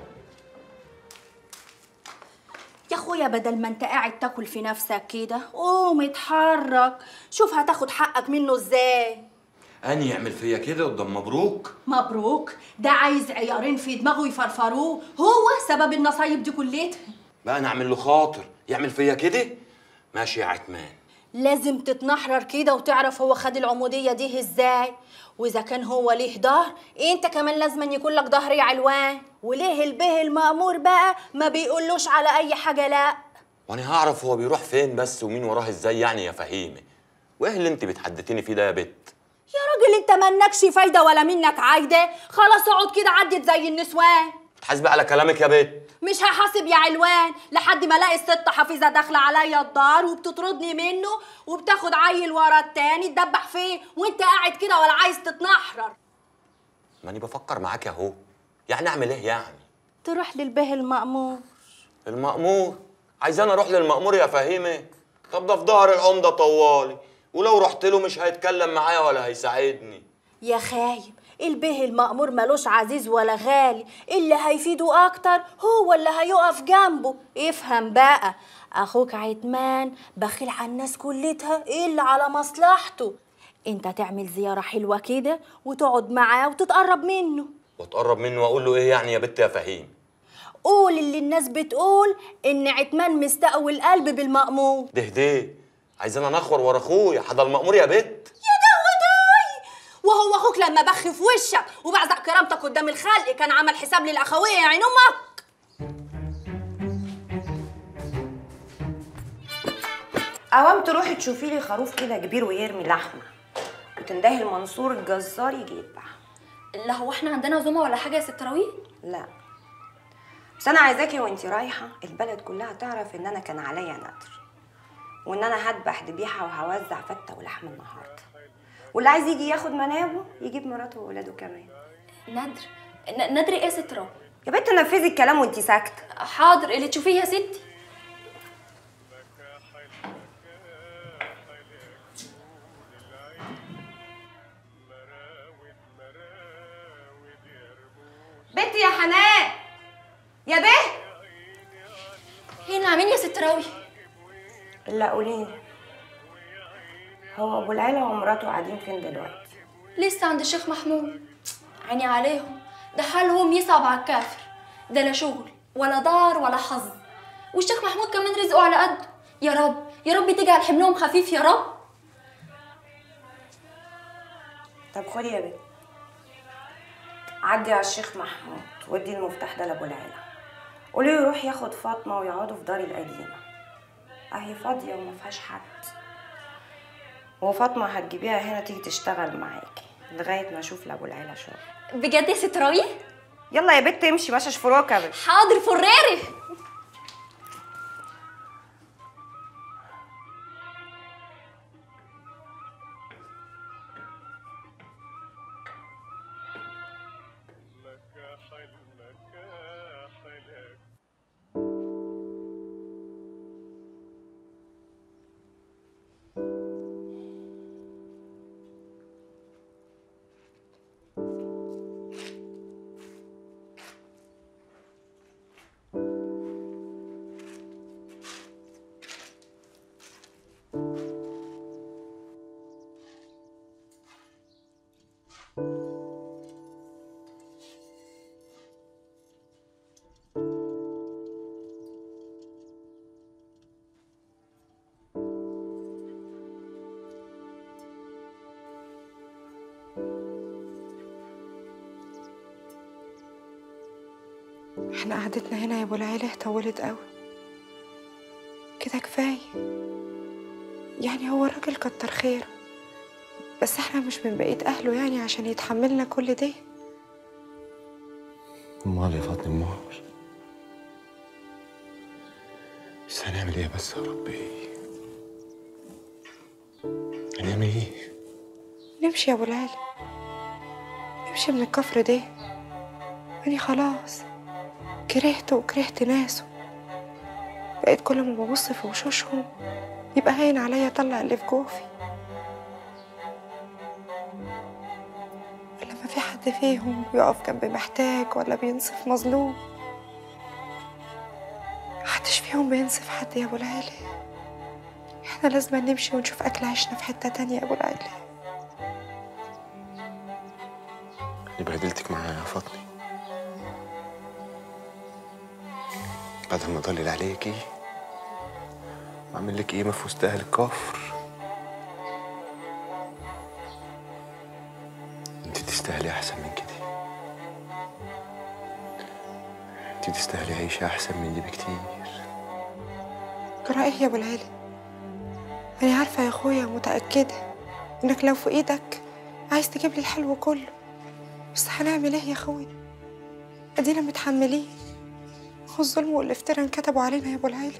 يا اخويا بدل ما انت قاعد تاكل في نفسك كده قوم اتحرك شوف هتاخد حقك منه ازاي اني يعمل فيا كده قدام مبروك مبروك ده عايز عيارين في دماغه يفرفروه هو سبب النصايب دي كلها بقى انا اعمل له خاطر يعمل فيا كده ماشي يا عتمان لازم تتنحرر كده وتعرف هو خد العمودية دي ازاي واذا كان هو ليه ظهر انت كمان لازم يكون لك ظهر يا علوان وليه البه المأمور بقى ما بيقولوش على اي حاجة لا وانا هعرف هو بيروح فين بس ومين وراه ازاي يعني يا فهيمه وايه اللي انت بتحدثيني فيه ده يا بت يا راجل انت منكش فايدة ولا منك عايدة خلاص اقعد كده عدت زي النسوان تحاسبي على كلامك يا بت مش هحاسب يا علوان لحد ما الاقي الست حفيظه داخله عليا الدار وبتطردني منه وبتاخد عيل ورا التاني تدبح فيه وانت قاعد كده ولا عايز تتنحرر ماني بفكر معاك اهو يعني اعمل ايه يعني تروح للبه المأمور المأمور عايزاني اروح للمأمور يا فهيمه طب ده في ظهر العمده طوالي ولو رحت له مش هيتكلم معايا ولا هيساعدني يا خايب البه المأمور ملوش عزيز ولا غالي اللي هيفيده اكتر هو اللي هيقف جنبه افهم بقى اخوك عتمان بخيل على الناس كلتها الا على مصلحته انت تعمل زيارة حلوة كده وتقعد معاه وتتقرب منه واتقرب منه واقول له ايه يعني يا بت يا فهيم قول اللي الناس بتقول ان عتمان مستقوي القلب بالمأمور ده ده عايزانا نخور ورا اخويا حدا المأمور يا بت يا دوتي وهو اخوك لما بخ في وشك وبعزق كرامتك قدام الخلق كان عمل حساب للاخويه يا عين امك قوام تروحي تشوفي لي خروف كده كبير ويرمي لحمه وتندهي المنصور الجزار يجي يذبح لا هو احنا عندنا عزومه ولا حاجه يا ست راويل لا بس انا عايزاكي وانتي رايحه البلد كلها تعرف ان انا كان عليا نذر وان انا هذبح ذبيحه وهوزع فته ولحم النهارده واللي عايز يجي ياخد منابه يجيب مراته واولاده كمان ندر ن- ندر ايه يا ست رب يا بنت نفذي الكلام وانت ساكته حاضر اللي تشوفيه يا ستي بنتي يا حنان يا به هنا عاملين يا ست راوي لا قوليلي هو ابو العيله ومراته قاعدين فين دلوقتي لسه عند الشيخ محمود عيني عليهم ده حالهم يصعب على الكافر ده لا شغل ولا دار ولا حظ والشيخ محمود كمان رزقه على قده يا رب يا رب تجعل حملهم خفيف يا رب طب خدي يا بنت عدي على الشيخ محمود ودي المفتاح ده لابو العيله قولي له يروح ياخد فاطمه ويقعدوا في داري القديمه اهي فاضيه وما فيهاش حد وفاطمه هتجيبيها هنا تيجي تشتغل معاكي لغايه ما اشوف لابو العيله شغل بجد يا ست راوي يلا يا بنت امشي ماشي في ركبك حاضر فراري احنا قعدتنا هنا يا ابو العيلة طولت قوي كده كفاية يعني هو الراجل كتر خيره بس احنا مش من بقية اهله يعني عشان يتحملنا كل ده امال يا فاطمه امال بس هنعمل ايه بس يا ربي هنعمل ايه نمشي يا ابو العيلة نمشي من الكفر ده أنا خلاص كرهته وكرهت ناسه بقيت كل ما ببص في وشوشهم يبقى هين عليا اطلع اللي في جوفي لما في حد فيهم بيقف جنب محتاج ولا بينصف مظلوم محدش فيهم بينصف حد يا ابو العيلة احنا لازم نمشي ونشوف اكل عيشنا في حتة تانية يا ابو العيلة اللي بهدلتك معايا يا فاطمه بدل ما اضلل عليكي واعمل لك قيمه في وسط اهل الكفر انت تستاهلي احسن من كده انت تستاهلي عيشه احسن من دي بكتير جرى ايه يا ابو العيلة انا عارفة يا اخويا متأكدة انك لو في ايدك عايز تجيب لي الحلو كله بس هنعمل ايه يا اخويا ادينا متحملين هو الظلم والافتراء انكتبوا علينا يا ابو العيلة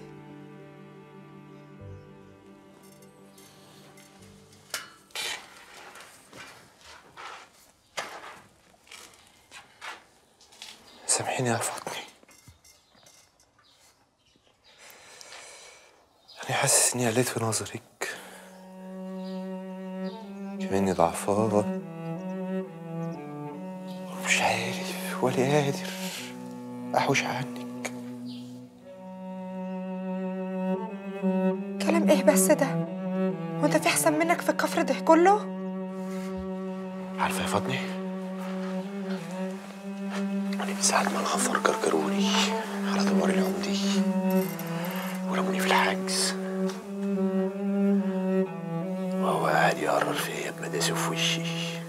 سامحيني يا فاطمه انا حاسس اني قلت في نظرك كماني ضعفان ومش عارف ولا قادر احوش عنك كلام ايه بس ده هو انت في احسن منك في الكفر ده كله عارفه يا فاطمه انا من ساعه ما الغفار جرجروني على دوار العمدي ورموني في الحجز وهو قاعد يقرر فيا بمداسه في وشي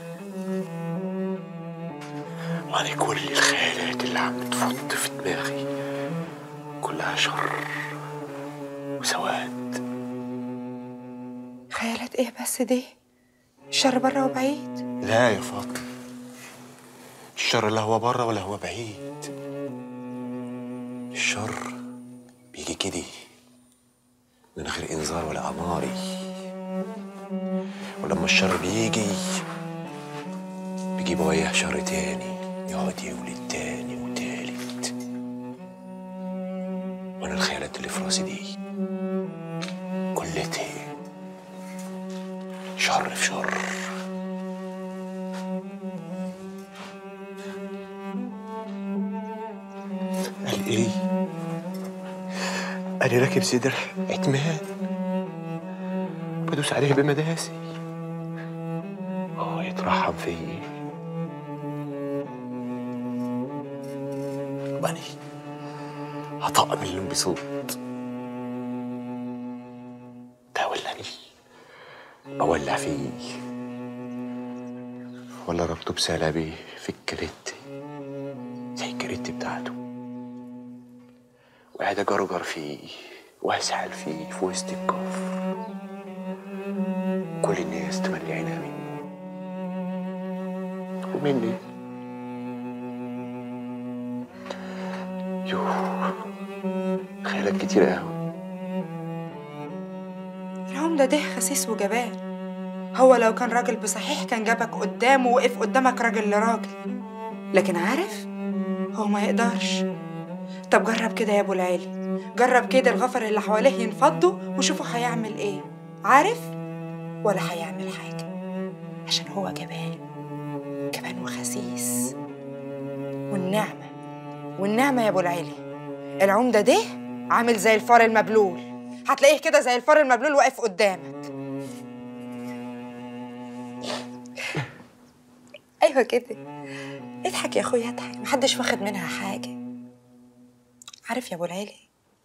وانا كل الخيالات اللي عم تفض في دماغي كلها شر وسواد خيالات ايه بس دي الشر بره وبعيد لا يا فاطمه الشر لا هو بره ولا هو بعيد الشر بيجي كده من غير انذار ولا اماري ولما الشر بيجي بيجيب وياه شر تاني يقعد يولد تاني وتالت وانا الخيالات اللي في راسي دي كلتها شر في شر قال ايه انا راكب صدر عتمان بدوس عليه بمداسي اه يترحم فيا واني هطقم اللون بصوت ده ولاني اولع فيه ولا ربطه بسلبي في الكريت زي الكريت بتاعته وقاعد اجرجر فيه واسحل فيه في وسط الكفر كل الناس تملي عينها مني ومني يوه خيالات كتير قوي العمدة ده خسيس وجبان هو لو كان راجل بصحيح كان جابك قدامه ووقف قدامك راجل لراجل لكن عارف هو ما يقدرش طب جرب كده يا ابو العيلي جرب كده الغفر اللي حواليه ينفضوا وشوفوا هيعمل ايه عارف ولا هيعمل حاجة عشان هو جبان جبان وخسيس والنعمة والنعمة يا ابو العيلي العمدة ده عامل زي الفار المبلول هتلاقيه كده زي الفار المبلول واقف قدامك ايوه كده اضحك يا اخويا اضحك محدش واخد منها حاجه عارف يا ابو العيلي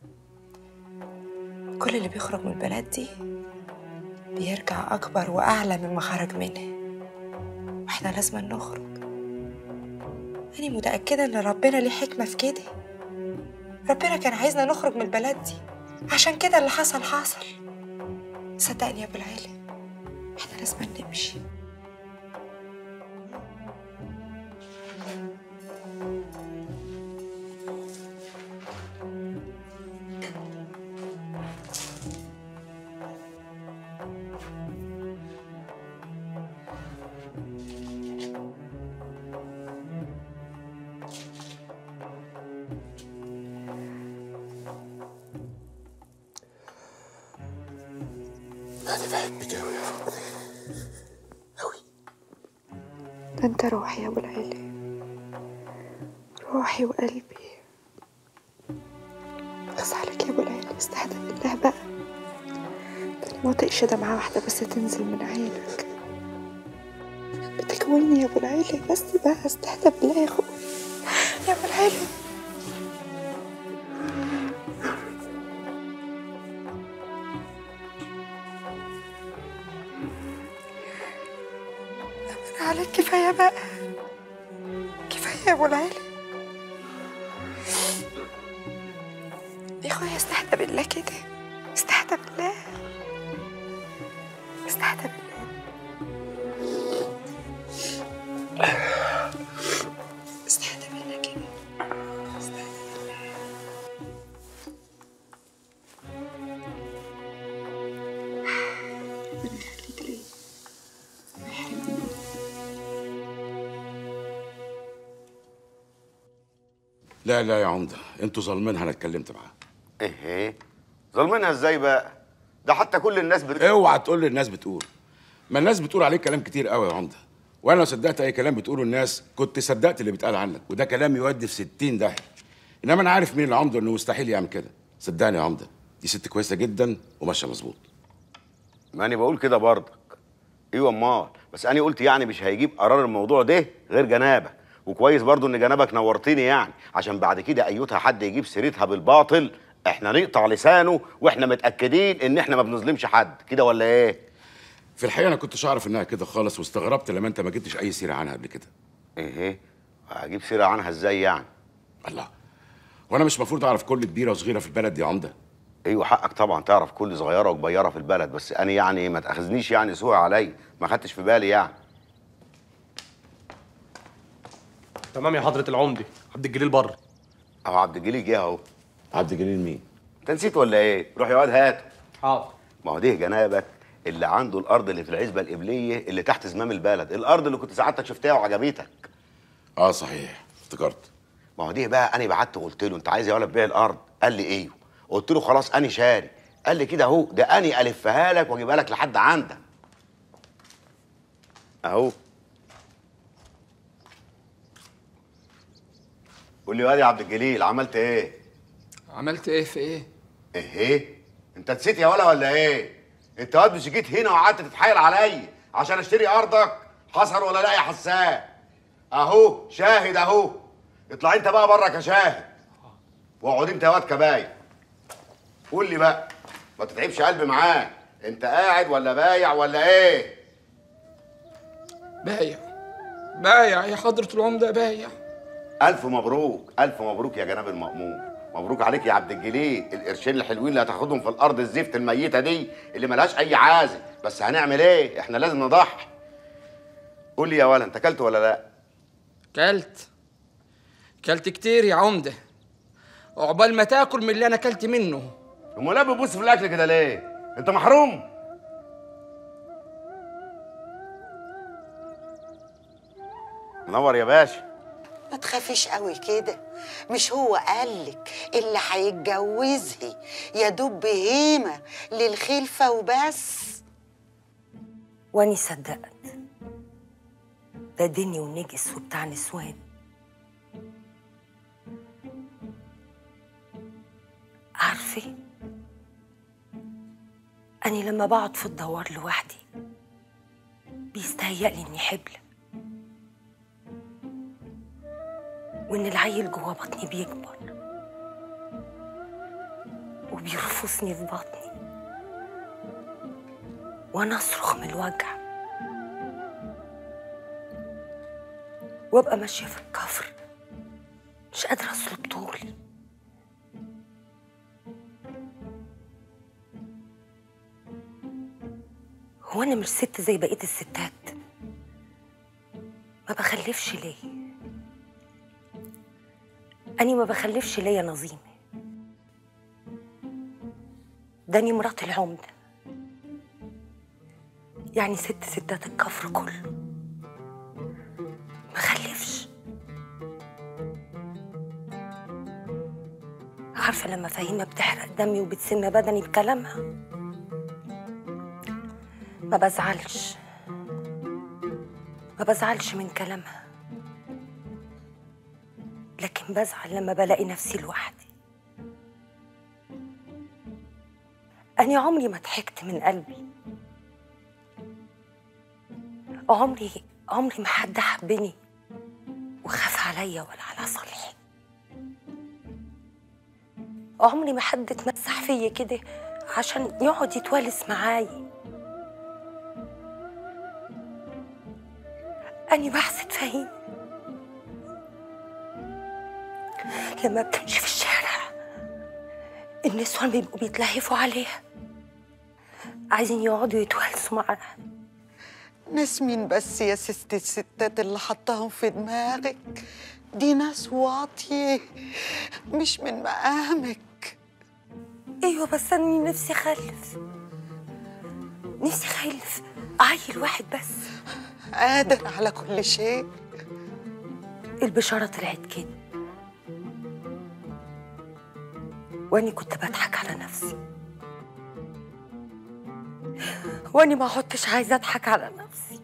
كل اللي بيخرج من البلد دي بيرجع اكبر واعلى مما خرج منها واحنا لازم نخرج انا متاكده ان ربنا ليه حكمه في كده ربنا كان عايزنا نخرج من البلد دي عشان كده اللي حصل حصل صدقني يا ابو العيلي احنا لازم نمشي انا بحبك قوي يا فاطمه ده انت روحي يا ابو العيلي روحي وقلبي بس عليك يا ابو العيلي استهدى بالله بقى ده انا ما طقش دمعة واحدة بس تنزل من عينك بتكويني يا ابو العيلي بس بقى استهدى بالله يا اخويا يا ابو العيلي أمن عليك كفاية بقى كفاية يا أبو العالي يا أخويا استهدى بالله كده استهدى بالله استهدى بالله استهدى بالله كده استهدى بالله ربنا يخليك ليا ما يحرمني لا لا يا عمده انتوا ظالمينها انا اتكلمت معاها ايه ظالمينها ازاي بقى ده حتى كل الناس بت... اوعى تقول لي الناس بتقول ما الناس بتقول عليك كلام كتير قوي يا عمده وانا لو صدقت اي كلام بتقوله الناس كنت صدقت اللي بيتقال عنك وده كلام يودي في 60 داهيه انما انا عارف مين العمده انه مستحيل يعمل كده صدقني يا عمده دي ست كويسه جدا وماشيه مظبوط ما انا بقول كده برضك ايوه امال بس انا قلت يعني مش هيجيب قرار الموضوع ده غير جنابك وكويس برضو ان جنابك نورتني يعني عشان بعد كده ايوتها حد يجيب سيرتها بالباطل احنا نقطع لسانه واحنا متاكدين ان احنا ما بنظلمش حد كده ولا ايه في الحقيقه انا كنتش اعرف انها كده خالص واستغربت لما انت ما جبتش اي سيره عنها قبل كده ايه هجيب سيره عنها ازاي يعني الله وانا مش المفروض اعرف كل كبيره وصغيره في البلد دي يا عمده ايوه حقك طبعا تعرف كل صغيره وكبيره في البلد بس انا يعني ما تاخذنيش يعني سوء عليا ما خدتش في بالي يعني تمام يا حضرة العمدة عبد الجليل بره اهو عبد الجليل جه اهو عبد الجليل مين؟ انت نسيت ولا ايه؟ روح يا واد هاته حاضر ما هو ده جنابك اللي عنده الارض اللي في العزبه القبليه اللي تحت زمام البلد الارض اللي كنت سعادتك شفتها وعجبتك اه صحيح افتكرت ما هو دي بقى انا بعت وقلت له انت عايز يا ولد تبيع الارض قال لي ايه قلت له خلاص انا شاري قال لي كده اهو ده انا الفها لك واجيبها لك لحد عندك اهو قول لي يا واد يا عبد الجليل عملت ايه عملت ايه في ايه؟ ايه ايه انت نسيت يا ولا ولا ايه انت واد مش جيت هنا وقعدت تتحايل عليا عشان اشتري ارضك حصل ولا لا يا حسان اهو شاهد اهو اطلع انت بقى بره كشاهد واقعد انت يا واد كبايع قول لي بقى ما تتعبش قلبي معاك انت قاعد ولا بايع ولا ايه بايع بايع يا حضرة العمدة بايع الف مبروك الف مبروك يا جناب المأمون مبروك عليك يا عبد الجليل القرشين الحلوين اللي هتاخدهم في الارض الزفت الميته دي اللي ملهاش اي عازل بس هنعمل ايه احنا لازم نضحي قول لي يا ولا انت اكلت ولا لا كلت كلت كتير يا عمدة عقبال ما تاكل من اللي انا كلت منه امال لا بتبص في الاكل كده ليه انت محروم منور يا باشا ما تخافيش قوي كده مش هو قالك اللي هيتجوزها يا دوب بهيمة للخلفة وبس واني صدقت ده دني ونجس وبتاع نسوان عارفة أني لما بقعد في الدوار لوحدي بيستهيألي إني حبلة وإن العيل جوا بطني بيكبر وبيرفصني في بطني وأنا أصرخ من الوجع وأبقى ماشية في الكفر مش قادرة أصلب طولي هو أنا مش ست زي بقية الستات ما بخلفش ليه أني ما بخلفش ليه يا نظيمة داني مرات العمدة يعني ست ستات الكفر كله ما خلفش عارفة لما فهيمة بتحرق دمي وبتسم بدني بكلامها ما بزعلش ما بزعلش من كلامها لكن بزعل لما بلاقي نفسي لوحدي أنا عمري ما ضحكت من قلبي عمري عمري ما حد حبني وخاف عليا ولا على صالحي عمري ما حد اتمسح فيا كده عشان يقعد يتوالس معايا أني بحسد فهيم لما بتمشي في الشارع النسوان بيبقوا بيتلهفوا عليها عايزين يقعدوا يتوالسوا معاها ناس مين بس يا ست الستات اللي حطاهم في دماغك دي ناس واطية مش من مقامك ايوه بس انا نفسي اخلف نفسي اخلف عيل واحد بس قادر على كل شيء البشارة طلعت كده واني كنت بضحك على نفسي واني ما عدتش عايزه اضحك على نفسي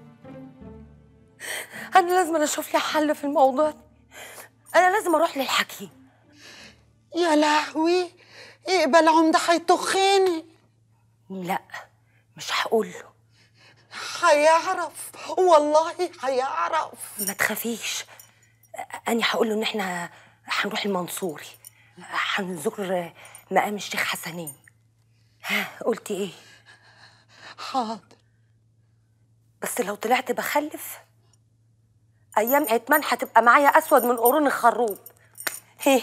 انا لازم اشوف لي حل في الموضوع ده انا لازم اروح للحكيم يا لهوي يقبل عمده هيطخني لا مش هقول له هيعرف والله هيعرف ما تخافيش أنا هقول له إن إحنا هنروح المنصوري هنزور مقام الشيخ حسنين ها قلتي إيه؟ حاضر بس لو طلعت بخلف أيام عتمان هتبقى معايا أسود من قرون الخروب هيه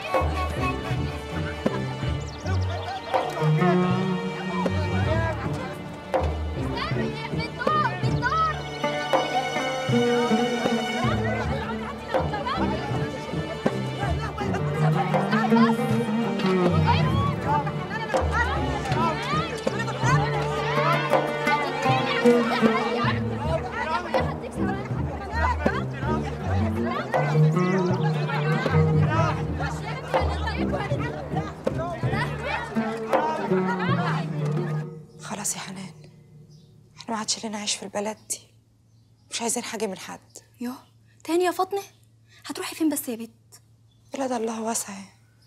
خلاص يا حنان احنا ما عادش لنا عيش في البلد دي مش عايزين حاجة من حد يوه تاني يا فاطمة هتروحي فين بس يا بنت بلد الله واسعة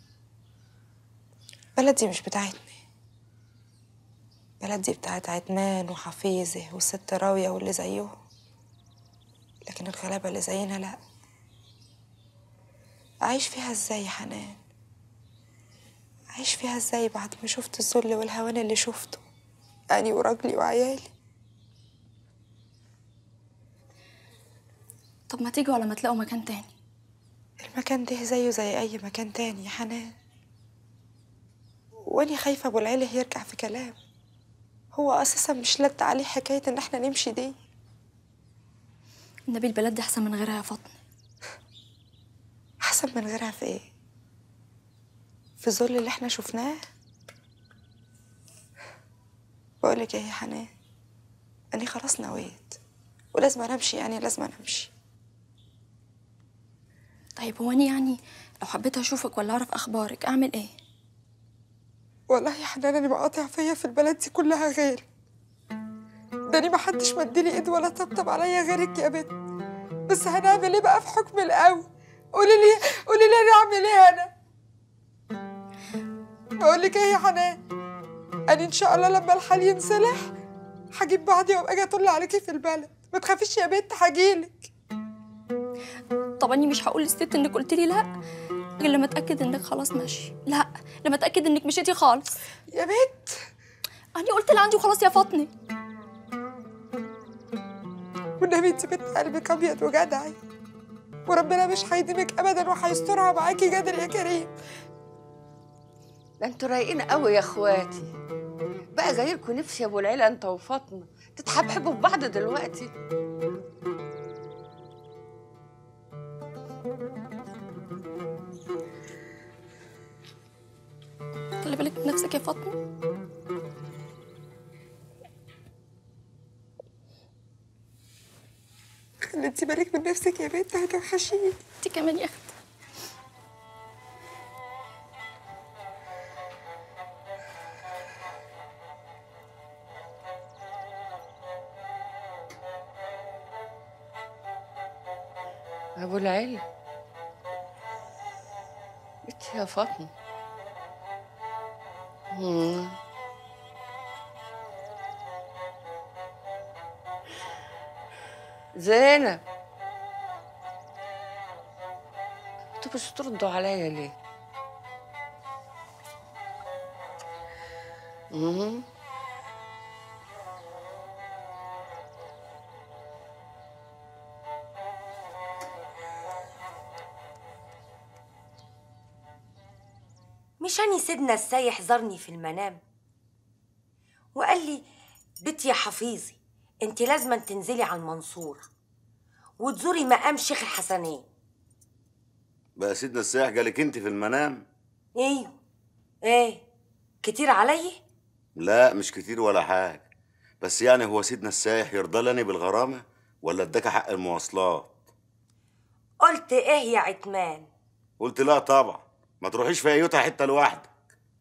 بلد دي مش بتاعتنا بلد دي بتاعت عدنان وحفيظه والست راوية واللي زيهم لكن الغلابة اللي زينا لأ أعيش فيها ازاي يا حنان أعيش فيها ازاي بعد ما شفت الذل والهوان اللي شفته أنا وراجلي وعيالي طب ما تيجوا على ما تلاقوا مكان تاني المكان ده زيه زي أي مكان تاني يا حنان وأني خايفة أبو العيلة يرجع في كلام هو أساسا مش لد عليه حكاية إن احنا نمشي دي النبي البلد دي أحسن من غيرها يا فاطمة أحسن من غيرها في إيه؟ في الذل اللي احنا شفناه بقولك إيه يا حنان أني خلاص نويت ولازم أنا أمشي يعني لازم أنا أمشي طيب هو أنا يعني لو حبيت أشوفك ولا أعرف أخبارك أعمل إيه؟ والله يا حنان أنا مقاطع فيا في البلد دي كلها غير ده أنا محدش مديلي إيد ولا طبطب عليا غيرك يا بنت بس هنعمل إيه بقى في حكم القوي قولي لي قولي لي أنا أعمل إيه أنا بقول لك إيه يا حنان أنا إن شاء الله لما الحال ينصلح هجيب بعضي وأبقى أجي أطل عليكي في البلد ما تخافيش يا بنت هجيلك طب أني مش هقول للست إنك قلت لي لأ غير لما أتأكد إنك خلاص ماشي لا لما أتأكد إنك مشيتي خالص يا بنت أنا قلت اللي عندي وخلاص يا فاطمة والنبي انت بنت قلبك ابيض وجدعي وربنا مش هيديمك ابدا وهيسترها معاكي جدر يا كريم ده انتوا رايقين قوي يا اخواتي بقى جايلكوا نفسي يا ابو العيله انت وفاطمه تتحبحبوا في بعض دلوقتي خلي بالك من نفسك يا فاطمة خلي انت بالك من نفسك يا بنت هتوحشيني انت كمان يا اختي ابو العيله انت يا فاطمه مم. زينب انتوا مش تردوا عليا ليه؟ مم. مش أني سيدنا السايح زارني في المنام وقال لي بنت يا حفيظي انت لازما تنزلي على المنصورة وتزوري مقام شيخ الحسنين بقى سيدنا السائح جالك انت في المنام ايوه ايه كتير علي لا مش كتير ولا حاجه بس يعني هو سيدنا السائح يرضى لني بالغرامه ولا اداك حق المواصلات قلت ايه يا عتمان قلت لا طبعا ما تروحيش في ايوتا حته لوحدك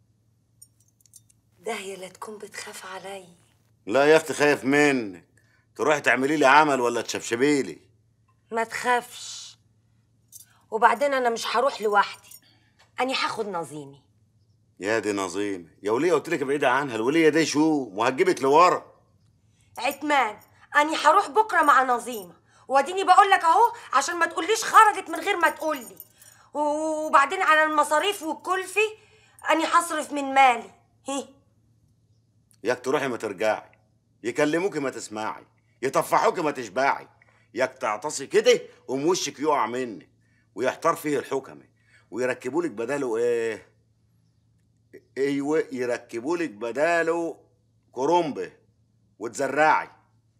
ده هي لا تكون بتخاف علي لا يا اختي خايف منك تروحي تعملي لي عمل ولا تشبشبي لي ما تخافش وبعدين انا مش هروح لوحدي اني هاخد نظيمي يا دي نظيمه يا وليه قلت لك بعيده عنها الوليه دي شو وهتجيبك لورا عتمان اني هروح بكره مع نظيمه واديني بقول لك اهو عشان ما تقوليش خرجت من غير ما تقولي وبعدين على المصاريف والكلفي اني هصرف من مالي هي ياك تروحي ما ترجعي يكلموكي ما تسمعي يطفحوكي ما تشبعي ياك تعطسي كده قوم وشك يقع منك ويحتار فيه الحكمة ويركبوا لك بداله ايه ايوه يركبوا لك بداله كرومبه وتزرعي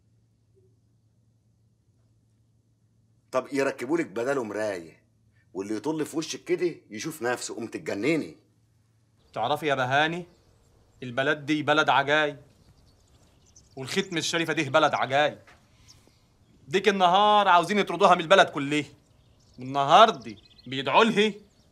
طب يركبوا لك بداله مرايه واللي يطل في وشك كده يشوف نفسه قوم تتجنني تعرفي يا بهاني البلد دي بلد عجايب والختم الشريفه دي بلد عجايب ديك النهار عاوزين يطردوها من البلد كلها والنهارده بيدعوا لها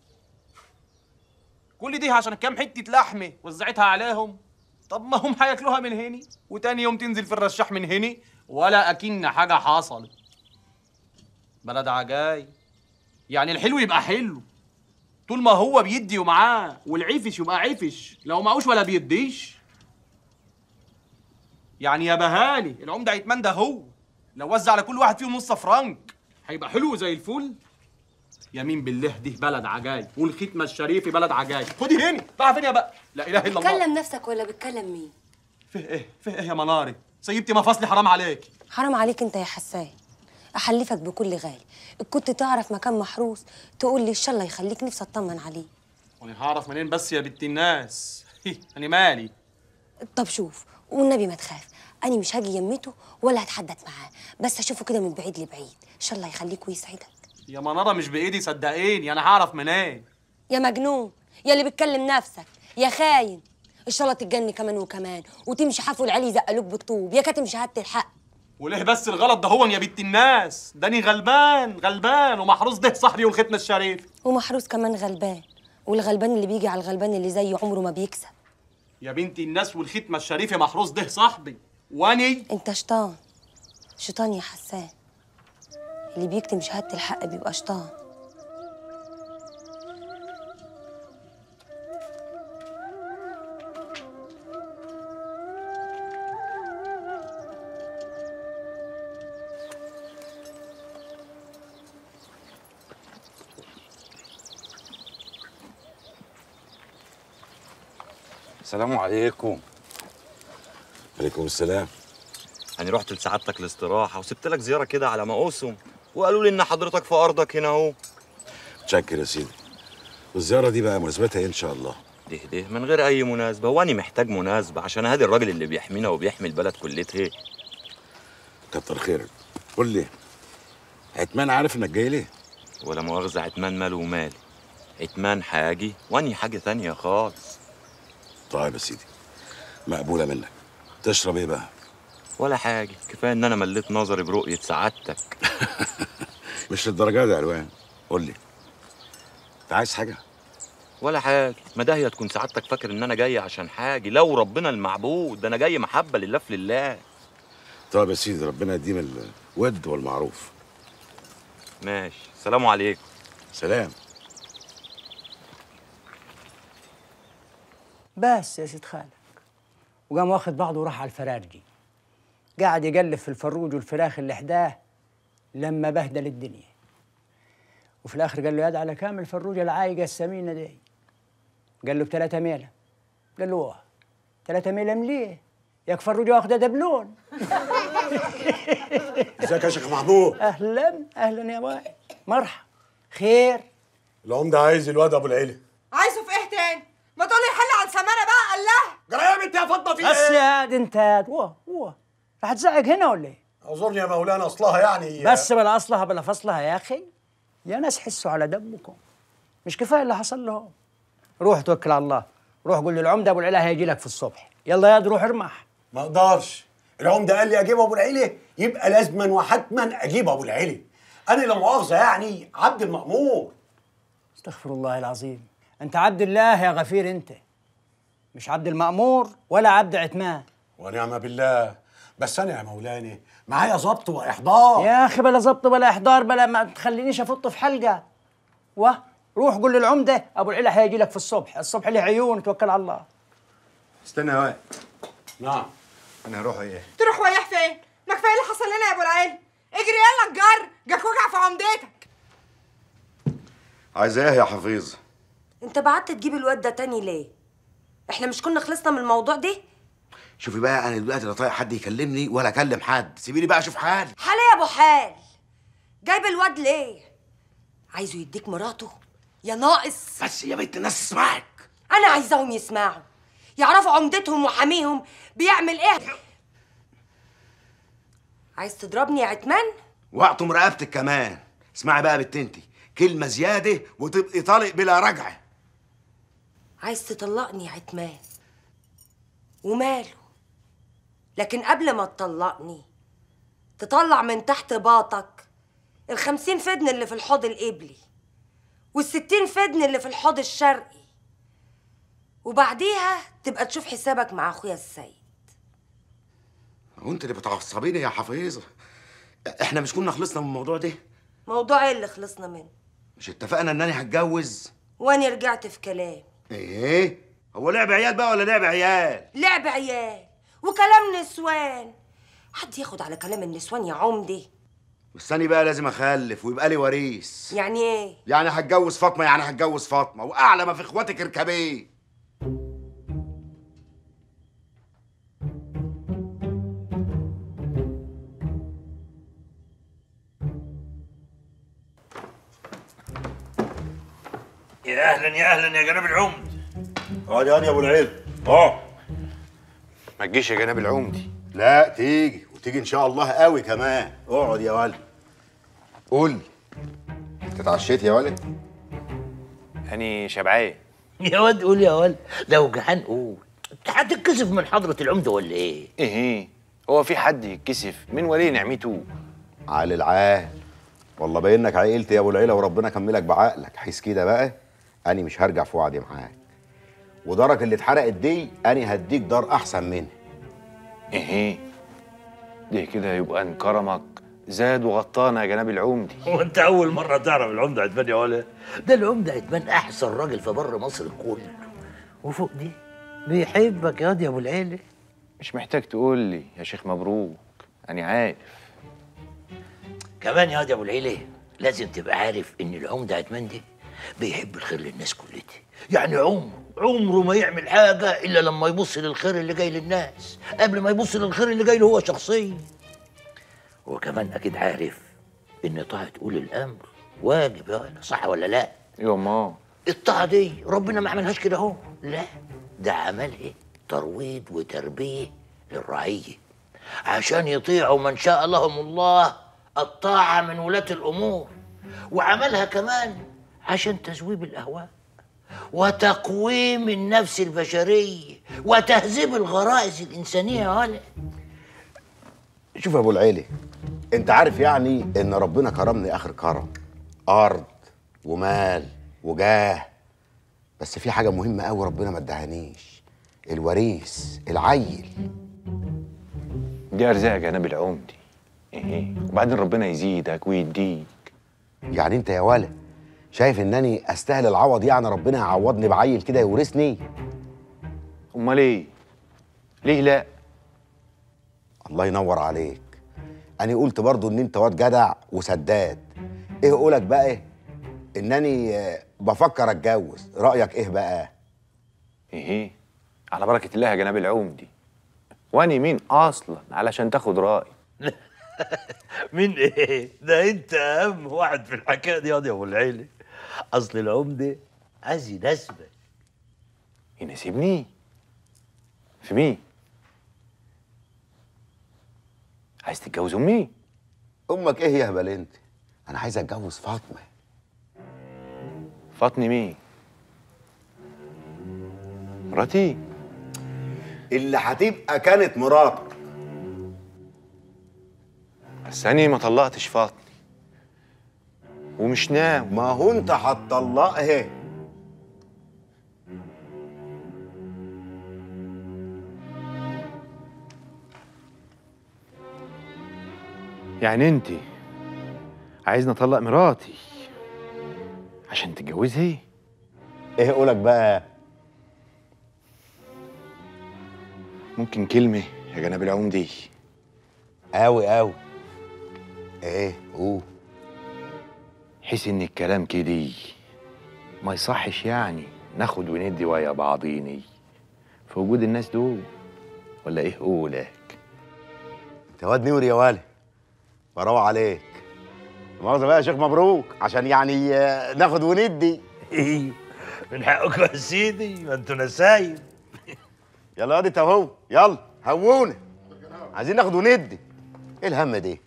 كل دي عشان كام حته لحمه وزعتها عليهم طب ما هم هياكلوها من هنا وتاني يوم تنزل في الرشاح من هنا ولا اكن حاجه حصلت بلد عجايب يعني الحلو يبقى حلو طول ما هو بيدي ومعاه والعفش يبقى عفش لو معوش ولا بيديش يعني يا بهاني العمده عتمان ده هو لو وزع على كل واحد فيهم نص فرنك هيبقى حلو زي الفل يمين بالله دي بلد عجايب والختمه الشريفه بلد عجايب خدي هنا بقى فين يا بقى لا اله الا الله بتكلم نفسك ولا بتكلم مين فيه ايه فيه ايه يا مناري سيبتي مفاصلي حرام عليك حرام عليك انت يا حسان احلفك بكل غالي إن كنت تعرف مكان محروس تقول لي ان شاء الله يخليك نفسي اطمن عليه وانا هعرف منين بس يا بنت الناس هي، انا مالي طب شوف والنبي ما تخاف انا مش هاجي يمته ولا هتحدث معاه بس اشوفه كده من بعيد لبعيد ان شاء الله يخليك ويسعدك يا مناره مش بايدي صدقيني انا هعرف منين يا مجنون يا اللي بتكلم نفسك يا خاين ان شاء الله تتجني كمان وكمان وتمشي حفو العلي يزقلوك بالطوب يا كاتم شهاده الحق وليه بس الغلط ده هو يا بنت الناس داني غلبان غلبان ومحروس ده صاحبي والختمه الشريف ومحروس كمان غلبان والغلبان اللي بيجي على الغلبان اللي زيه عمره ما بيكسب يا بنت الناس والختمه الشريفه محروس ده صاحبي واني انت شيطان شيطان يا حسان اللي بيكتم شهاده الحق بيبقى شيطان السلام عليكم عليكم السلام انا رحت لسعادتك الاستراحه وسبت لك زياره كده على ما اسم وقالوا لي ان حضرتك في ارضك هنا اهو متشكر يا سيدي والزياره دي بقى مناسبتها ايه ان شاء الله ده ده من غير اي مناسبه هو انا محتاج مناسبه عشان هادي الراجل اللي بيحمينا وبيحمي البلد كلتها كتر خيرك قول لي عتمان عارف انك جاي ليه ولا مؤاخذه عتمان ماله ومالي عتمان حاجي واني حاجه تانية خالص طيب يا سيدي مقبوله منك تشرب ايه بقى ولا حاجه كفايه ان انا مليت نظري برؤيه سعادتك مش للدرجه دي يا علوان قول لي انت عايز حاجه ولا حاجه ما ده هي تكون سعادتك فاكر ان انا جاي عشان حاجه لو ربنا المعبود ده انا جاي محبه لله في لله طيب يا سيدي ربنا يديم الود والمعروف ماشي سلام عليكم سلام بس يا سيد خالك وقام واخد بعضه وراح على الفرارجي قاعد يقلب في الفروج والفراخ اللي حداه لما بهدل الدنيا وفي الاخر قال له ياد على كام الفروجه العايقه السمينه دي قال له بثلاثة ميلة قال له واه ثلاثة ميلة مليه ياك فروجه واخده دبلون ازيك يا شيخ محمود اهلا اهلا يا واحد مرحب خير العمده عايز الواد ابو العيله عايزه في ايه تاني ما تقولي حل عن سمانه بقى الله جرى يا بنت يا فاطمه في بس ايه يا دي انت هاد واه واه راح تزعق هنا ولا ايه؟ اعذرني يا مولانا اصلها يعني بس بلا اصلها بلا فصلها يا اخي يا ناس حسوا على دمكم مش كفايه اللي حصل لهم روح توكل على الله روح قول للعمده ابو العلا هيجي لك في الصبح يلا يا روح ارمح ما اقدرش العمده قال لي اجيب ابو العيله يبقى لازما وحتما اجيب ابو العيله انا لا مؤاخذه يعني عبد المامور استغفر الله العظيم انت عبد الله يا غفير انت مش عبد المأمور ولا عبد عتمان ونعم بالله بس انا يا مولانا معايا ظبط واحضار يا اخي بلا ظبط بلا احضار بلا ما تخلينيش افط في حلقه و روح قول للعمده ابو العلا هيجي لك في الصبح الصبح له عيون توكل على الله استنى يا واد نعم انا هروح ايه تروح وياه فين ما كفايه اللي حصل لنا يا ابو العيل اجري يلا الجر جاك وجع في عمدتك عايز ايه يا حفيظ انت بعت تجيب الواد ده تاني ليه احنا مش كنا خلصنا من الموضوع ده شوفي بقى انا دلوقتي لا طايق حد يكلمني ولا اكلم حد سيبيني بقى اشوف حالي حال يا ابو حال جايب الواد ليه عايزه يديك مراته يا ناقص بس يا بنت الناس تسمعك انا عايزاهم يسمعوا يعرفوا عمدتهم وحميهم بيعمل ايه عايز تضربني يا عتمان واقطم رقبتك كمان اسمعي بقى يا بنت انتي كلمة زيادة وتبقي طالق بلا رجعة عايز تطلقني يا عتمان وماله لكن قبل ما تطلقني تطلع من تحت باطك الخمسين فدن اللي في الحوض القبلي والستين فدن اللي في الحوض الشرقي وبعديها تبقى تشوف حسابك مع اخويا السيد وانت اللي بتعصبيني يا حفيظة احنا مش كنا خلصنا من الموضوع ده موضوع ايه اللي خلصنا منه مش اتفقنا ان انا هتجوز واني رجعت في كلامي ايه هو لعب عيال بقى ولا لعب عيال لعب عيال وكلام نسوان حد ياخد على كلام النسوان يا عمدي والثاني بقى لازم اخلف ويبقى لي وريث يعني ايه يعني هتجوز فاطمه يعني هتجوز فاطمه واعلى ما في اخواتك اركبيه يا اهلا يا اهلا يا جناب العمد اقعد يا ابو العلم اه ما تجيش يا جناب العمدي لا تيجي وتيجي ان شاء الله قوي كمان اقعد يا ولد قول لي انت اتعشيت يا ولد هاني شبعان يا واد قول يا ولد لو جعان قول انت هتتكسف من حضرة العمدة ولا ايه؟ ايه ايه هو في حد يتكسف من ولي نعمته على العال والله باينك عقلت يا ابو العيله وربنا كملك بعقلك حيث كده بقى اني مش هرجع في وعدي معاك ودارك اللي اتحرقت دي اني هديك دار احسن منها ايه ده كده يبقى ان كرمك زاد وغطانا يا جناب العمدي هو انت اول مرة تعرف العمدة عتمان يا ولا ده العمدة عتمان احسن راجل في بر مصر كله وفوق دي بيحبك يا واد يا ابو العيلة مش محتاج تقول لي يا شيخ مبروك انا عارف كمان يا واد يا ابو العيلة لازم تبقى عارف ان العمدة عتمان دي بيحب الخير للناس كلها يعني عمره عمره ما يعمل حاجة إلا لما يبص للخير اللي جاي للناس قبل ما يبص للخير اللي جاي له هو شخصيا وكمان أكيد عارف إن طاعة أولي الأمر واجب يا ولا صح ولا لا؟ يا ما الطاعة دي ربنا ما عملهاش كده أهو لا ده عملها ترويض وتربية للرعية عشان يطيعوا من شاء لهم الله الطاعة من ولاة الأمور وعملها كمان عشان تذويب الأهواء وتقويم النفس البشرية وتهذيب الغرائز الإنسانية يا ولد شوف يا ابو العيلة انت عارف يعني ان ربنا كرمني اخر كرم ارض ومال وجاه بس في حاجه مهمه قوي ربنا ما ادهانيش الوريث العيل دي ارزاق يا جناب العمدي ايه وبعدين ربنا يزيدك ويديك يعني انت يا ولد شايف انني استاهل العوض يعني ربنا يعوضني بعيل كده يورثني امال ايه ليه لا الله ينور عليك انا قلت برضو ان انت واد جدع وسداد ايه قولك بقى إيه؟ انني آه، بفكر اتجوز رايك ايه بقى ايه على بركه الله يا جناب العمدي واني مين اصلا علشان تاخد رايي من ايه؟ ده انت اهم واحد في الحكايه دي يا واد يا ابو العيله اصل العمده عايز يناسبك يناسبني في مين عايز تتجوز امي امك ايه يا هبل انت انا عايز اتجوز فاطمه فاطمه مين مراتي اللي هتبقى كانت مراتك بس انا ما طلقتش فاطمه ومش ناوي ما هو انت هتطلقها يعني انت عايزني اطلق مراتي عشان تتجوزي ايه قولك بقى ممكن كلمه يا جناب العمدي قوي قوي ايه قول حس ان الكلام كده ما يصحش يعني ناخد وندي ويا بعضيني في وجود الناس دول ولا ايه قولك انت واد نور يا ولد براوة عليك مؤاخذة بقى يا شيخ مبروك عشان يعني آه، ناخد وندي ايوه من حقكم يا سيدي ما انتوا نسايب يلا يا اهو يلا هوونا عايزين ناخد وندي ايه الهم دي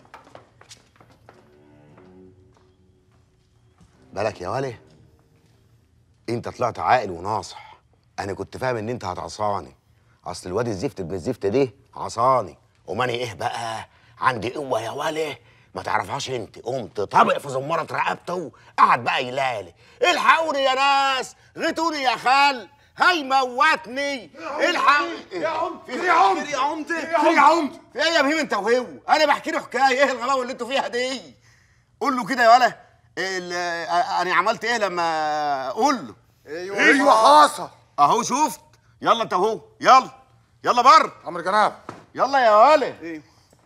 بالك يا ولي انت طلعت عاقل وناصح انا كنت فاهم ان انت هتعصاني اصل الواد الزفت ابن الزفت ده عصاني وماني ايه بقى عندي قوه يا ولي ما تعرفهاش انت قمت طبق في زمره رقبته قعد بقى يلالي الحقوني يا ناس غيتوني يا خال هيموتني الحق يا عمد في يا عمد يا عمد في يا عمد في ايه يا بهيم انت وهو انا بحكي له حكايه ايه الغلاوه اللي انتوا فيها دي قول له كده يا ولا ال- آه، انا عملت ايه لما قول له ايوه ايوه حصل اهو شفت يلا انت اهو يلا يلا بر عمرو جناب يلا يا ولا ايوه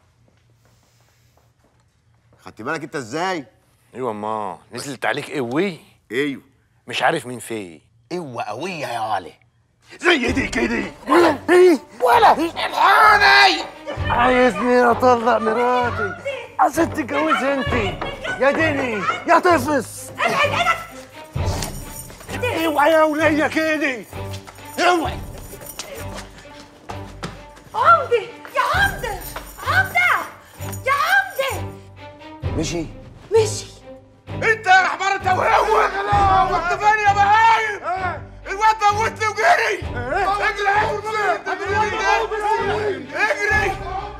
خدت بالك انت ازاي ايوه ما نزلت عليك قوي ايوه مش عارف مين فيه قوه قويه يا ولا زي دي كده ولا ولا الحقني عايزني اطلق مراتي عشان تتجوز انت يا ديني يا طفس اوعى يا ولية كده اوعى عمدة يا عمدة عمدة يا عمدة مشي مشي انت يا حمار انت وهو كنت فين يا بهايم الواد موتني وجري اجري اجري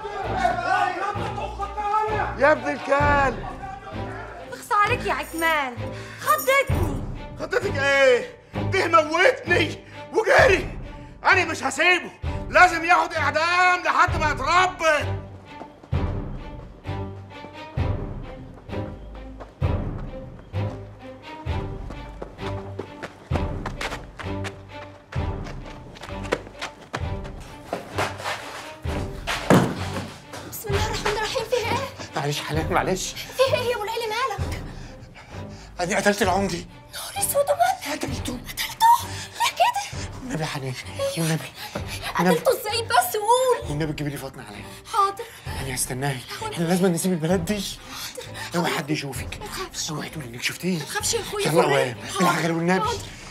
يا ابن الكلب اخص عليك يا عثمان خضتني خطتك ايه؟ ده موتني وجري انا مش هسيبه لازم ياخد اعدام لحد ما يتربى بسم الله الرحمن الرحيم فيه ايه؟ معلش حنان معلش فيه ايه يا ابو العلي مالك؟ انا قتلت العمدي نهار اسود ومال قتلته قتلته؟ ليه كده؟ النبي حنان والنبي قتلته ازاي بس قول والنبي تجيبي لي فاطمه عليا حاضر انا هستناك احنا لازم نسيب البلد دي اوعى حد يشوفك اوعى تقولي انك شفتيه ما تخافش يا اخويا يلا فوري. قوام العجل والنبي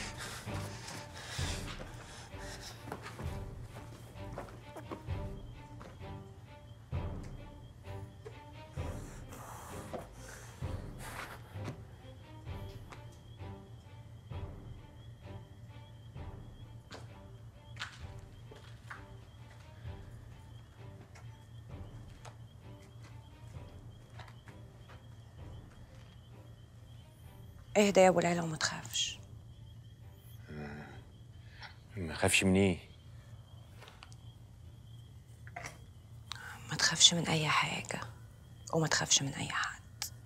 اهدى يا ابو العلا وما تخافش ما خافش من ايه ما تخافش من اي حاجه وما تخافش من اي حد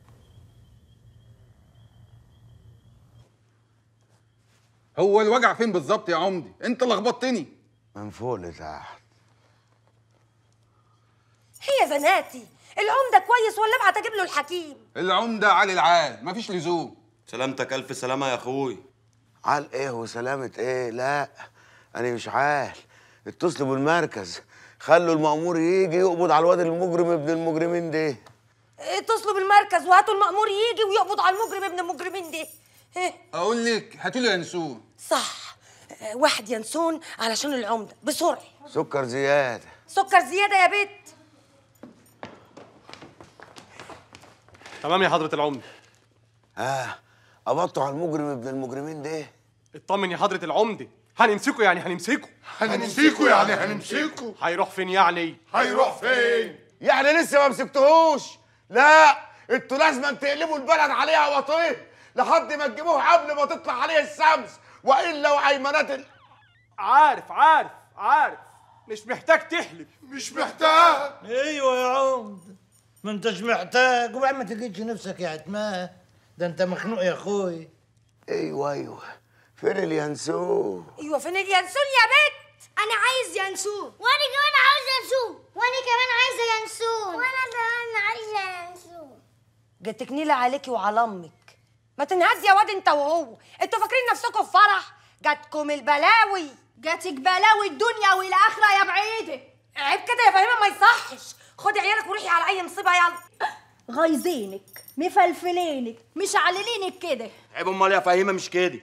هو الوجع فين بالظبط يا عمدي انت لخبطتني من فوق لتحت هي زناتي العمدة كويس ولا ابعت اجيب له الحكيم العمده علي العال مفيش لزوم سلامتك الف سلامه يا اخوي عال ايه وسلامة ايه لا انا مش عال اتصلوا بالمركز خلوا المأمور يجي يقبض على الواد المجرم ابن المجرمين ده اتصلوا بالمركز وهاتوا المأمور يجي ويقبض على المجرم ابن المجرمين ده إيه، اقول لك هاتوا له ينسون صح آه، واحد ينسون علشان العمدة بسرعة سكر زيادة سكر زيادة يا بت تمام يا حضرة العمدة اه قبضتوا على المجرم ابن المجرمين ده اطمن يا حضرة العمدة هنمسكه يعني هنمسكه هنمسكه يعني هنمسكه هيروح فين يعني هيروح فين يعني لسه ما مسكتهوش لا انتوا لازم تقلبوا البلد عليها وطيه لحد ما تجيبوه قبل ما تطلع عليه الشمس والا وعيمنات ال... عارف عارف عارف مش محتاج تحلف مش محتاج ايوه يا عمد ما انتش محتاج وبعدين ما تجيش نفسك يا عتمان ده انت مخنوق يا اخوي ايوه ايوه فين اليانسون ايوه فين اليانسون يا بت انا عايز ينسون وانا كمان عايز ينسون وانا كمان عايزه ينسون وانا كمان عايزه ينسون جاتك نيلة عليكي وعلى امك ما تنهز يا واد انت وهو انتوا فاكرين نفسكم في فرح جاتكم البلاوي جاتك بلاوي الدنيا والاخره يا بعيده عيب كده يا فهيمه ما يصحش خدي عيالك وروحي على اي مصيبه يلا غايزينك مفلفلينك مشعللينك كده عيب امال يا فهيمه مش كده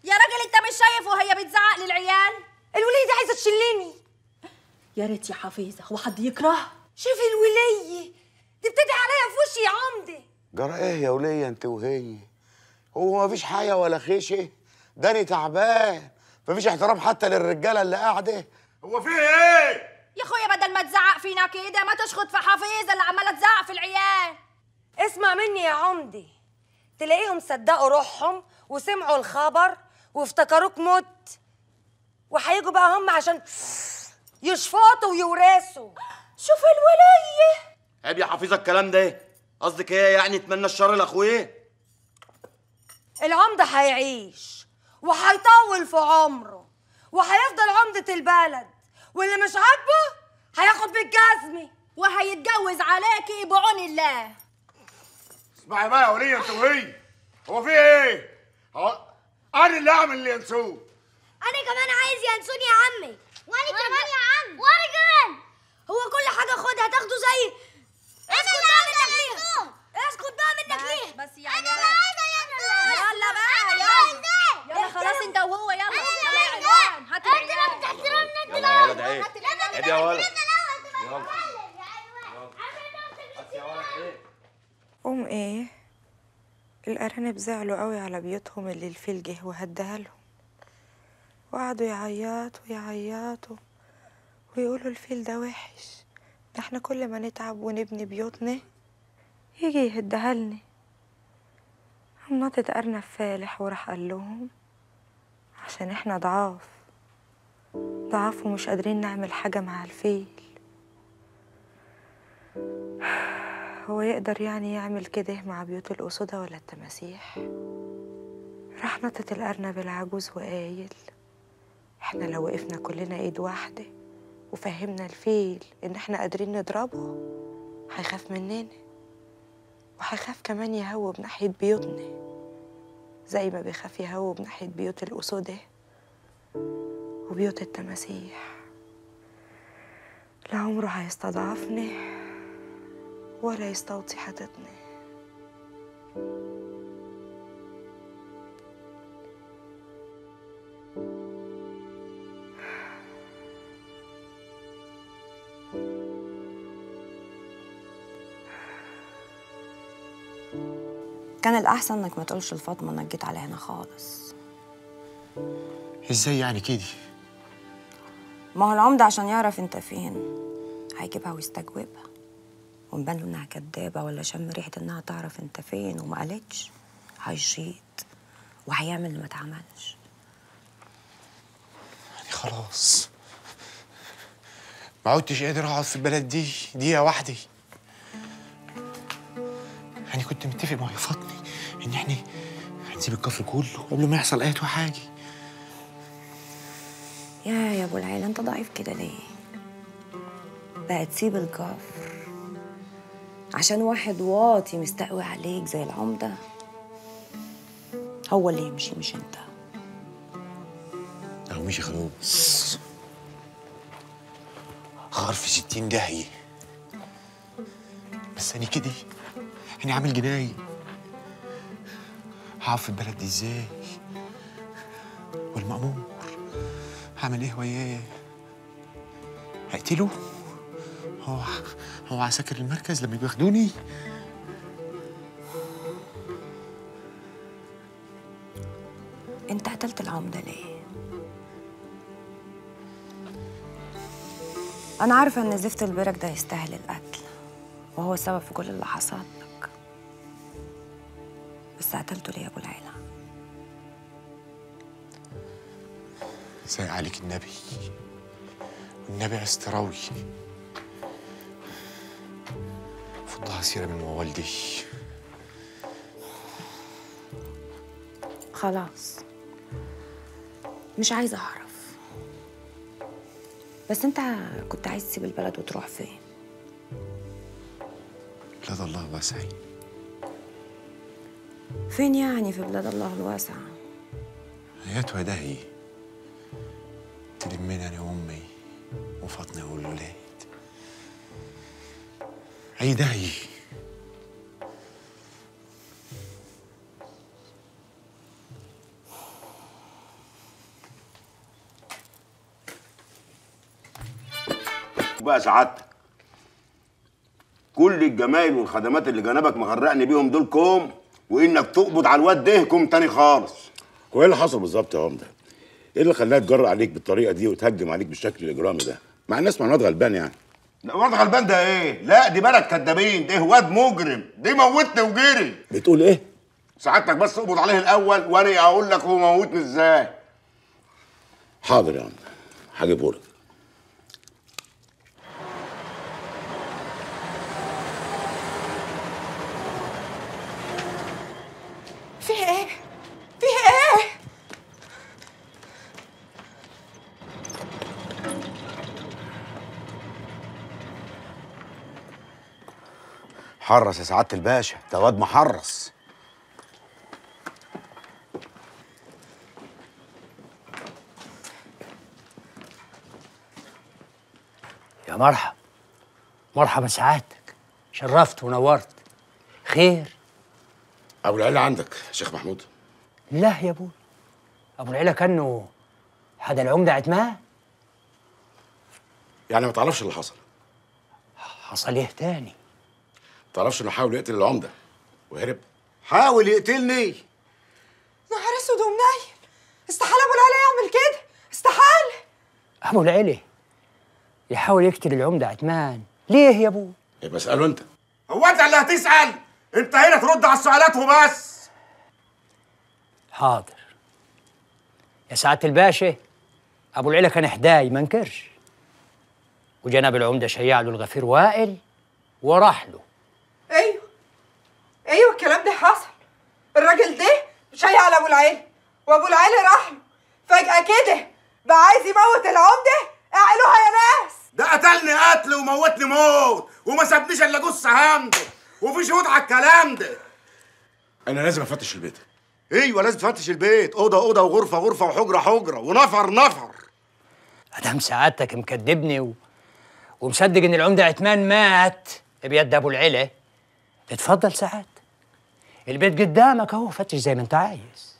يا راجل انت مش شايف وهي بتزعق للعيال الولية دي عايزة تشلني يا ريت يا حفيظه هو حد يكرهها شوفي الولية دي بتدعي عليا في وشي يا عمدة جرى ايه يا ولية انت وهي هو مفيش حياة ولا خيشة داني تعبان مفيش احترام حتى للرجالة اللي قاعدة هو في ايه يا اخويا بدل ما تزعق فينا كده ما تشخط في حفيظه اللي عماله تزعق في العيال اسمع مني يا عمدة تلاقيهم صدقوا روحهم وسمعوا الخبر وافتكروك مت وهيجوا بقى هم عشان يشفطوا ويورثوا شوف الولية عيب يا حفيظه الكلام ده قصدك ايه يعني اتمنى الشر لاخويه العمدة هيعيش وهيطول في عمره وهيفضل عمدة البلد واللي مش عاجبه هياخد بالجزمة وهيتجوز عليكي بعون الله اسمعي بقى يا ولية انت وهي هو في ايه هو انا اللي اعمل اللي ينسوه انا كمان عايز ينسوني يا عمي وانا كمان يا عم وانا كمان هو كل حاجه خدها تاخده زي اسكت بقى منك ليه اسكت بقى منك ليه بس يا انا عيال. عايزه ينسوني يلا بقى أنا يلا عايزة. يلا خلاص انت وهو يلا أنا يلا يا عايزة. عيال هات انت العيال لما تحترمني انت يلا يا ولد عيب عيب يا ولد قوم ايه الارانب زعلوا قوي على بيوتهم اللي الفيل جه وهدها لهم وقعدوا يعيطوا يعيطوا ويقولوا الفيل ده وحش ده احنا كل ما نتعب ونبني بيوتنا يجي يهدها لنا قام ناطط ارنب فالح وراح قال لهم عشان احنا ضعاف ضعاف ومش قادرين نعمل حاجة مع الفيل هو يقدر يعني يعمل كده مع بيوت الأسودة ولا التماسيح راح نطت الأرنب العجوز وقايل احنا لو وقفنا كلنا ايد واحدة وفهمنا الفيل ان احنا قادرين نضربه هيخاف مننا وهيخاف كمان يهوب ناحية بيوتنا زي ما بيخاف يهوب ناحية بيوت الأسودة وبيوت التماسيح لا عمره هيستضعفني ولا يستوطي حدتنا كان الأحسن إنك ما تقولش لفاطمة إنك جيت على هنا خالص ازاي يعني كده ما هو العمدة عشان يعرف أنت فين هيجيبها ويستجوبها ونبان له إنها كدابة ولا شم ريحة إنها تعرف أنت فين وما قالتش هيشيط وهيعمل اللي ما اتعملش يعني خلاص ما عدتش قادر اقعد في البلد دي دقيقة واحدة يعني كنت متفق مع فاطمة ان احنا هنسيب الكفر كله قبل ما يحصل اي حاجة يا يا أبو العيلة أنت ضعيف كده ليه؟ بقى تسيب الكفر عشان واحد واطي مستقوي عليك زي العمدة هو اللي يمشي مش انت لو مشي خلاص غار في ستين داهية بس أنا كده أنا عامل جناية هقف في البلد دي ازاي والمأمور هعمل ايه وياه هقتله هو هو عساكر المركز لما بياخدوني انت قتلت العمدة ليه؟ أنا عارفة إن زفت البرك ده يستاهل القتل وهو السبب في كل اللي حصل لك بس قتلته ليه يا أبو العيلة؟ زي عليك النبي والنبي استراوي فضها سيرة من والدي خلاص مش عايزة أعرف بس أنت كنت عايز تسيب البلد وتروح فين؟ بلاد الله واسعي فين يعني في بلاد الله الواسعة؟ هيات ودهي تلمني انا وامي وفاطمه والولاد اي دهي بقى سعادتك كل الجمايل والخدمات اللي جنبك مغرقني بيهم دول كوم وانك تقبض على الواد ده كوم تاني خالص وايه اللي حصل بالظبط يا عمده؟ ايه اللي خلاها تجرأ عليك بالطريقه دي وتهجم عليك بالشكل الاجرامي ده؟ مع الناس معنويات غلبان يعني لا واد غلبان ده ايه؟ لا دي بلد كدابين ده واد مجرم دي موتني وجري بتقول ايه؟ سعادتك بس اقبض عليه الاول وانا اقول لك هو موتني ازاي حاضر يا عمده هجيبه لك فيه ايه؟ فيه ايه؟ حرص يا سعاده الباشا ده واد محرص يا مرحب مرحبا سعادتك شرفت ونورت خير ابو العيله عندك يا شيخ محمود لا يا ابوي ابو العيله كانه حدا العمده عتمان يعني ما تعرفش اللي حصل حصل ايه تاني ما تعرفش انه حاول يقتل العمده وهرب حاول يقتلني نهار اسود ومنيل استحاله ابو العلا يعمل كده استحاله ابو العيله يحاول يقتل العمده عتمان ليه يا ابوي يبقى اساله انت هو انت اللي هتسال انت هنا ترد على السؤالات وبس حاضر يا سعاده الباشا ابو العيله كان حداي ما انكرش وجناب العمده شيع له الغفير وائل وراح له ايوه ايوه الكلام ده حصل الراجل ده شاي على ابو العيله وابو العيله راح له فجاه كده بقى عايز يموت العمده اعقلوها يا ناس ده قتلني قتل وموتني موت وما سابنيش الا جثه همده وفي شهود على الكلام ده انا لازم افتش البيت ايوه لازم تفتش البيت اوضه اوضه وغرفه غرفه وحجره حجره ونفر نفر ادام سعادتك مكدبني و... ومصدق ان العمده عتمان مات بيد ابو العلا اتفضل سعادتك البيت قدامك اهو فتش زي ما انت عايز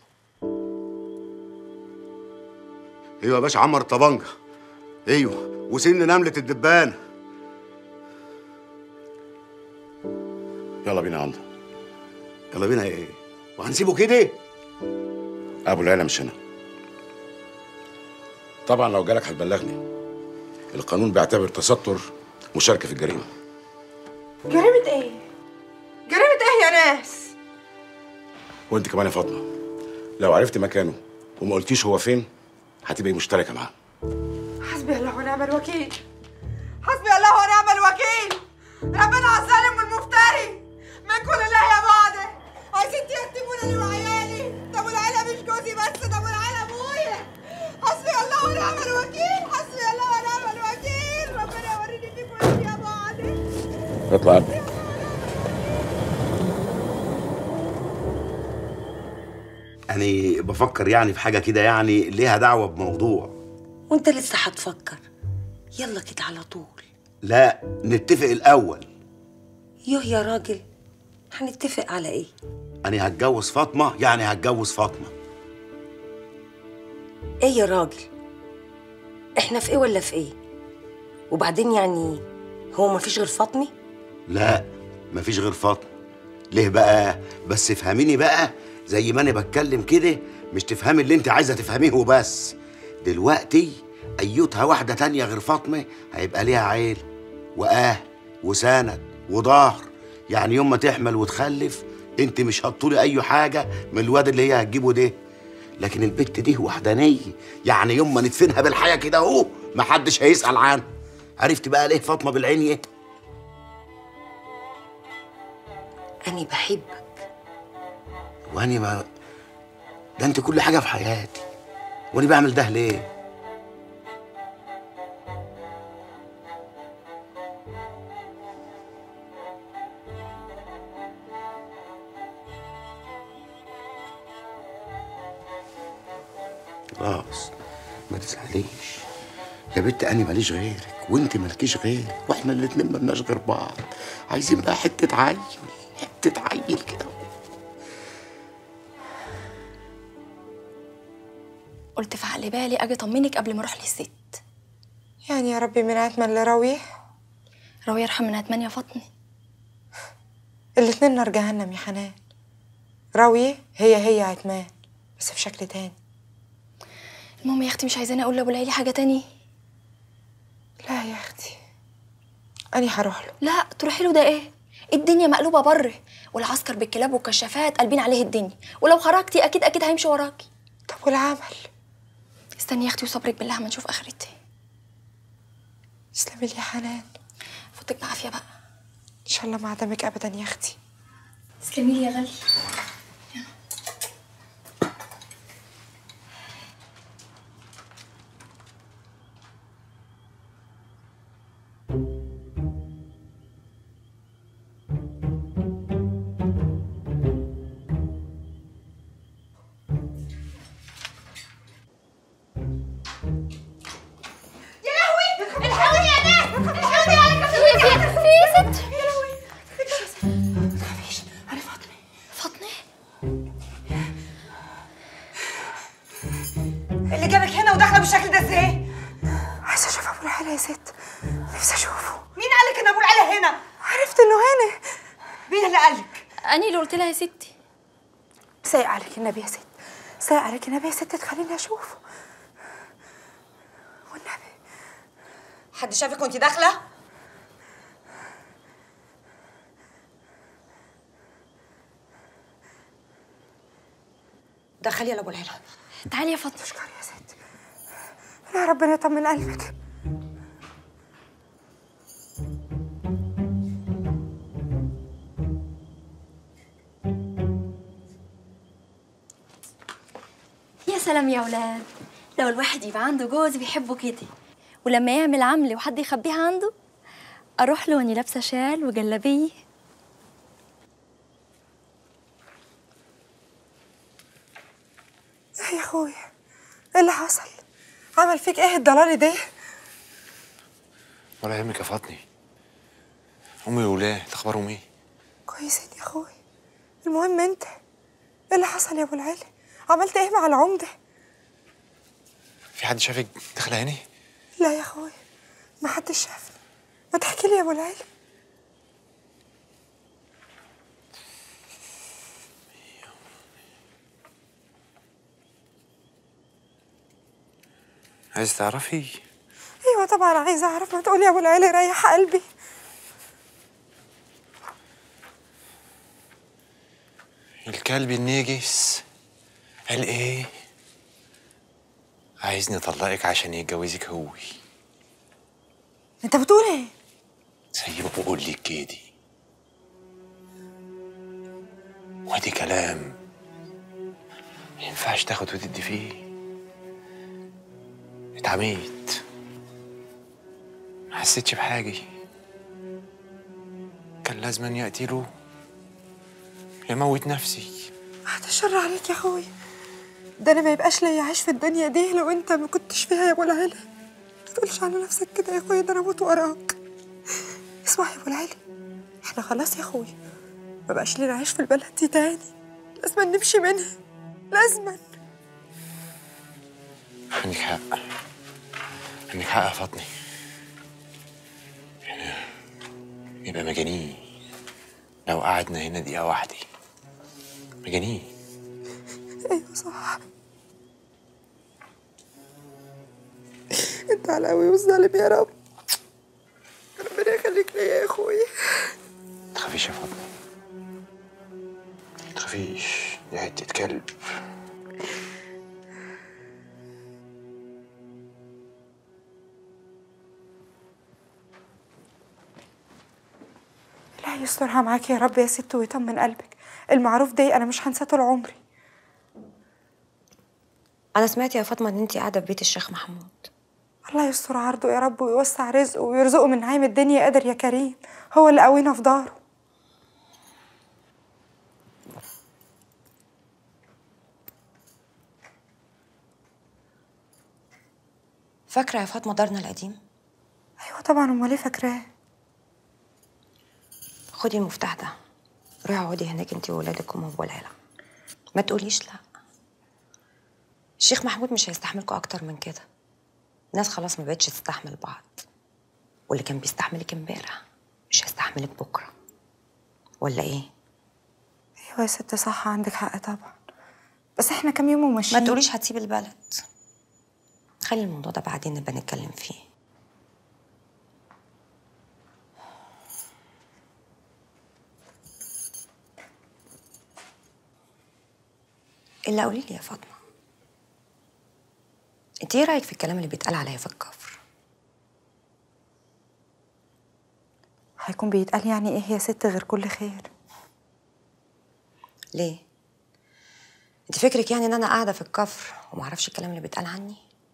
ايوه يا باشا عمر طبنجه ايوه وسن نمله الدبانه يلا بينا يا عمده يلا بينا ايه وهنسيبه كده ابو العيله مش هنا طبعا لو جالك هتبلغني القانون بيعتبر تستر مشاركه في الجريمه جريمه ايه جريمه ايه يا ناس وانت كمان يا فاطمه لو عرفت مكانه وما قلتيش هو فين هتبقي مشتركه معاه حسبي الله ونعم الوكيل حسبي الله ونعم الوكيل ربنا على الظالم والمفتري من كل الله يا بعض عايزين تيتموني وعيالي ده ابو العيله مش جوزي بس ده ابو العيله ابويا حسبي الله ونعم الوكيل حسبي الله ونعم الوكيل ربنا يوريني فيكم ايه يا بعض اطلع يا ابني أنا بفكر يعني في حاجة كده يعني ليها دعوة بموضوع وانت لسه هتفكر يلا كده على طول لا نتفق الأول يوه يا راجل هنتفق على ايه أنا هتجوز فاطمة يعني هتجوز فاطمة ايه يا راجل احنا في ايه ولا في ايه وبعدين يعني هو مفيش غير فاطمه لا مفيش غير فاطمة ليه بقى بس افهميني بقى زي ما أنا بتكلم كده مش تفهمي اللي أنت عايزة تفهميه وبس دلوقتي أيتها واحدة تانية غير فاطمة هيبقى ليها عيل وأهل وسند وظهر يعني يوم ما تحمل وتخلف انت مش هتطولي اي حاجه من الواد اللي هي هتجيبه ده لكن البت دي وحدانيه يعني يوم ما ندفنها بالحياه كده اهو محدش هيسال عنها عرفت بقى ليه فاطمه بالعين انا بحبك وانا ما ده انت كل حاجه في حياتي وانا بعمل ده ليه خلاص ما تزعليش يا بنت انا ماليش غيرك وانت مالكيش غيرك واحنا الاتنين مالناش غير بعض عايزين بقى حته عيل حته عيل كده قلت في عقل بالي اجي اطمنك قبل ما اروح للست يعني يا ربي من عتمة لراوية راوية يرحم من عتمان يا فاطمة الاتنين نار جهنم يا حنان راوية هي هي عتمان بس في شكل تاني المهم يا اختي مش عايزاني اقول لابو العيلي حاجه تاني لا يا اختي أنا هروح له لا تروحي له ده ايه الدنيا مقلوبه بره والعسكر بالكلاب والكشافات قلبين عليه الدنيا ولو خرجتي اكيد اكيد هيمشي وراكي طب والعمل استني يا اختي وصبرك بالله ما نشوف اخرتي تسلمي لي يا حنان فوتك بعافيه بقى ان شاء الله ما عدمك ابدا يا اختي تسلمي لي يا غالي يا لهوي الحقوني يا ناس الحقوني على في في في يا ست يا لهوي أنا فاطمة فاطمة اللي جابك هنا وداخله بالشكل ده ازاي؟ عايزة أشوف أبو العلا يا ست نفسي أشوفه مين قالك ان ابو العلا هنا؟ عرفت إنه هنا مين اللي قالك؟ أنا اللي قلت لها يا ستي سايق عليك النبي يا ست سايق عليك النبي يا ست تخليني أشوفه حد شافك وانت داخله؟ دخلي يا ابو العلا تعالي يا فاطمه اشكري يا ست يا ربنا يطمن قلبك يا سلام يا ولاد لو الواحد يبقى عنده جوز بيحبه كده ولما يعمل عمل وحد يخبيها عنده اروح له واني لابسه شال وجلابيه إيه يا أخويا إيه اللي حصل عمل فيك إيه الضلالي ده ولا يهمك يا فاطمه امي وولاد اخبارهم ايه كويسين يا أخويا المهم أنت إيه اللي حصل يا أبو العلا عملت إيه مع العمدة في حد شافك داخله هنا لا يا أخويا ما حدش شافني ما تحكي لي يا أبو العلا عايز تعرفي أيوة طبعا عايزة أعرف ما تقولي يا أبو العلا ريح قلبي الكلب النجس قال ايه عايزني اطلقك عشان يتجوزك هو أنت بتقول إيه زي ما بقول لك كده ودي كلام ما ينفعش تاخد وتدي فيه اتعميت ما حسيتش بحاجة كان لازم أن يأتي له يموت نفسي بعد الشر عليك يا أخويا ده أنا ما يبقاش ليا عيش في الدنيا دي لو أنت ما كنتش فيها يا أبو العلا ما تقولش على نفسك كده يا أخويا ده أنا أموت وراك اسمع يا أبو العلا إحنا خلاص يا أخويا ما بقاش لنا عيش في البلد دي تاني لازم نمشي منها لازم عندك حق عندك حق يا فاطمة احنا يبقى مجانين لو قعدنا هنا دقيقة واحدة مجانين أيوة صح أنت على قوي والظالم يا رب ربنا يخليك ليا يا أخويا تخافيش يا فاطمة تخافيش دي حتة كلب لا يسترها معاك يا رب يا ست ويطمن قلبك المعروف ده أنا مش هنساه طول عمري انا سمعت يا فاطمه ان انت قاعده في بيت الشيخ محمود الله يستر عرضه يا رب ويوسع رزقه ويرزقه من نعيم الدنيا قادر يا كريم هو اللي قوينا في داره فاكره يا فاطمه دارنا القديم أيوة طبعا أمال إيه فاكراه خدي المفتاح ده روحي اقعدي هناك انت وولادك وابو العيله ما تقوليش لا الشيخ محمود مش هيستحملكوا اكتر من كده الناس خلاص ما بقتش تستحمل بعض واللي كان بيستحملك امبارح مش هيستحملك بكره ولا ايه ايوه يا ست صح عندك حق طبعا بس احنا كام يوم وماشيين ما تقوليش هتسيب البلد خلي الموضوع ده بعدين نبقى نتكلم فيه الا قولي لي يا فاطمه انت ايه رايك في الكلام اللي بيتقال عليا في الكفر هيكون بيتقال يعني ايه يا ست غير كل خير ليه انت فكرك يعني ان انا قاعده في الكفر وما اعرفش الكلام اللي بيتقال عني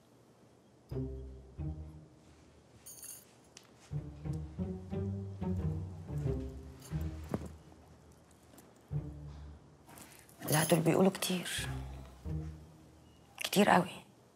لا دول بيقولوا كتير كتير قوي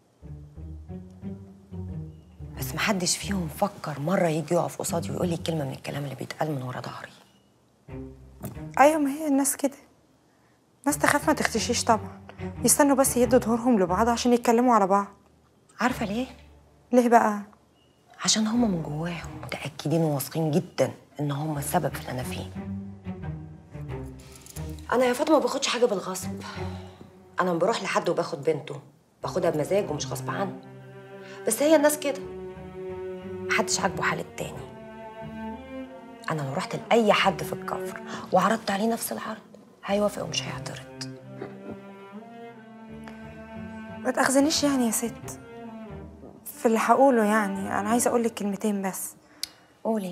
بس محدش فيهم فكر مرة يجي يقف قصادي ويقول لي كلمة من الكلام اللي بيتقال من ورا ظهري ايوه ما هي الناس كده ناس تخاف ما تختشيش طبعا يستنوا بس يدوا ظهورهم لبعض عشان يتكلموا على بعض عارفة ليه؟ ليه بقى؟ عشان هما من جواهم متأكدين وواثقين جدا إن هما السبب في اللي أنا فيه أنا يا فاطمة ما باخدش حاجة بالغصب أنا لما بروح لحد وباخد بنته باخدها بمزاج ومش غصب عنه بس هي الناس كده محدش عاجبه حال التاني أنا لو رحت لأي حد في الكفر وعرضت عليه نفس العرض هيوافق ومش هيعترض ما تاخذنيش يعني يا ست في اللي هقوله يعني انا عايزه اقول لك كلمتين بس قولي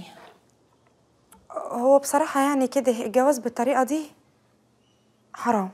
هو بصراحه يعني كده الجواز بالطريقه دي حرام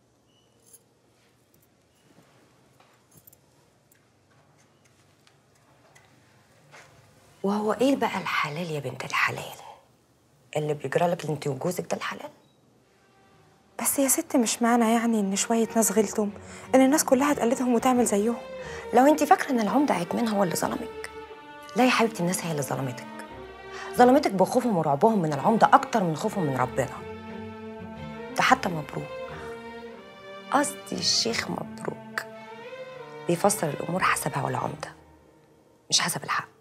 وهو ايه بقى الحلال يا بنت الحلال اللي بيجرى لك انت وجوزك ده الحلال بس يا ست مش معنى يعني ان شويه ناس غلطهم ان الناس كلها تقلدهم وتعمل زيهم لو انت فاكره ان العمده عتمان هو اللي ظلمك لا يا حبيبتي الناس هي اللي ظلمتك ظلمتك بخوفهم ورعبهم من العمده اكتر من خوفهم من ربنا ده حتى مبروك قصدي الشيخ مبروك بيفسر الامور حسب هوى العمده مش حسب الحق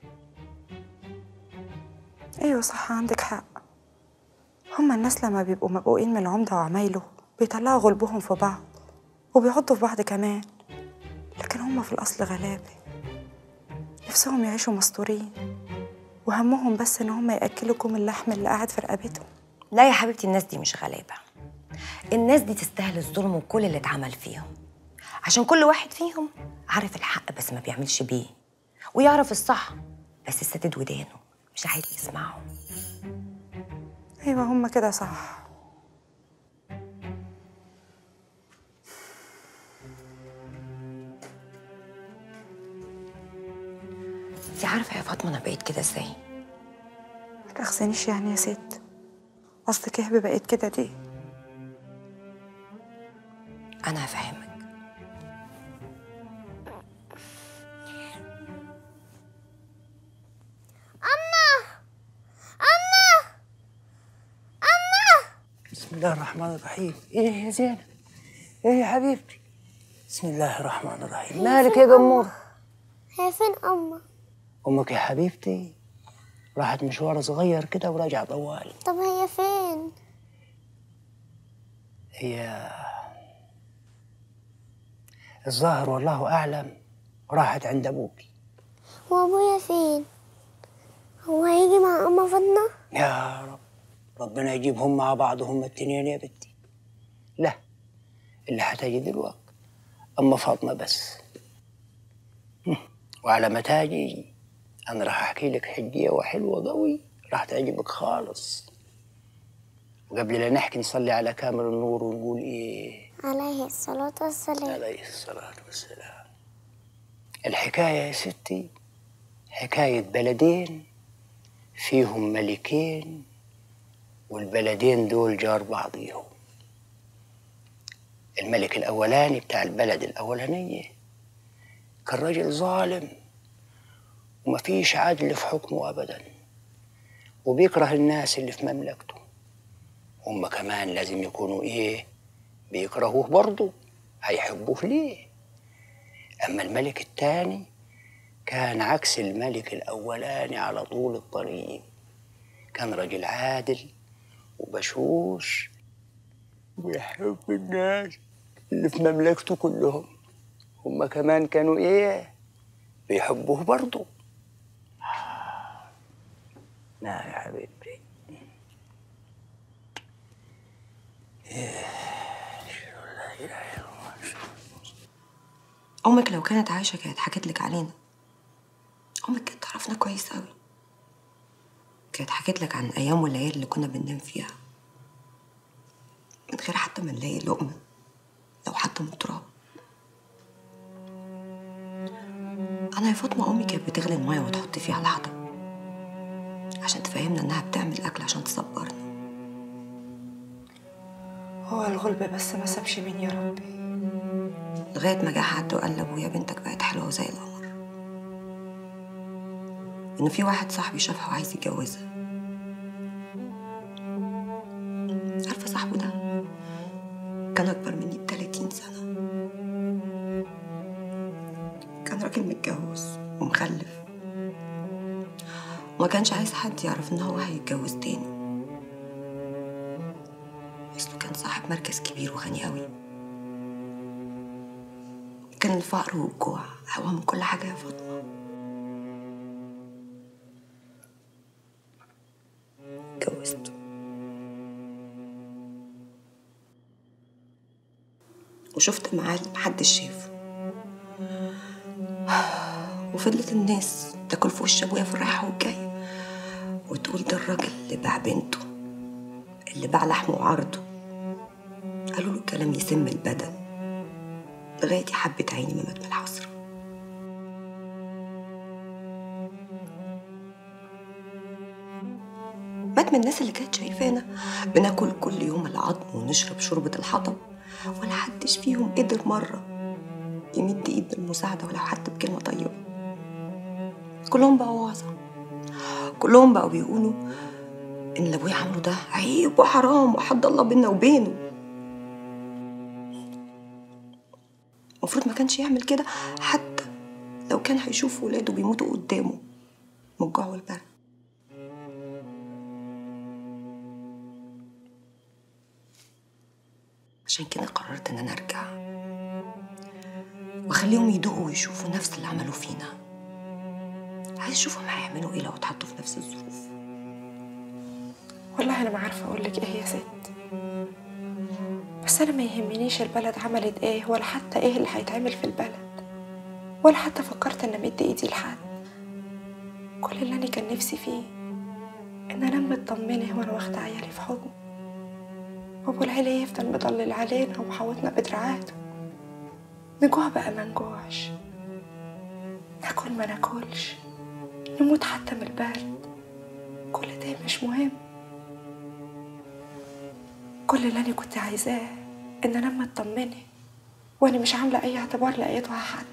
ايوه صح عندك حق هما الناس لما بيبقوا مبقوقين من العمده وعمايله بيطلعوا غلبهم في بعض وبيعضوا في بعض كمان لكن هما في الاصل غلابه نفسهم يعيشوا مستورين وهمهم بس ان هما ياكلوكم اللحم اللي قاعد في رقبتهم لا يا حبيبتي الناس دي مش غلابه الناس دي تستاهل الظلم وكل اللي اتعمل فيهم عشان كل واحد فيهم عارف الحق بس ما بيعملش بيه ويعرف الصح بس سدد ودانه مش عايز يسمعه ايوه هما كده صح انت عارفه يا فاطمه انا بقيت كده ازاي ما تاخذنيش يعني يا ست قصدك ايه بقيت كده دي انا هفهمك أما أما أما بسم الله الرحمن الرحيم ايه يا زينب ايه يا حبيبتي بسم الله الرحمن الرحيم مالك يا جمور هي فين أما؟ امك يا حبيبتي راحت مشوار صغير كده وراجعه طوال طب هي فين؟ هي الظاهر والله اعلم راحت عند ابوك وأبويا فين؟ هو هيجي مع أما فاطمة؟ يا رب ربنا يجيبهم مع بعض هم التنين يا بنتي لا اللي هتجي دلوقتي اما فاطمه بس هم. وعلى ما تاجي انا راح احكي لك حديه وحلوه قوي راح تعجبك خالص وقبل لا نحكي نصلي على كامل النور ونقول ايه عليه الصلاة والسلام عليه الصلاة والسلام الحكاية يا ستي حكاية بلدين فيهم ملكين والبلدين دول جار بعضيهم الملك الأولاني بتاع البلد الأولانية كان راجل ظالم ومفيش عدل في حكمه أبدا وبيكره الناس اللي في مملكته هم كمان لازم يكونوا إيه بيكرهوه برضه هيحبوه ليه أما الملك التاني كان كان عكس الملك الأولاني على طول الطريق كان راجل عادل وبشوش ويحب الناس اللي في مملكته كلهم هما كمان كانوا ايه بيحبوه برضه نعم يا حبيبي أمك لو كانت عايشة كانت حكت لك علينا أمك كانت تعرفنا كويس أوي كانت حكت لك عن أيام والليالي اللي كنا بننام فيها من غير حتى ما نلاقي لقمة لو حتى من التراب أنا يا فاطمة أمي كانت بتغلي المية وتحط فيها الحطب عشان تفهمنا إنها بتعمل أكل عشان تصبرنا هو الغلب بس ما سابش مني يا ربي لغاية ما جه حد وقال لأبويا بنتك بقت حلوة زي القمر إن في واحد صاحبي شافها وعايز يتجوزها عارفة صاحبه ده كان أكبر مني بتلاتين سنة كان راجل متجوز ومخلف وما كانش عايز حد يعرف إن هو هيتجوز تاني أصله كان صاحب مركز كبير وغني قوي كان الفقر والجوع هوا من كل حاجة يا فاطمة اتجوزته وشفت معاه اللي محدش شافه وفضلت الناس تاكل في وش ابويا في الرايحة والجاية وتقول ده الراجل اللي باع بنته اللي باع لحمه وعرضه قالوا له كلام يسم البدن لغاية حبة عيني ما مات من الحسرة مات من الناس اللي كانت شايفانا بناكل كل يوم العظم ونشرب شوربة الحطب ولا حدش فيهم قدر مرة يمد ايد بالمساعدة ولو حتى بكلمة طيبة كلهم بقوا وعظة كلهم بقوا بيقولوا ان اللي ابويا عمله ده عيب وحرام وحد الله بينا وبينه المفروض ما كانش يعمل كده حتى لو كان هيشوف ولاده بيموتوا قدامه من الجوع والبرد عشان كده قررت ان انا ارجع واخليهم يدوقوا ويشوفوا نفس اللي عملوه فينا عايز اشوفهم هيعملوا ايه لو اتحطوا في نفس الظروف والله انا ما عارفه اقول لك ايه يا ست بس انا ما يهمنيش البلد عملت ايه ولا حتى ايه اللي هيتعمل في البلد ولا حتى فكرت ان امد ايدي لحد كل اللي انا كان نفسي فيه ان انام مطمنه وانا واخده عيالي في حضني وابو العيلة يفضل مضلل علينا ومحوطنا بدراعاته نجوع بقى ما نجوعش ناكل ما ناكلش نموت حتى من البرد كل ده مش مهم كل اللي انا كنت عايزاه ان انام مطمنه وانا مش عامله اي اعتبار لايتها حد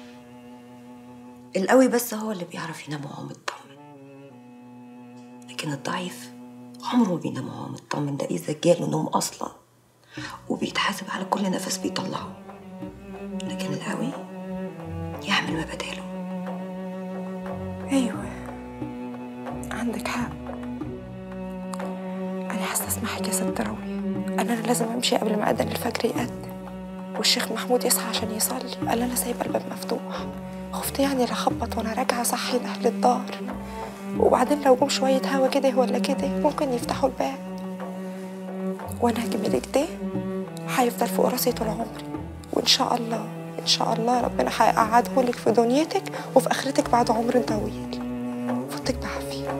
القوي بس هو اللي بيعرف ينام وهو مطمن لكن الضعيف عمره ما بينام وهو مطمن ده إذا جاله نوم أصلا وبيتحاسب على كل نفس بيطلعه لكن القوي يعمل ما بداله ايوه عندك حق انا هستسمحك يا ست راوية انا أنا لازم امشي قبل ما اذن الفجر يقدم والشيخ محمود يصحى عشان يصلي قال انا سايبه الباب مفتوح خفت يعني لا اخبط وانا راجعه صحي اهل الدار وبعدين لو جم شويه هوا كده ولا كده ممكن يفتحوا الباب وانا هجملك ده هيفضل فوق راسي طول عمري وان شاء الله ان شاء الله ربنا هيقعده لك في دنيتك وفي اخرتك بعد عمر طويل فوتك بعافيه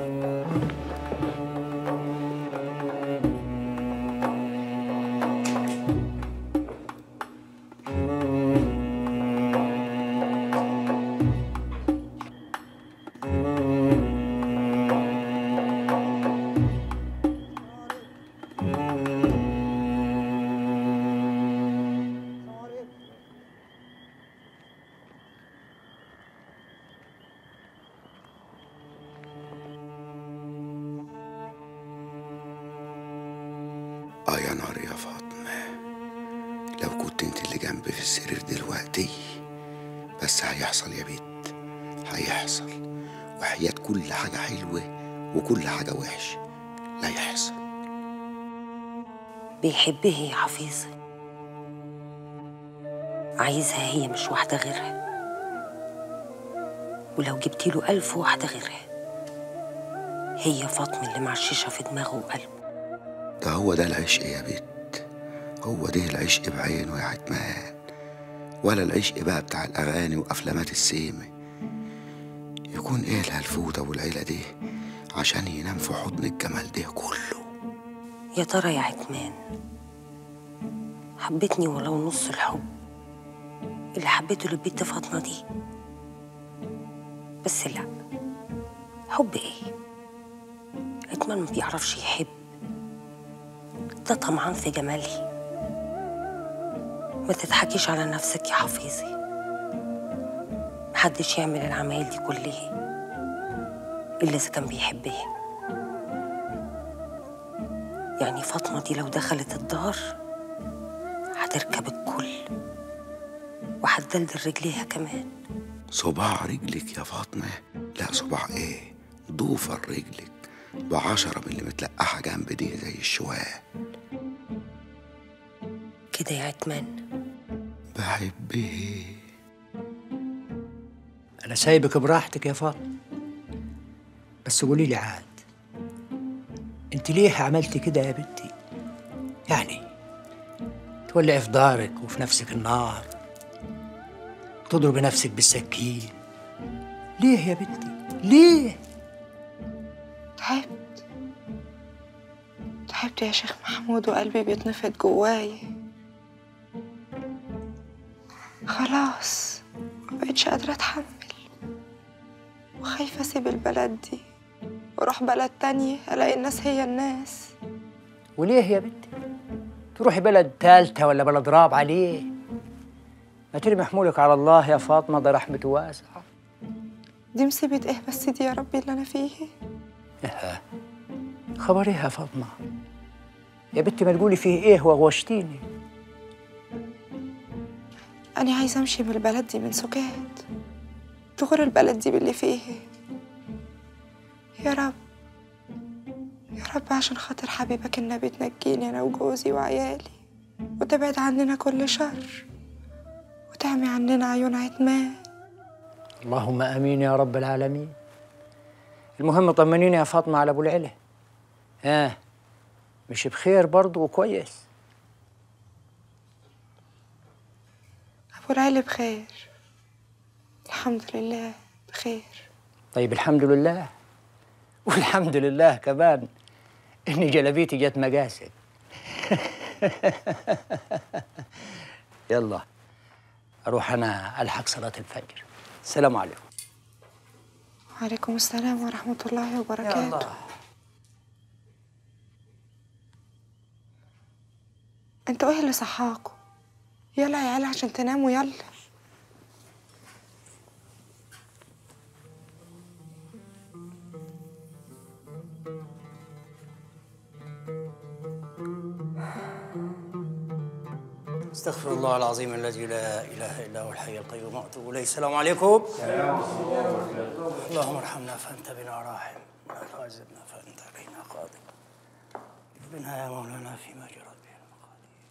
اه يا نار يا فاطمة لو كنت انت اللي جنبي في السرير دلوقتي بس هيحصل يا بيت هيحصل وحياة كل حاجة حلوة وكل حاجة وحشة لا يحصل بيحبها يا حفيظة عايزها هي مش واحدة غيرها ولو جبتي له ألف واحدة غيرها هي فاطمة اللي معششة في دماغه وقلبه ده هو ده العشق يا بت هو ده العشق بعينه يا عتمان ولا العشق بقى بتاع الأغاني وأفلامات السيمة يكون إيه الهلفوتة والعيلة دي عشان ينام في حضن الجمال ده كله يا ترى يا عتمان حبتني ولو نص الحب اللي حبيته للبنت فاطمة دي بس لا حب ايه عتمان ما بيعرفش يحب ده طمعان في جمالي ما تضحكيش على نفسك يا حفيظي محدش يعمل العمايل دي كلها إلا إذا كان بيحبها يعني فاطمة دي لو دخلت الدار هتركب الكل وهتدلدل رجليها كمان صباع رجلك يا فاطمة لا صباع ايه ضوفر رجلك بعشرة من اللي متلقحة جنب دي زي الشواه كده يا عتمان بحبه انا سايبك براحتك يا فاطمه بس قولي لي عاد انت ليه عملتي كده يا بنتي يعني تولعي في دارك وفي نفسك النار تضربي نفسك بالسكين ليه يا بنتي ليه تعبت تعبت يا شيخ محمود وقلبي بيتنفض جواي خلاص مبقتش قادرة أتحمل وخايفة أسيب البلد دي وأروح بلد تانية ألاقي الناس هي الناس وليه يا بنتي تروحي بلد تالتة ولا بلد رابعة ليه ما ترمي حمولك على الله يا فاطمة ده رحمته واسعة دي مصيبة إيه بس دي يا ربي اللي أنا فيه إيه خبريها يا فاطمة يا بنتي ما تقولي فيه إيه وغوشتيني أنا عايزة أمشي من البلد دي من سكات تغر البلد دي باللي فيه يا رب يا رب عشان خاطر حبيبك النبي تنجيني أنا وجوزي وعيالي وتبعد عننا كل شر وتعمي عننا عيون عتمان اللهم امين يا رب العالمين المهم طمنيني يا فاطمه على ابو العلا ها مش بخير برضه وكويس أبو العلي بخير الحمد لله بخير طيب الحمد لله والحمد لله كمان ان جلبيتي جت مقاسك يلا اروح انا الحق صلاه الفجر السلام عليكم وعليكم السلام ورحمة الله وبركاته الله. انتوا ايه اللي صحاكوا يلا يا عيال عشان تناموا يلا استغفر الله العظيم الذي لا اله الا هو الحي القيوم واتوب اليه السلام عليكم اللهم ارحمنا فانت بنا راحم ولا تعذبنا فانت علينا قادر بنا يا مولانا فيما جرت به المقادير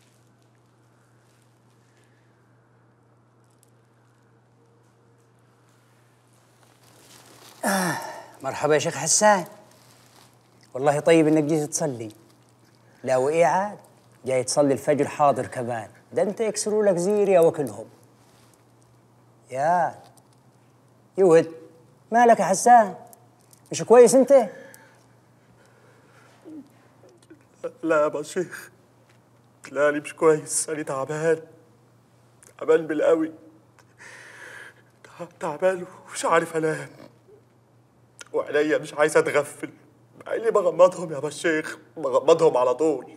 آه مرحبا يا شيخ حسان والله طيب انك جيت تصلي لا وايه عاد جاي تصلي الفجر حاضر كمان ده انت يكسروا لك زير يا وكلهم يا يود مالك يا حسان مش كويس انت لا يا ابو الشيخ لا انا مش كويس انا تعبان تعبان بالقوي تع- تعبان ومش عارف انام وعينيا مش عايزه اتغفل مع اني بغمضهم يا ابو الشيخ بغمضهم على طول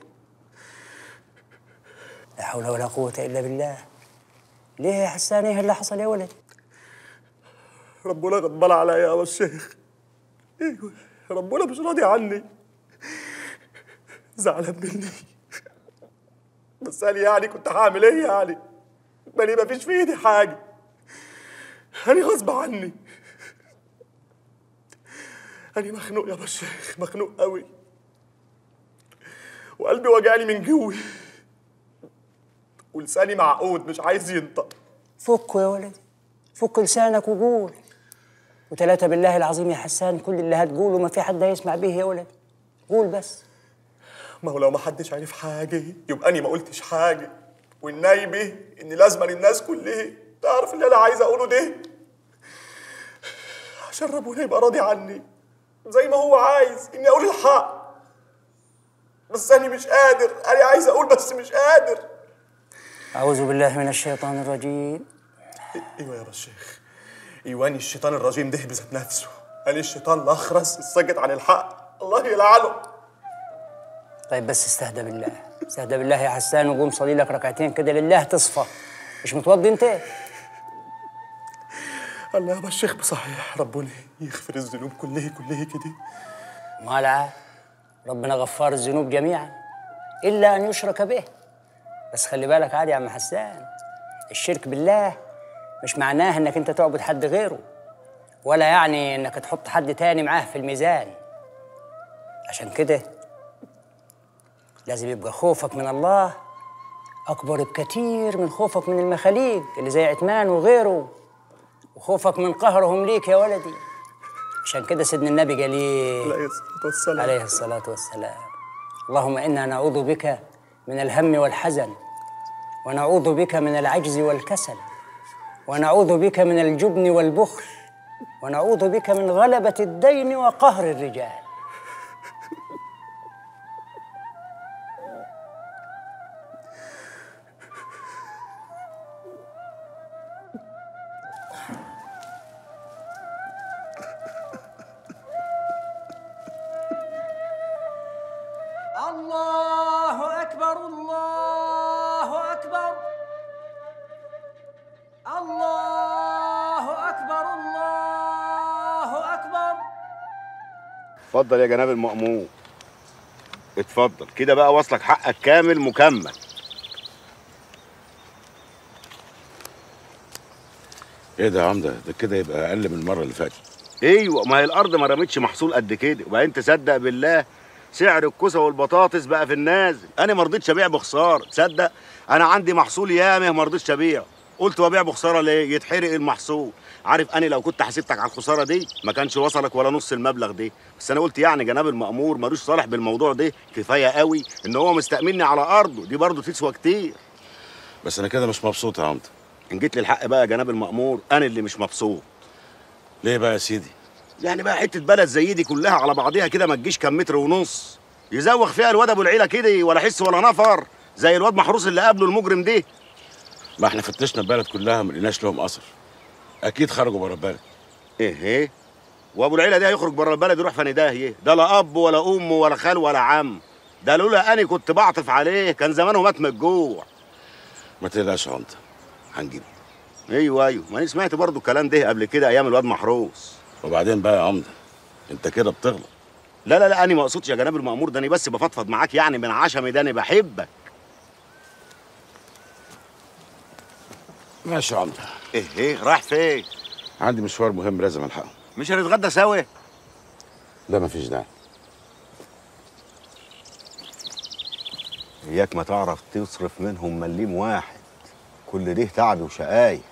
لا حول ولا قوة إلا بالله ليه يا حسان ايه اللي حصل يا ولد ربنا غضبان عليا يا ابو الشيخ ايوه ربنا مش راضي عني زعلان مني بس انا يعني كنت هعمل ايه يعني ماني مفيش في ايدي حاجه انا غصب عني أنا مخنوق يا بشيخ مخنوق قوي وقلبي وجعني من جوي ولساني معقود مش عايز ينطق فكوا يا ولدي فك لسانك وقول وثلاثة بالله العظيم يا حسان كل اللي هتقوله ما في حد هيسمع به يا ولد قول بس ما هو لو ما حدش عرف حاجة يبقى أنا ما قلتش حاجة والنايبة إن لازم الناس كلها تعرف اللي أنا عايز أقوله ده عشان ربنا يبقى راضي عني زي ما هو عايز إني أقول الحق بس أنا مش قادر أنا عايز أقول بس مش قادر أعوذ بالله من الشيطان الرجيم ايوه يا بشيخ ايواني الشيطان الرجيم ده بذات نفسه قال الشيطان الاخرس الساكت عن الحق الله يلعنه طيب بس استهدى بالله استهدى بالله يا حسان وقوم صلي لك ركعتين كده لله تصفى مش متوضي انت الله يا بشيخ بصحيح ربنا يغفر الذنوب كلها كلها كده ما لا ربنا غفار الذنوب جميعا إلا أن يشرك به بس خلي بالك عادي يا عم حسان الشرك بالله مش معناه انك انت تعبد حد غيره ولا يعني انك تحط حد تاني معاه في الميزان عشان كده لازم يبقى خوفك من الله اكبر بكتير من خوفك من المخاليق اللي زي عثمان وغيره وخوفك من قهرهم ليك يا ولدي عشان كده سيدنا النبي قال ايه عليه الصلاه والسلام عليه الصلاه والسلام اللهم انا نعوذ بك من الهم والحزن ونعوذ بك من العجز والكسل ونعوذ بك من الجبن والبخل ونعوذ بك من غلبة الدين وقهر الرجال الله أكبر الله أكبر الله أكبر الله أكبر اتفضل يا جناب المأمور اتفضل كده بقى واصلك حقك كامل مكمل ايه ده يا عمده ده كده يبقى اقل من المره اللي فاتت ايوه ما هي الارض ما رمتش محصول قد كده وبعدين تصدق بالله سعر الكوسه والبطاطس بقى في النازل انا ما رضيتش ابيع بخساره تصدق انا عندي محصول يامه ما رضيتش ابيعه قلت وابيع بخساره ليه يتحرق المحصول عارف انا لو كنت حسبتك على الخساره دي ما كانش وصلك ولا نص المبلغ ده بس انا قلت يعني جناب المأمور ملوش صالح بالموضوع ده كفايه قوي ان هو مستأمني على ارضه دي برضه تسوى كتير بس انا كده مش مبسوط يا عمده ان جيت للحق بقى يا جناب المأمور انا اللي مش مبسوط ليه بقى يا سيدي يعني بقى حته بلد زي دي كلها على بعضيها كده ما تجيش كام متر ونص يزوغ فيها الواد ابو العيله كده ولا حس ولا نفر زي الواد محروس اللي قابله المجرم ده ما احنا فتشنا البلد كلها ما لقيناش لهم اثر اكيد خرجوا بره البلد ايه ايه وابو العيله ده هيخرج بره البلد يروح فين ده ايه ده لا اب ولا ام ولا خال ولا عم ده لولا اني كنت بعطف عليه كان زمانه مات من الجوع ما تقلقش يا عمده هنجيبه ايوه ايوه ما انا سمعت برضو الكلام ده قبل كده ايام الواد محروس وبعدين بقى يا عمده انت كده بتغلط لا لا لا انا ما اقصدش يا جناب المأمور ده انا بس بفضفض معاك يعني من عشمي ده انا بحبك ماشي يا عمده ايه ايه رايح فين عندي مشوار مهم لازم الحقه مش هنتغدى سوا لا مفيش داعي اياك ما تعرف تصرف منهم مليم واحد كل ده تعب وشقاي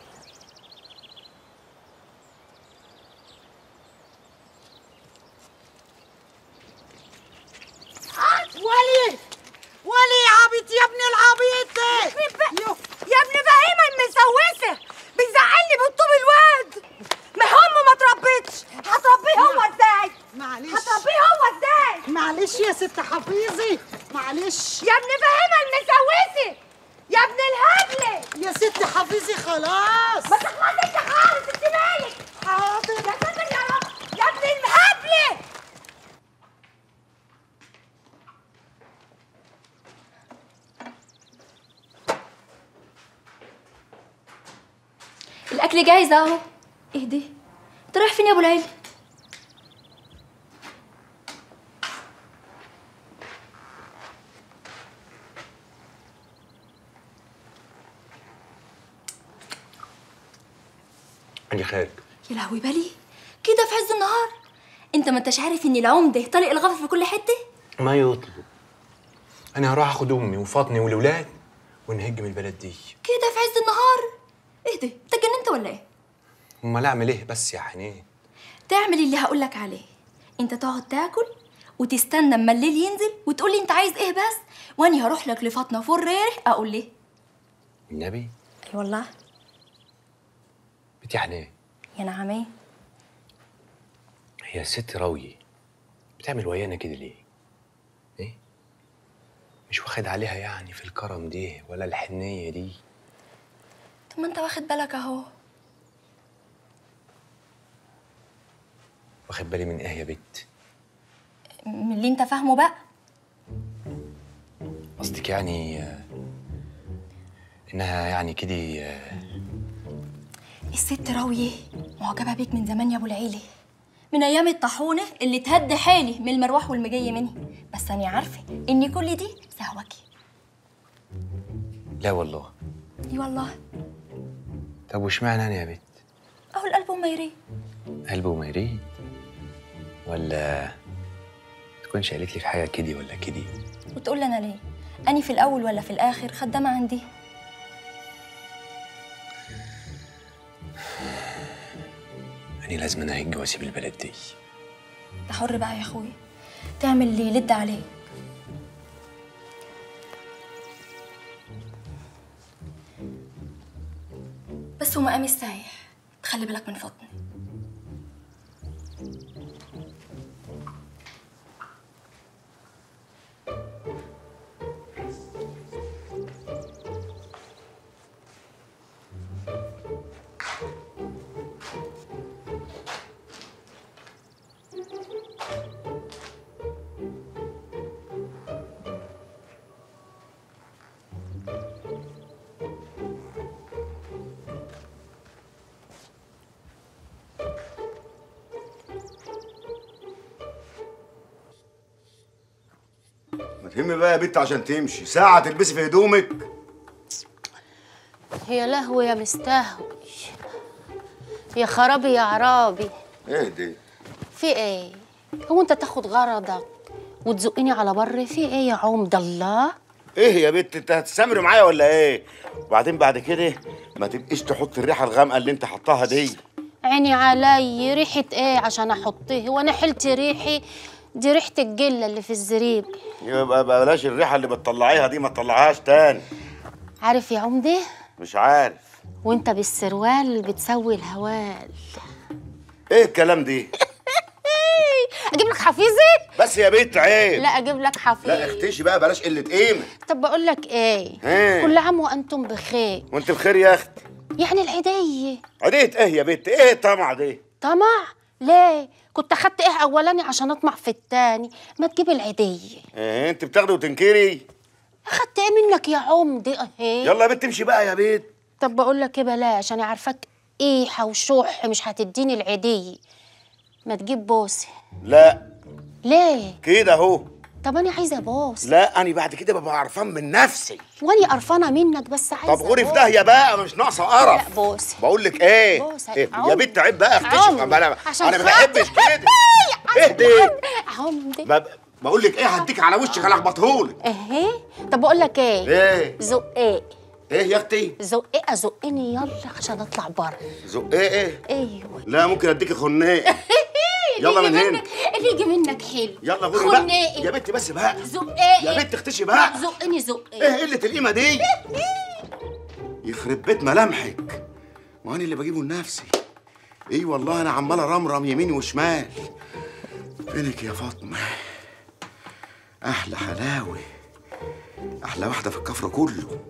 ولي ولي يا عبيط يا ابن العبيط يا ابن فهيمه المسوسه بيزعلني بالطوب الواد ما امه ما تربتش هتربيه هو ازاي معلش هتربيه هو ازاي معلش يا ست حفيظي معلش يا ابن فهيمه المسوسه يا ابن الهبله يا ست حفيظي خلاص ما تخلصي انت خالص انت مالك حاضر يا ساتر يا رب يا ابن المهبله الأكل جاهز أهو اهدي أنت رايح فين يا أبو العيلة؟ أنا خارج يا لهوي بالي كده في عز النهار انت ما انتش عارف ان العمده طارق الغفر في كل حته ما يطلب انا هروح اخد امي وفاطمه والولاد ونهج من البلد دي كده في عز النهار ايه ده انت اتجننت ولا ايه امال اعمل ايه بس يا حنين تعمل اللي هقولك عليه انت تقعد تاكل وتستنى اما الليل ينزل وتقول لي انت عايز ايه بس واني هروح لك لفاطمه فرير اقول ليه النبي اي والله بنت يا حنين يا نعم ايه هي الست راوية بتعمل ويانا كده ليه؟ ايه؟ مش واخد عليها يعني في الكرم دي ولا الحنية دي طب ما انت واخد بالك اهو واخد بالي من ايه يا بت؟ من اللي انت فاهمه بقى قصدك يعني آه، انها يعني كده آه، الست راوية معجبة بيك من زمان يا ابو العيلة من ايام الطاحونة اللي تهد حالي من المروح والمجية مني بس انا عارفة ان كل دي سهوكي لا والله دي والله طب واشمعنى انا يا بت؟ اهو القلب وما يريد قلبه ما يريد ولا تكونش قالت لي في حاجة كده ولا كده وتقول لي انا ليه اني في الاول ولا في الاخر خدامة عندي أنا لازم أنا أهج وأسيب البلد دي انت حر بقى يا اخويا تعمل اللي يلد عليك بس هو مقام السايح تخلي بالك من فاطمه ما تهمي بقى يا بت عشان تمشي ساعة تلبسي في هدومك يا لهوي يا مستهوي يا خرابي يا عرابي اهدي في ايه هو انت تاخد غرضك وتزقني على بر في ايه يا عمد الله ايه يا بت انت هتستمر معايا ولا ايه وبعدين بعد كده ما تبقيش تحط الريحة الغامقة اللي انت حطاها دي عيني علي ريحة ايه عشان احطيه وانا حلت ريحي دي ريحة الجلة اللي في الزريب يبقى بلاش الريحة اللي بتطلعيها دي ما تطلعهاش تاني عارف يا عمدة مش عارف وانت بالسروال بتسوي الهوال ايه الكلام دي اجيب لك حفيظي بس يا بت عيب لا اجيب لك حفيظ لا اختشي بقى بلاش قلة قيمة طب بقول لك ايه ايه؟ كل عام وانتم بخير وانت بخير يا اخت يعني العيدية عديت ايه يا بت ايه الطمع دي طمع ليه كنت اخدت ايه اولاني عشان اطمع في التاني ما تجيب العيدية ايه انت بتاخدي وتنكري اخدت ايه منك يا عمدي اهي يلا يا بت امشي بقى يا بت طب بقول لك ايه بلاش انا عارفاك ايحة وشح مش هتديني العيدية ما تجيب بوسه لا ليه كده اهو طب انا عايزه بوس لا انا بعد كده ببقى قرفان من نفسي واني قرفانه منك بس عايزه طب غوري في بوس. داهيه بقى مش ناقصه قرف لا بوس بقول لك ايه, بوس إيه؟ يا عمري. بت عيب بقى اختشي عمري. انا عشان انا ما خاطر. بحبش كده اهدي عمدي ب- بقول لك ايه هديك على وشك هلخبطهولك اهي طب بقول لك ايه ايه زقاق ايه يا اختي زقاق زقني يلا عشان اطلع بره زق ايه ايه ايوه لا ممكن اديك خناق يلا اللي من يجي هنا منك- اللي يجي منك حلو يلا غوري بقى خناقي. يا بنت بس بقى زقاقي يا بنت اختشي بقى زقني زقاق ايه قله القيمه دي يخرب بيت ملامحك ما انا اللي بجيبه لنفسي ايه والله انا عمال ارمرم يمين وشمال فينك يا فاطمه احلى حلاوه احلى واحده في الكفر كله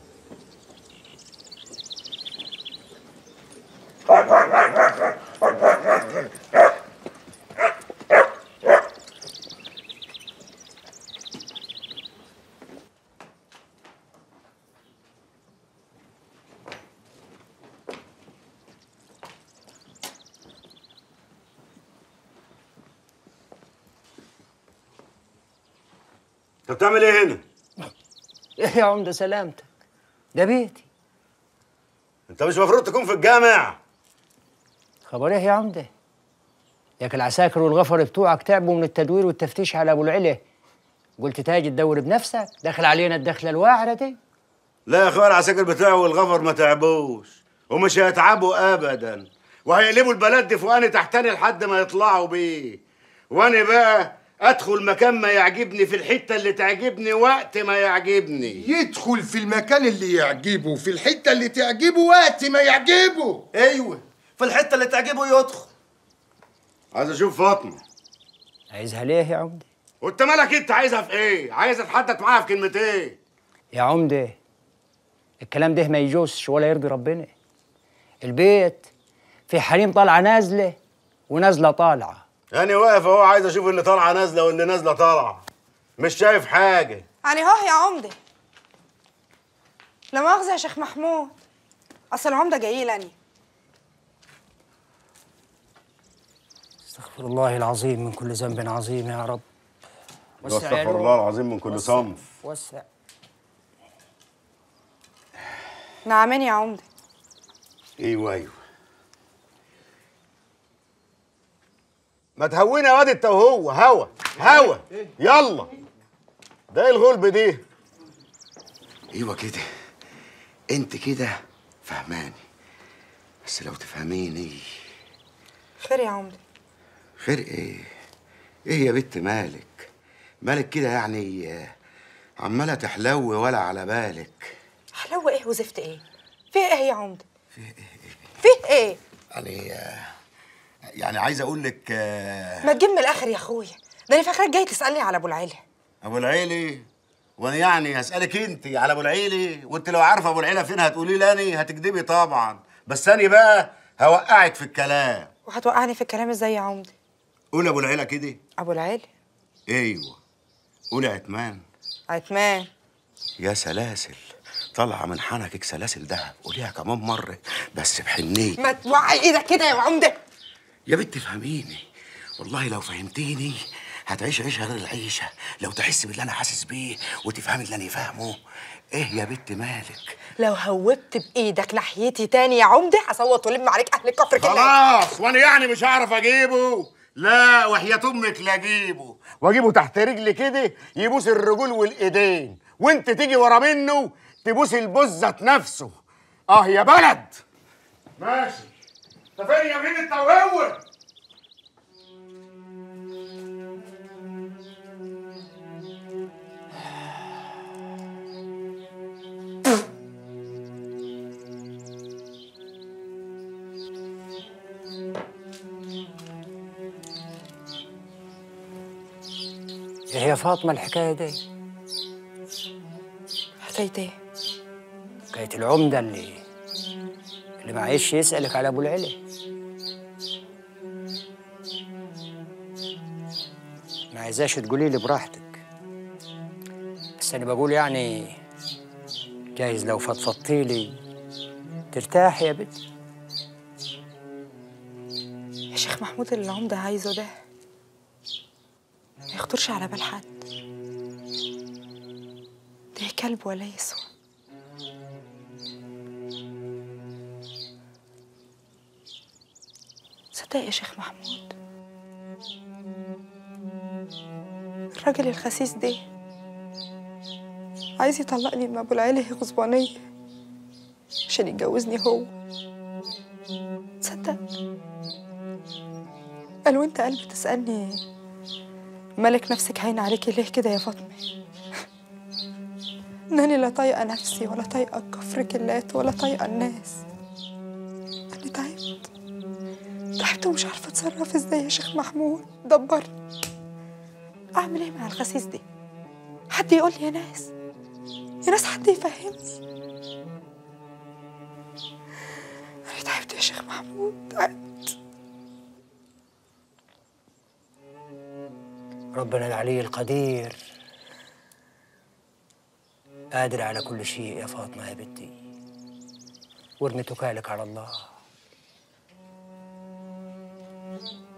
انت بتعمل ايه هنا ايه يا عمده سلامتك ده بيتي انت مش المفروض تكون في الجامع خبر ايه يا عمده ياك العساكر والغفر بتوعك تعبوا من التدوير والتفتيش على ابو العلا قلت تاجي تدور بنفسك داخل علينا الدخله الواعره دي لا يا اخويا العساكر بتاعه والغفر ما تعبوش ومش هيتعبوا ابدا وهيقلبوا البلد دي فوقاني تحتاني لحد ما يطلعوا بيه وانا بقى ادخل مكان ما يعجبني في الحته اللي تعجبني وقت ما يعجبني يدخل في المكان اللي يعجبه في الحتة اللي تعجبه وقت ما يعجبه ايوه في الحته اللي تعجبه يدخل عايز اشوف فاطمه عايزها ليه يا عمده وانت مالك انت عايزها في ايه عايز اتحدث معاها في كلمتين يا عمده الكلام ده ما يجوزش ولا يرضي ربنا البيت في حريم طالعه نازله ونازله طالعه انا واقف اهو عايز اشوف اللي طالعه نازله واللي نازله طالعه مش شايف حاجه يعني هو يا عمده لا مؤاخذة يا شيخ محمود اصل العمده جاي لاني استغفر الله العظيم من كل ذنب عظيم يا رب وسع يا واستغفر نور. الله العظيم من كل وسع. صنف وسع نعمين يا عمده ايوه ايوه ما تهوينا يا واد انت وهو هوا هوا يلا ده ايه الغلب دي ايوه كده انت كده فهماني بس لو تفهميني خير يا عمده خير ايه ايه يا بنت مالك مالك كده يعني آه، عماله تحلوي ولا على بالك حلو ايه وزفت ايه فيه ايه يا عمده فيه ايه يعني آه، يعني عايز اقول لك آه، ما تجيب من الاخر يا اخويا ده انا فاكراك جاي تسالني على ابو العيله ابو العيلي وانا يعني هسالك انت على ابو العيلي وانت لو عارفه ابو العيله فين هتقولي لي اني هتكدبي طبعا بس انا بقى هوقعك في الكلام وهتوقعني في الكلام ازاي يا عمده قول ابو العيله كده ابو العيله ايوه قول يا عتمان عتمان يا سلاسل طالعه من حنكك سلاسل دهب قوليها كمان مره بس بحنيه ما توعي ايدك كده يا عمده يا بنت فهميني والله لو فهمتيني هتعيش عيشة غير العيشة لو تحس باللي أنا حاسس بيه وتفهمي اللي أنا فاهمه إيه يا بنت مالك لو هوبت بايدك ناحيتي تاني يا عمده هصوت والم عليك اهل الكفر كلها خلاص وانا يعني مش هعرف اجيبه لا وحياة امك لا اجيبه واجيبه تحت رجلي كده يبوس الرجول والايدين وانت تيجي ورا منه تبوس البزة نفسه اه يا بلد ماشي انت فين يا مين انت وهو ايه يا فاطمه الحكايه دي حكايه ايه حكايه العمده اللي اللي معيش يسالك على ابو العلا ما عايزاش تقولي لي براحتك بس انا بقول يعني جايز لو فضفضتي لي ترتاح يا بنت يا شيخ محمود اللي العمده عايزه ده ما يخطرش على بال حد ده كلب ولا يسوى صدق يا شيخ محمود الراجل الخسيس ده عايز يطلقني من ابو العيله غصبانيه عشان يتجوزني هو تصدق قال وانت قلبي تسألني مالك نفسك هين عليكي ليه كده يا فاطمة انني لا طايقة نفسي ولا طايقة كفر كلات ولا طايقة الناس انا تعبت تعبت ومش عارفة اتصرف ازاي يا شيخ محمود دبرني اعمل ايه مع الخسيس دي حد يقول لي يا ناس يا ناس حد يفهمني انا تعبت يا شيخ محمود تعبت ربنا العلي القدير قادر على كل شيء يا فاطمة يا بنتي وارمي توكالك على الله